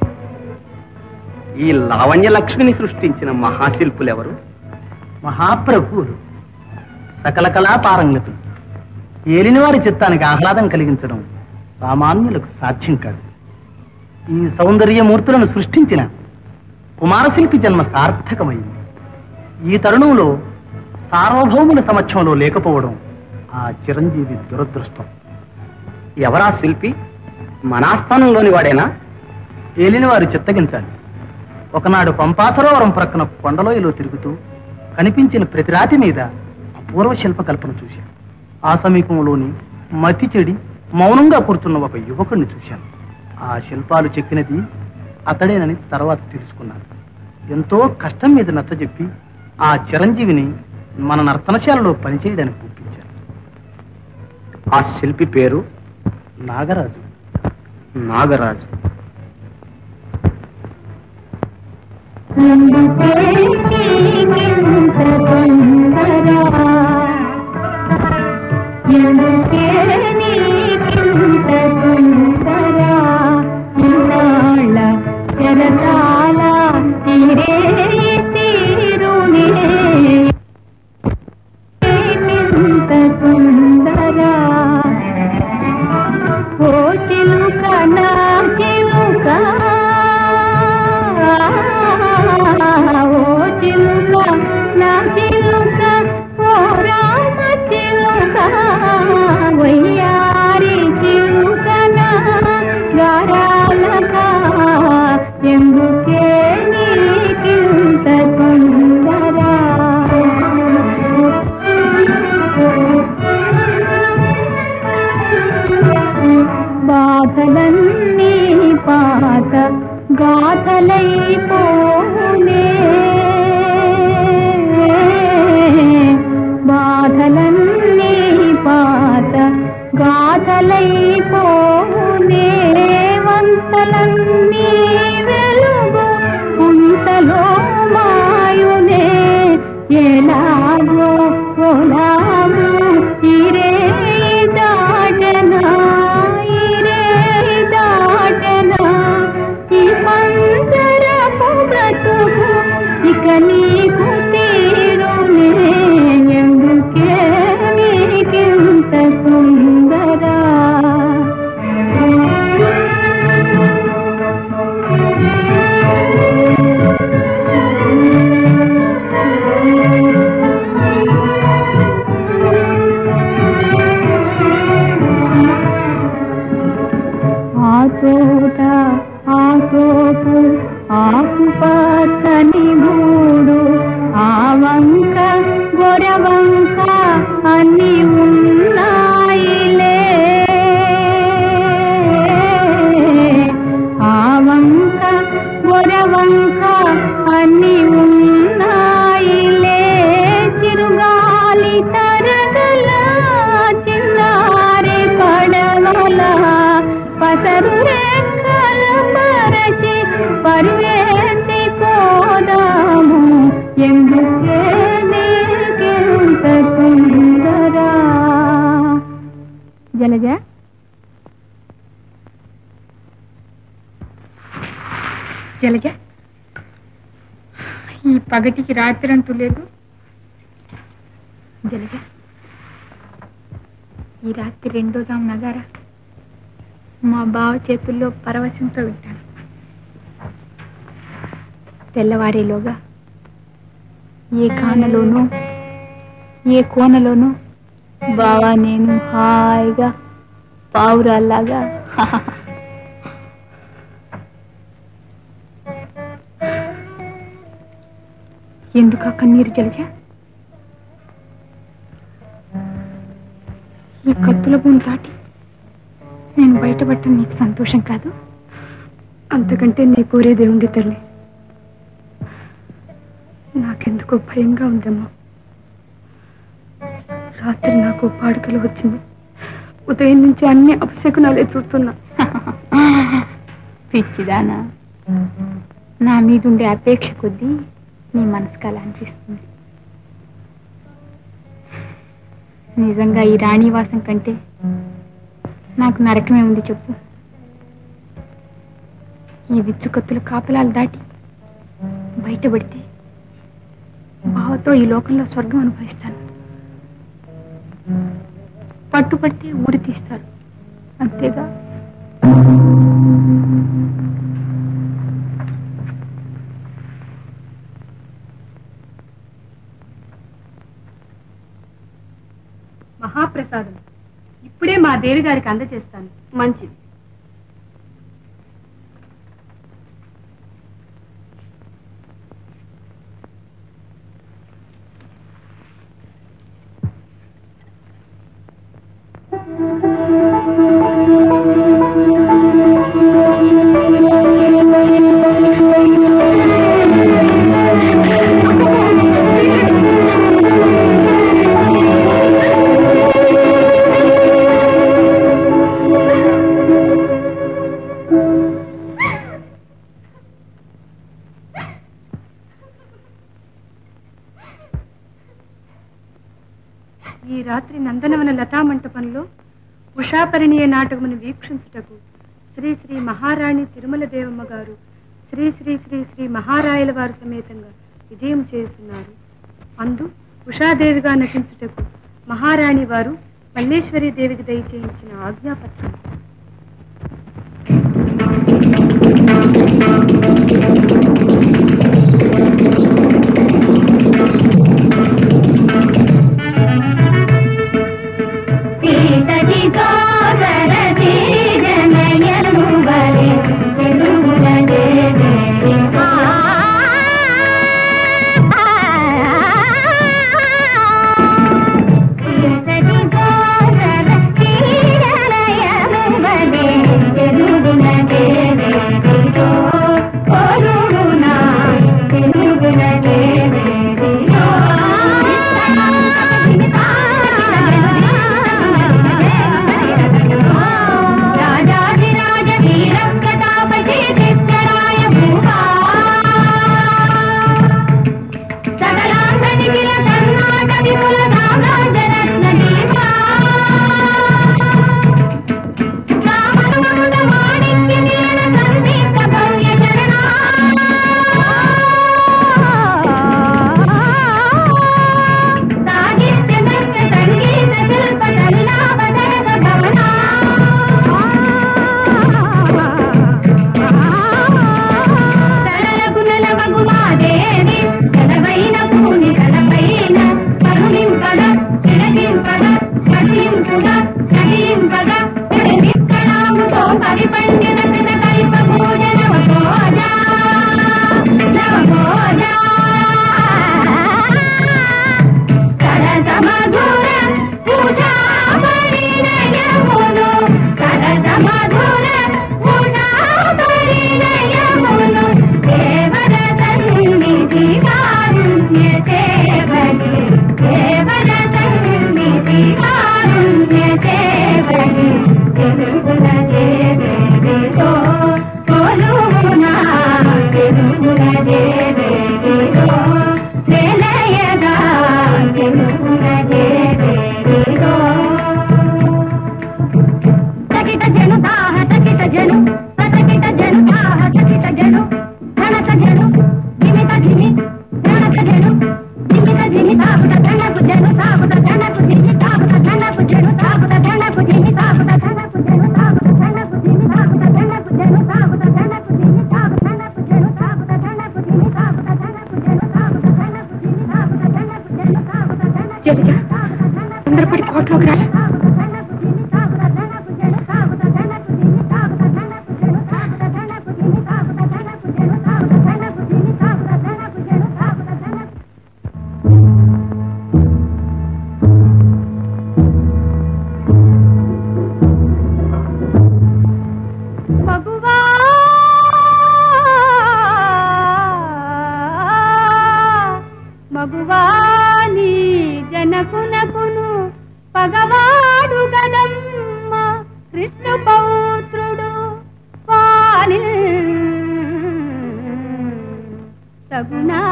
ఈ లావణ్య లక్ష్మిని సృష్టించిన మహాశిల్పులెవరు మహాప్రభువులు సకల కళా పారంగతులు ఏలిని వారి చిత్తానికి ఆహ్లాదం కలిగించడం సామాన్యులకు సాధ్యం కాదు ఈ సౌందర్యమూర్తులను సృష్టించిన కుమారశిల్పి జన్మ సార్థకమైంది ఈ తరుణంలో సార్వభౌముల సమక్షంలో లేకపోవడం ఆ చిరంజీవి దురదృష్టం ఎవరా శిల్పి మనాస్థానంలోని వాడేనా ఏలిన వారు చిత్తగించాలి ఒకనాడు పంపాసరోవరం ప్రక్కన కొండలోయలో తిరుగుతూ కనిపించిన ప్రతి రాతి మీద అపూర్వ శిల్పకల్పన చూశాను ఆ సమీపంలోని మతి చెడి మౌనంగా కూర్చున్న ఒక యువకుడిని చూశాను ఆ శిల్పాలు చెక్కినది అతడేనని తర్వాత తెలుసుకున్నాను ఎంతో కష్టం మీద నచ్చజెప్పి ఆ చిరంజీవిని మన నర్తనశాలలో పనిచేయడానికి ఒప్పించాను ఆ శిల్పి పేరు నాగరాజు నాగరాజు చరతాల తీరే తీరునే ఇంత సుందరా ఓ చిలుక నా చిలుక ఓ చిలుక నా చిలుక ఓ రామ చిలుక వయ్యారి చిలుక నా గారాలక ఎందుకే నీకింత సుందరా బాధలన్నీ పాత గాథలైపోనే బాధలన్నీ పాత గాథలైపోనే వంతలన్నీ వెలుగు ఉంతలో మాయునే ఎలాగో ఒలాగో ఇరే దాటనా ఇరే దాటనా ఈ పంజరపు బ్రతుకు ఇక నీకు తీరునే ఎందుకే నీకింత సుందరా ఆ తోట ఆ తోపు ఆకు పచ్చని మూడు ఆ వంక గొరవంక అన్ని ఉన్నాయిలే ఆ వంక గొరవంక అన్ని ఉన్నాయిలే చిరుగాలి తరగల చిన్నారి పడవల పసరు రెక్కల పరచి పరువేసి పోదాము ఎందుకే నీకెంత సుందరా జలజ జలజ ఈ పగటికి రాత్రి అంటూ లేదు జలజ ఈ రాత్రి రెండో జాము నగారా మా బావ చేతుల్లో పరవశంతో వింటాను తెల్లవారేలోగా ఏ కానలోనూ ఏ కోనలోనూ బావా నేను హాయిగా పావురాల్లాగా ఎందుకు ఆ కన్నీరు జలజ ఈ కత్తుల భూమి దాటి నేను బయటపడటం నీకు సంతోషం కాదు అంతకంటే నీ కోరేదే ఉంది తల్లి నాకెందుకో భయంగా ఉందమ్మా రాత్రి నాకు పాడుకలు వచ్చింది ఉదయం నుంచి అన్ని అపశకునాలే చూస్తున్నా పిచ్చిదానా నా మీదుండే అపేక్ష కొద్దీ నీ మనసుకు అలా అనిపిస్తుంది నిజంగా ఈ రాణివాసం కంటే నాకు నరకమే ఉంది చెప్పు ఈ విచ్చుకత్తులు కాపలాలు దాటి బయటపడితే బావతో ఈ లోకంలో స్వర్గం అనుభవిస్తాను పట్టుపడితే ఊరి తీస్తారు అంతేగా మహాప్రసాదం ఇప్పుడే మా దేవి గారికి అందజేస్తాను మంచిది ఈ రాత్రి నందనవన లతా మంటపంలో ఉషాపరిణీయ నాటకమును వీక్షించుటకు శ్రీ శ్రీ మహారాణి తిరుమల దేవమ్మ గారు శ్రీ శ్రీ శ్రీ శ్రీ మహారాయల వారి సమేతంగా విజయం చేస్తున్నారు అందు ఉషాదేవిగా నటించుటకు మహారాణి వారు మల్లేశ్వరి దేవికి దయచేయించిన ఆజ్ఞాపత్రం సీతకి సోదర తీరనయను వలె తెలుగుల దేవేరి సీతకి సోదర తీరనయను వలె తెలుగుల దేవేరితో కొలుగునా తెలుగుల దేవేరితో రాజాధిరాజ వీరం ప్రతాపతి కృష్ణరాయ భూమా సకలాంగనిఖిల కర్ణాట విపుల సామ్రాజ్యరత్న దీపా రామనుమముద మాణిక్య నీల సందీప్త భవ్య చరణా సాహిత్య నృత్య సంగీత శిల్ప కళావతరణ భవనా సరళ గుణల మగుమాదేవి కలవైన భూమి కలపైన కరుణింపగ తిలకింపగ కరుణింపుగ కరియింపగ నిక్కడాముతో కవి పండిన కృత కల్ప భోజన భోజా నవభోజా కరసమధుర పూజా పరిణయమును కరసమధుర పూజా పరిణయమును దేవర సన్నిధి కారుణ్య సేవకి దేవర సన్నిధి కారుణ్య సేవకి తెలుగుల దేవేదితో కొలువునా తెలుగుల దేవేదితో నిలయగా తెలుగుల దేవేదితో తకిట జను దాహ తకిట జను తకిట జను దాహ తకిట జను ధనక జను గిమిత గిమి ధనక జను గిమిత గిమి తాపుట ధనకు జను తాపుట ధనకు గిమి తాపుట ధనకు జను తాపుట ధనకు గిమి తాపుట ధనకు జను తాపుట ధనకు గిమి తాపుట ధనకు జను తాపుట ధనకు గిమి తాపుట ధనకు జను తాపుట ధనకు గిమి తాపుట ధనకు జను తాపుట ధనకు గిమి తాపుట ధనకు జను తాపుట ధనకు జలజ తొందరపడి కోట్లోకి రా మగువా మగువాని జనకునకును పగవాడు గదమ్మ కృష్ణ పౌత్రుడు వాని తగునా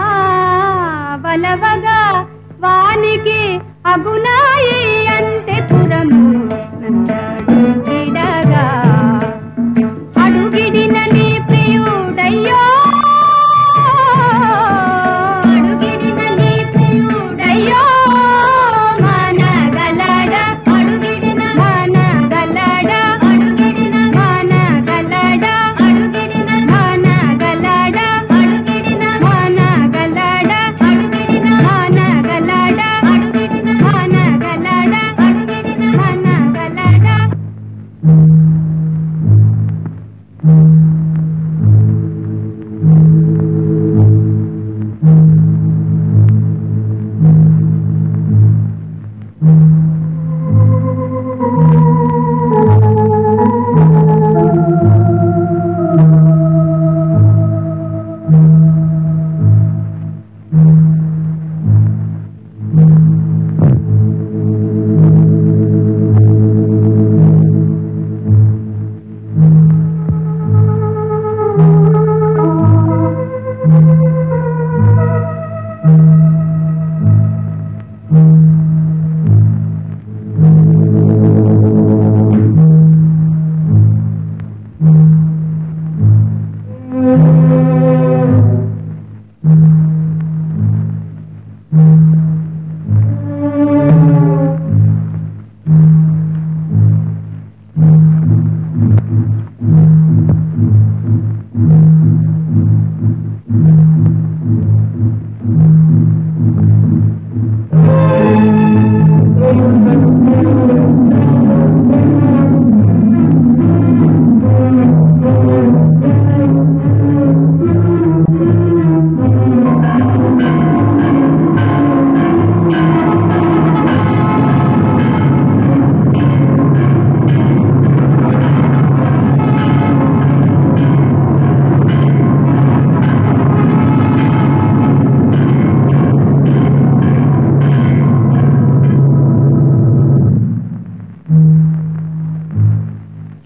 బలవగా వానికి అగునాయి అంటే పురము నందడుగిడగా అడుగిడిన నీ ప్రియుడయ్యో అడుగిడిన నీ ప్రియుడయ్యో మనగలడ అడుగిడిన మనగలడ అడుగిడిన మనగలడ అడుగిడిన మనగలడ అడుగిడిన మనగలడ అడుగిడిన మనగలడ అడుగిడిన మనగలడ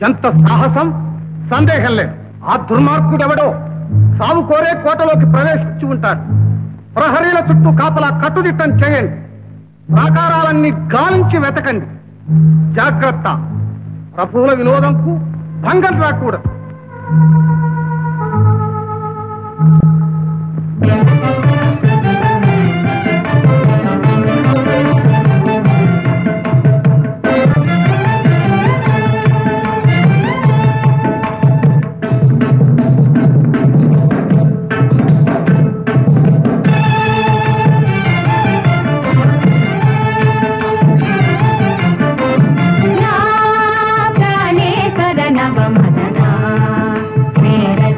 ఎంత సాహసం సందేహం లేదు ఆ దుర్మార్గుడెవడో సాగు కోరే కోటలోకి ప్రవేశించి ఉంటాడు ప్రహరీల చుట్టూ కాపలా కట్టుదిట్టం చేయండి ప్రాకారాలన్నీ గాలించి వెతకండి జాగ్రత్త ప్రభువుల వినోదంకు భంగం రాకూడదు ప్రాణేశ్వర నవమదనా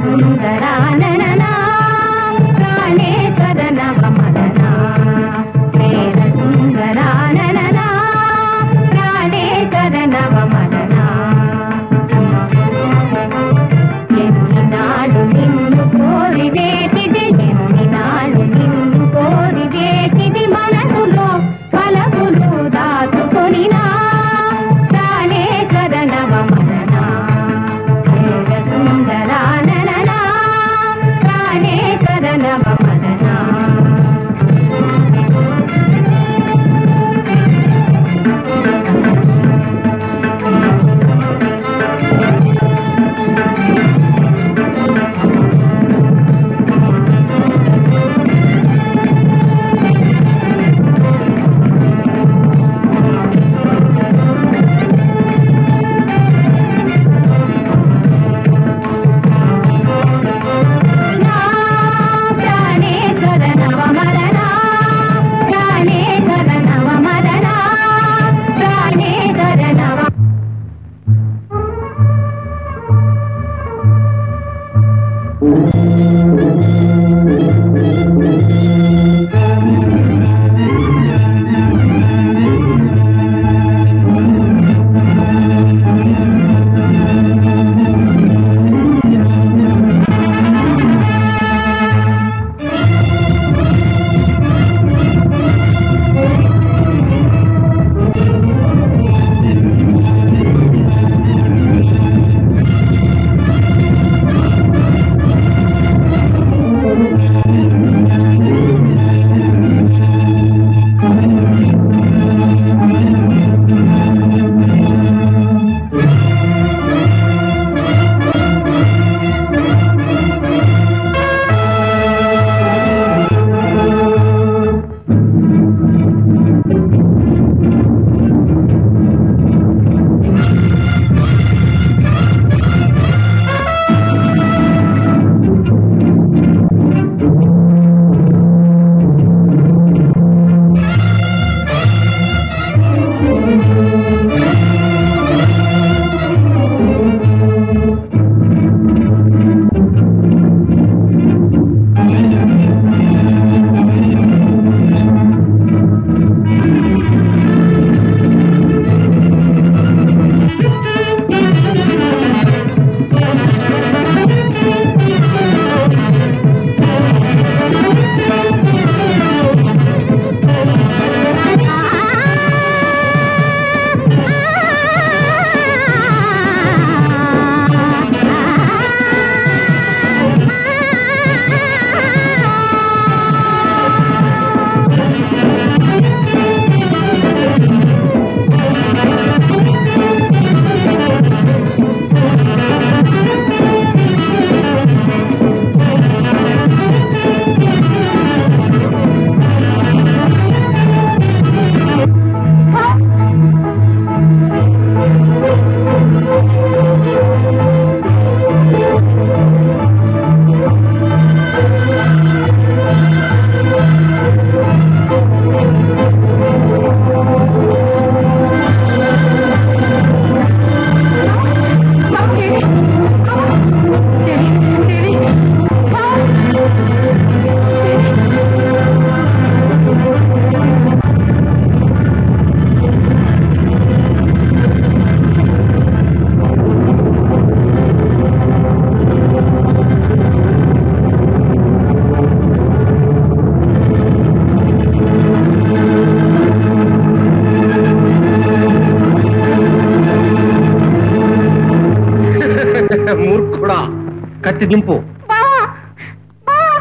కత్తి దింపు బావా బావా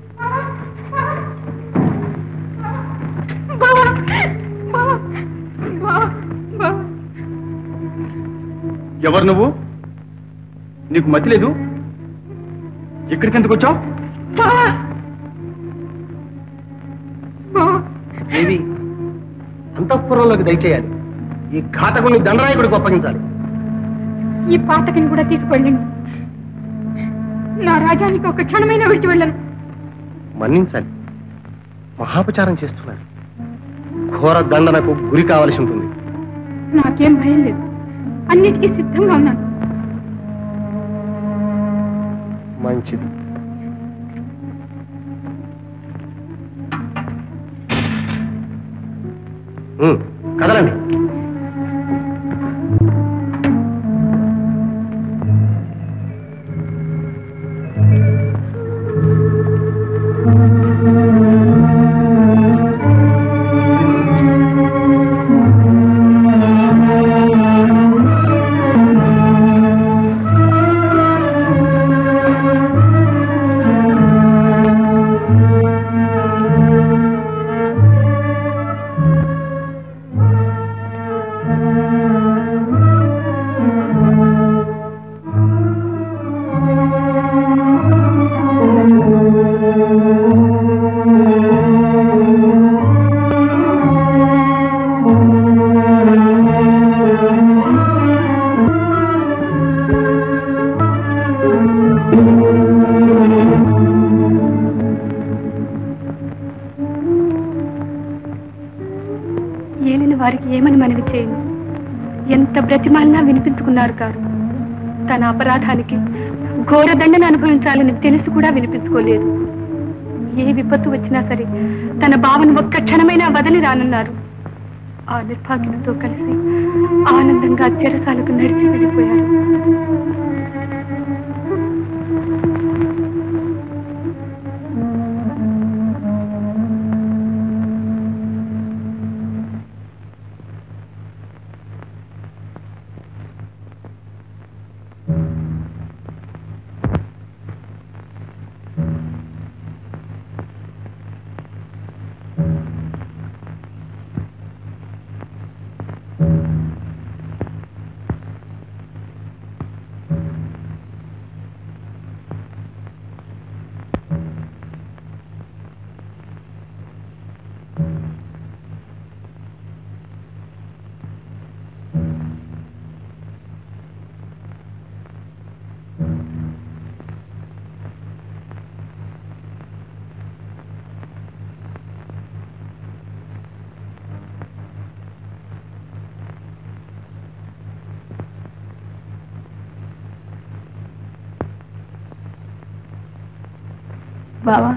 బావా బావా బావా బావా ఎవరు నువ్వు నీకు మతి లేదు ఇక్కడికి ఎందుకు వచ్చావు బావా బావా దేవి అంతఃపురంలోకి దయచేయాలి ఈ ఘాతకుని దండనాయకుడికి అప్పగించాలి ఈ పాతకిని కూడా తీసుకెళ్ళండి నా రాజానికి ఒక క్షణమైనా విడిచి వెళ్ళను మన్నించాలి మహాపచారం చేస్తున్నారు ఘోర దండనకు గురి కావలసి ఉంటుంది నాకేం భయం లేదు అన్నిటికీ సిద్ధంగా ఉన్నాను మంచిది ఉమ్, కదలండి ఏలిన వారికి ఏమని మనవి చేయను ఎంత బ్రతిమాలినా వినిపించుకున్నారు కారు తన అపరాధానికి ఘోర దండను అనుభవించాలని తెలిసి కూడా వినిపించుకోలేదు ఏ విపత్తు వచ్చినా సరే తన భావన ఒక్క క్షణమైనా వదిలి రానున్నారు ఆ నిర్భాగ్యంతో కలిసి ఆనందంగా చెరసాలకు నడిచి వెళ్ళిపోయారు బావా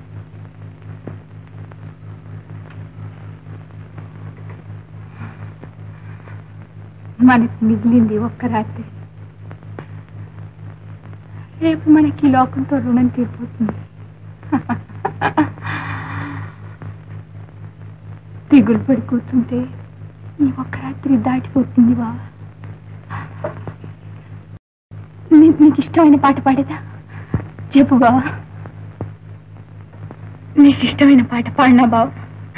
మనకి మిగిలింది ఒక్క రాత్రి రేపు మనకి ఈ లోకంతో రుణం తీరిపోతుంది దిగులు పడి కూర్చుంటే ఈ ఒక్క రాత్రి దాటిపోతుంది బావా నీ- నీకు ఇష్టమైన పాట పాడేదా చెప్పు బావా నీకు ఇష్టమైన పాట పాడినా బావా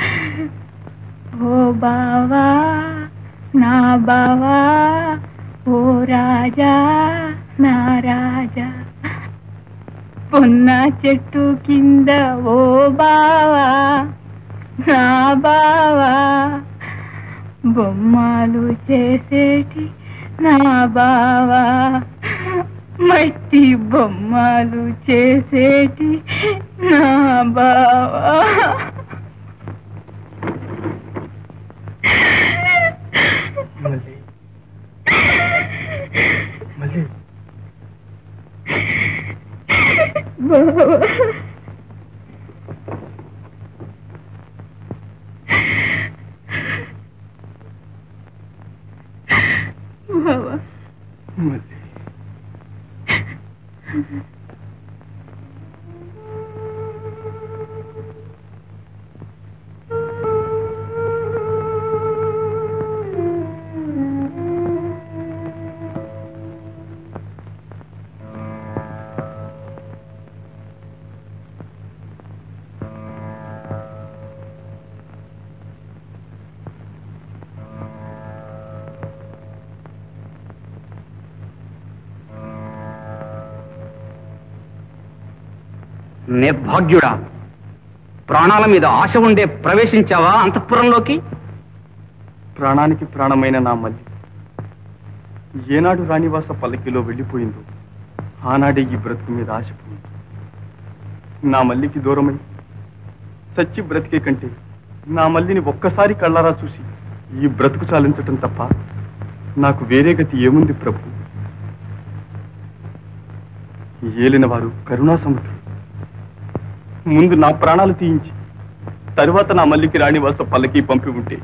ఓ బావా నా బావా ఓ రాజా నా రాజా పొన్న చెట్టు కింద ఓ బావా నా బావా బొమ్మలు చేసేటి నా బావా మట్టి బొమ్మలు చేసేటి నా బావా మళ్ళీ మళ్ళీ బావా బావా మళ్ళీ నిర్భాగ్యుడా ప్రాణాల మీద ఆశ ఉండే ప్రవేశించావా అంతఃపురంలోకి ప్రాణానికి ప్రాణమైన నా మల్లి ఏనాడు రాణివాస పల్లకిలో వెళ్ళిపోయిందో ఆనాడే ఈ బ్రతుకు మీద ఆశపోయింది నా మల్లికి దూరమై చచ్చి బ్రతికే కంటే నా మల్లిని ఒక్కసారి కళ్ళారా చూసి ఈ బ్రతుకు చాలించటం తప్ప నాకు వేరే గతి ఏముంది ప్రభు ఏలిన వారు కరుణా సముద్రం ముందు నా ప్రాణాలు తీయించి తరువాత నా మల్లికి రాణివాస పల్లకి పంపి ఉంటే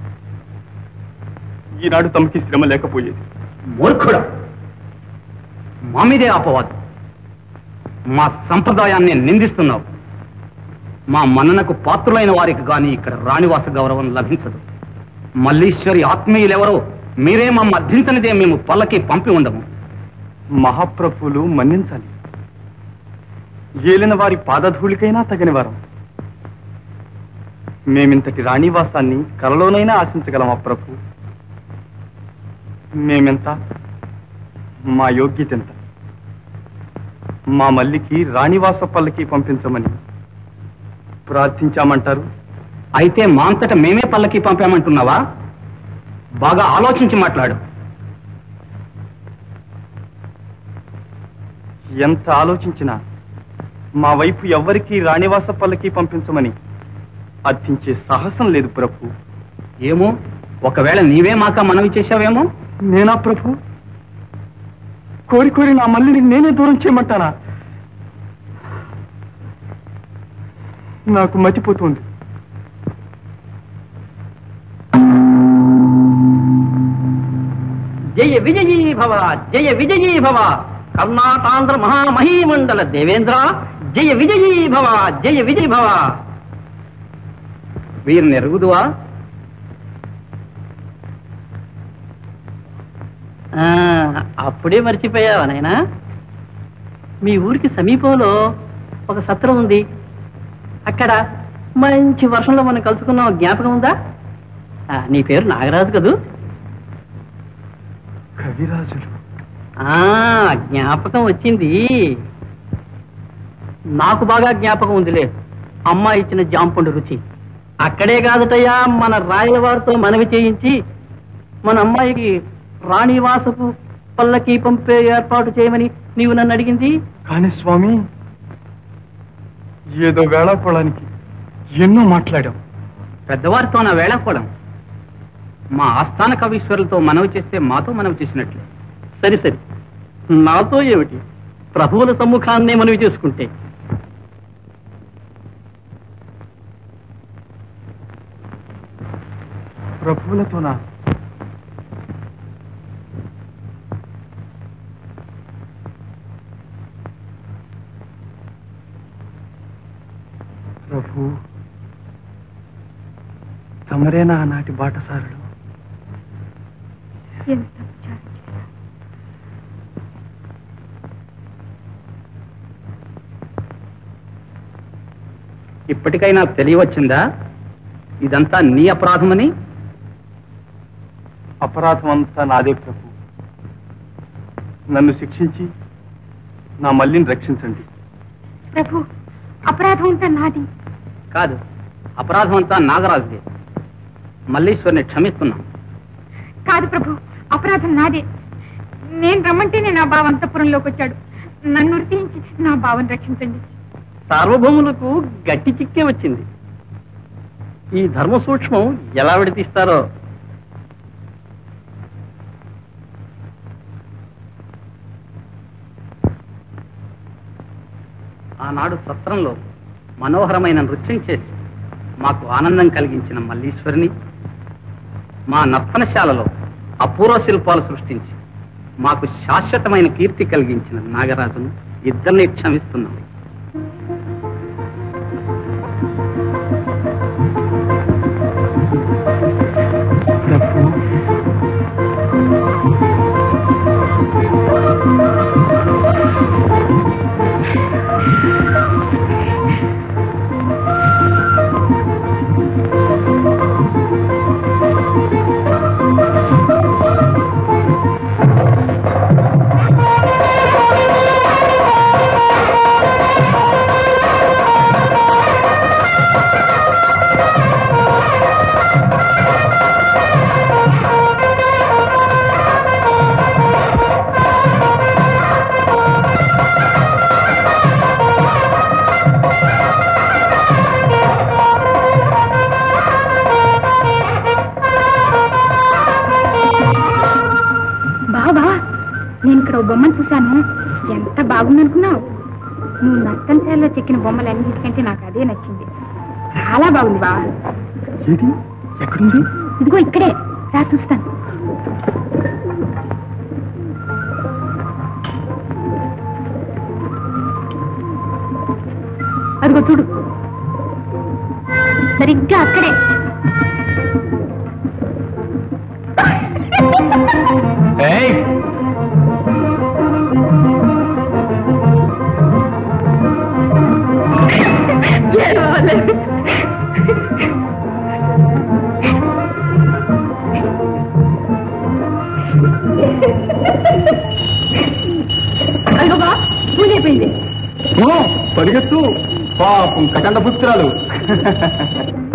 ఈనాడు తమకి శ్రమ లేకపోయేది మూర్ఖుడా మా మీదే అపవాదు మా సంప్రదాయాన్ని నిందిస్తున్నావు మా మన్ననకు పాత్రులైన వారికి గాని ఇక్కడ రాణివాస గౌరవం లభించదు మల్లీశ్వరి ఆత్మీయులెవరో మీరే మా మధ్యించనిదే మేము పల్లకి పంపి ఉండము మహాప్రభువులు మన్నించాలి ఏలిన వారి పాదధూళికైనా తగని వారం మేమింతటి రాణివాసాన్ని కలలోనైనా ఆశించగలమా ప్రభు మేమెంత మా యోగ్యత ఎంత మా మల్లికి రాణివాస పల్లకి పంపించమని ప్రార్థించామంటారు అయితే మా అంతట మేమే పల్లకి పంపామంటున్నావా బాగా ఆలోచించి మాట్లాడు ఎంత ఆలోచించినా మా వైపు ఎవ్వరికీ రాణివాస పల్లకి పంపించమని అర్థించే సాహసం లేదు ప్రభు ఏమో ఒకవేళ నీవే మాక మనవి చేశావేమో నేనా ప్రభు కోరి కోరి నా మల్లిని నేనే దూరం చేయమంటానా నాకు మతిపోతుంది జయ విజయీ భవ జయ విజయీ భవ కర్ణాటాంధ్ర మహామహీమండల దేవేంద్ర జయ విజయీ భవ జయ విజయీ భవ వీరిని ఎరుగుదువా ఆ, అప్పుడే మర్చిపోయావా నాయనా మీ ఊరికి సమీపంలో ఒక సత్రం ఉంది అక్కడ మంచి వర్షంలో మనం కలుసుకున్నాం జ్ఞాపకం ఉందా ఆ, నీ పేరు నాగరాజు కదూ కవిరాజులు ఆ జ్ఞాపకం వచ్చింది నాకు బాగా జ్ఞాపకం ఉందిలే అమ్మ ఇచ్చిన జాంపండు రుచి అక్కడే కాదటయ్యా మన రాయల వారితో మనవి చేయించి మన అమ్మాయికి రాణివాసపు పల్లకి పంపే ఏర్పాటు చేయమని నీవు నన్ను అడిగింది కానీ స్వామి ఏదో వేళాకోళానికి ఎన్నో మాట్లాడాం పెద్దవారితో నా వేళాకోళం మా ఆస్థాన కవీశ్వరులతో మనవి చేస్తే మాతో మనవి చేసినట్లే సరి సరి నాతో ఏమిటి ప్రభువుల సమ్ముఖాన్నే మనవి చేసుకుంటే ప్రభువులతోనా ప్రభు తమరేనా ఆనాటి బాటసారులు ఎంత విచారం చేశావు. ఇప్పటికైనా తెలియవచ్చిందా ఇదంతా నీ అపరాధమని అపరాధం అంతా నాదే ప్రభు నన్ను శిక్షించి నా మల్లిని రక్షించండి ప్రభు అపరాధం అంతా నాది కాదు అపరాధం అంతా నాగరాజుదే మల్లీశ్వరిని క్షమిస్తున్నాం కాదు ప్రభు అపరాధం నాదే నేను రమ్మంటేనే నా బావ అంతఃపురంలోకి వచ్చాడు నన్ను ఉరితీయించి నా బావని రక్షించండి సార్వభౌములకు గట్టి చిక్కే వచ్చింది ఈ ధర్మ సూక్ష్మం ఎలా విడతీస్తారో ఆనాడు సత్రంలో మనోహరమైన నృత్యం చేసి మాకు ఆనందం కలిగించిన మల్లీశ్వరిని మా నర్తనశాలలో అపూర్వ శిల్పాలు సృష్టించి మాకు శాశ్వతమైన కీర్తి కలిగించిన నాగరాజును ఇద్దరిని క్షమిస్తున్నాం ప్రభు ఆ ఇక్కడ ఓ బొమ్మను చూశాను ఎంత బాగుందనుకున్నావు నువ్వు నర్తనశాలలో చెక్కిన బొమ్మలు అన్నిటికంటే నాకు అదే నచ్చింది చాలా బాగుంది బావ ఏది ఎక్కడుంది ఇదిగో ఇక్కడే రా చూస్తాను అదిగో చూడు సరిగ్గా అక్కడే ఏయ్ అదిగో బా పూజ అయిపోయింది పరిగెత్తు పాపం కటండ పుత్రాలు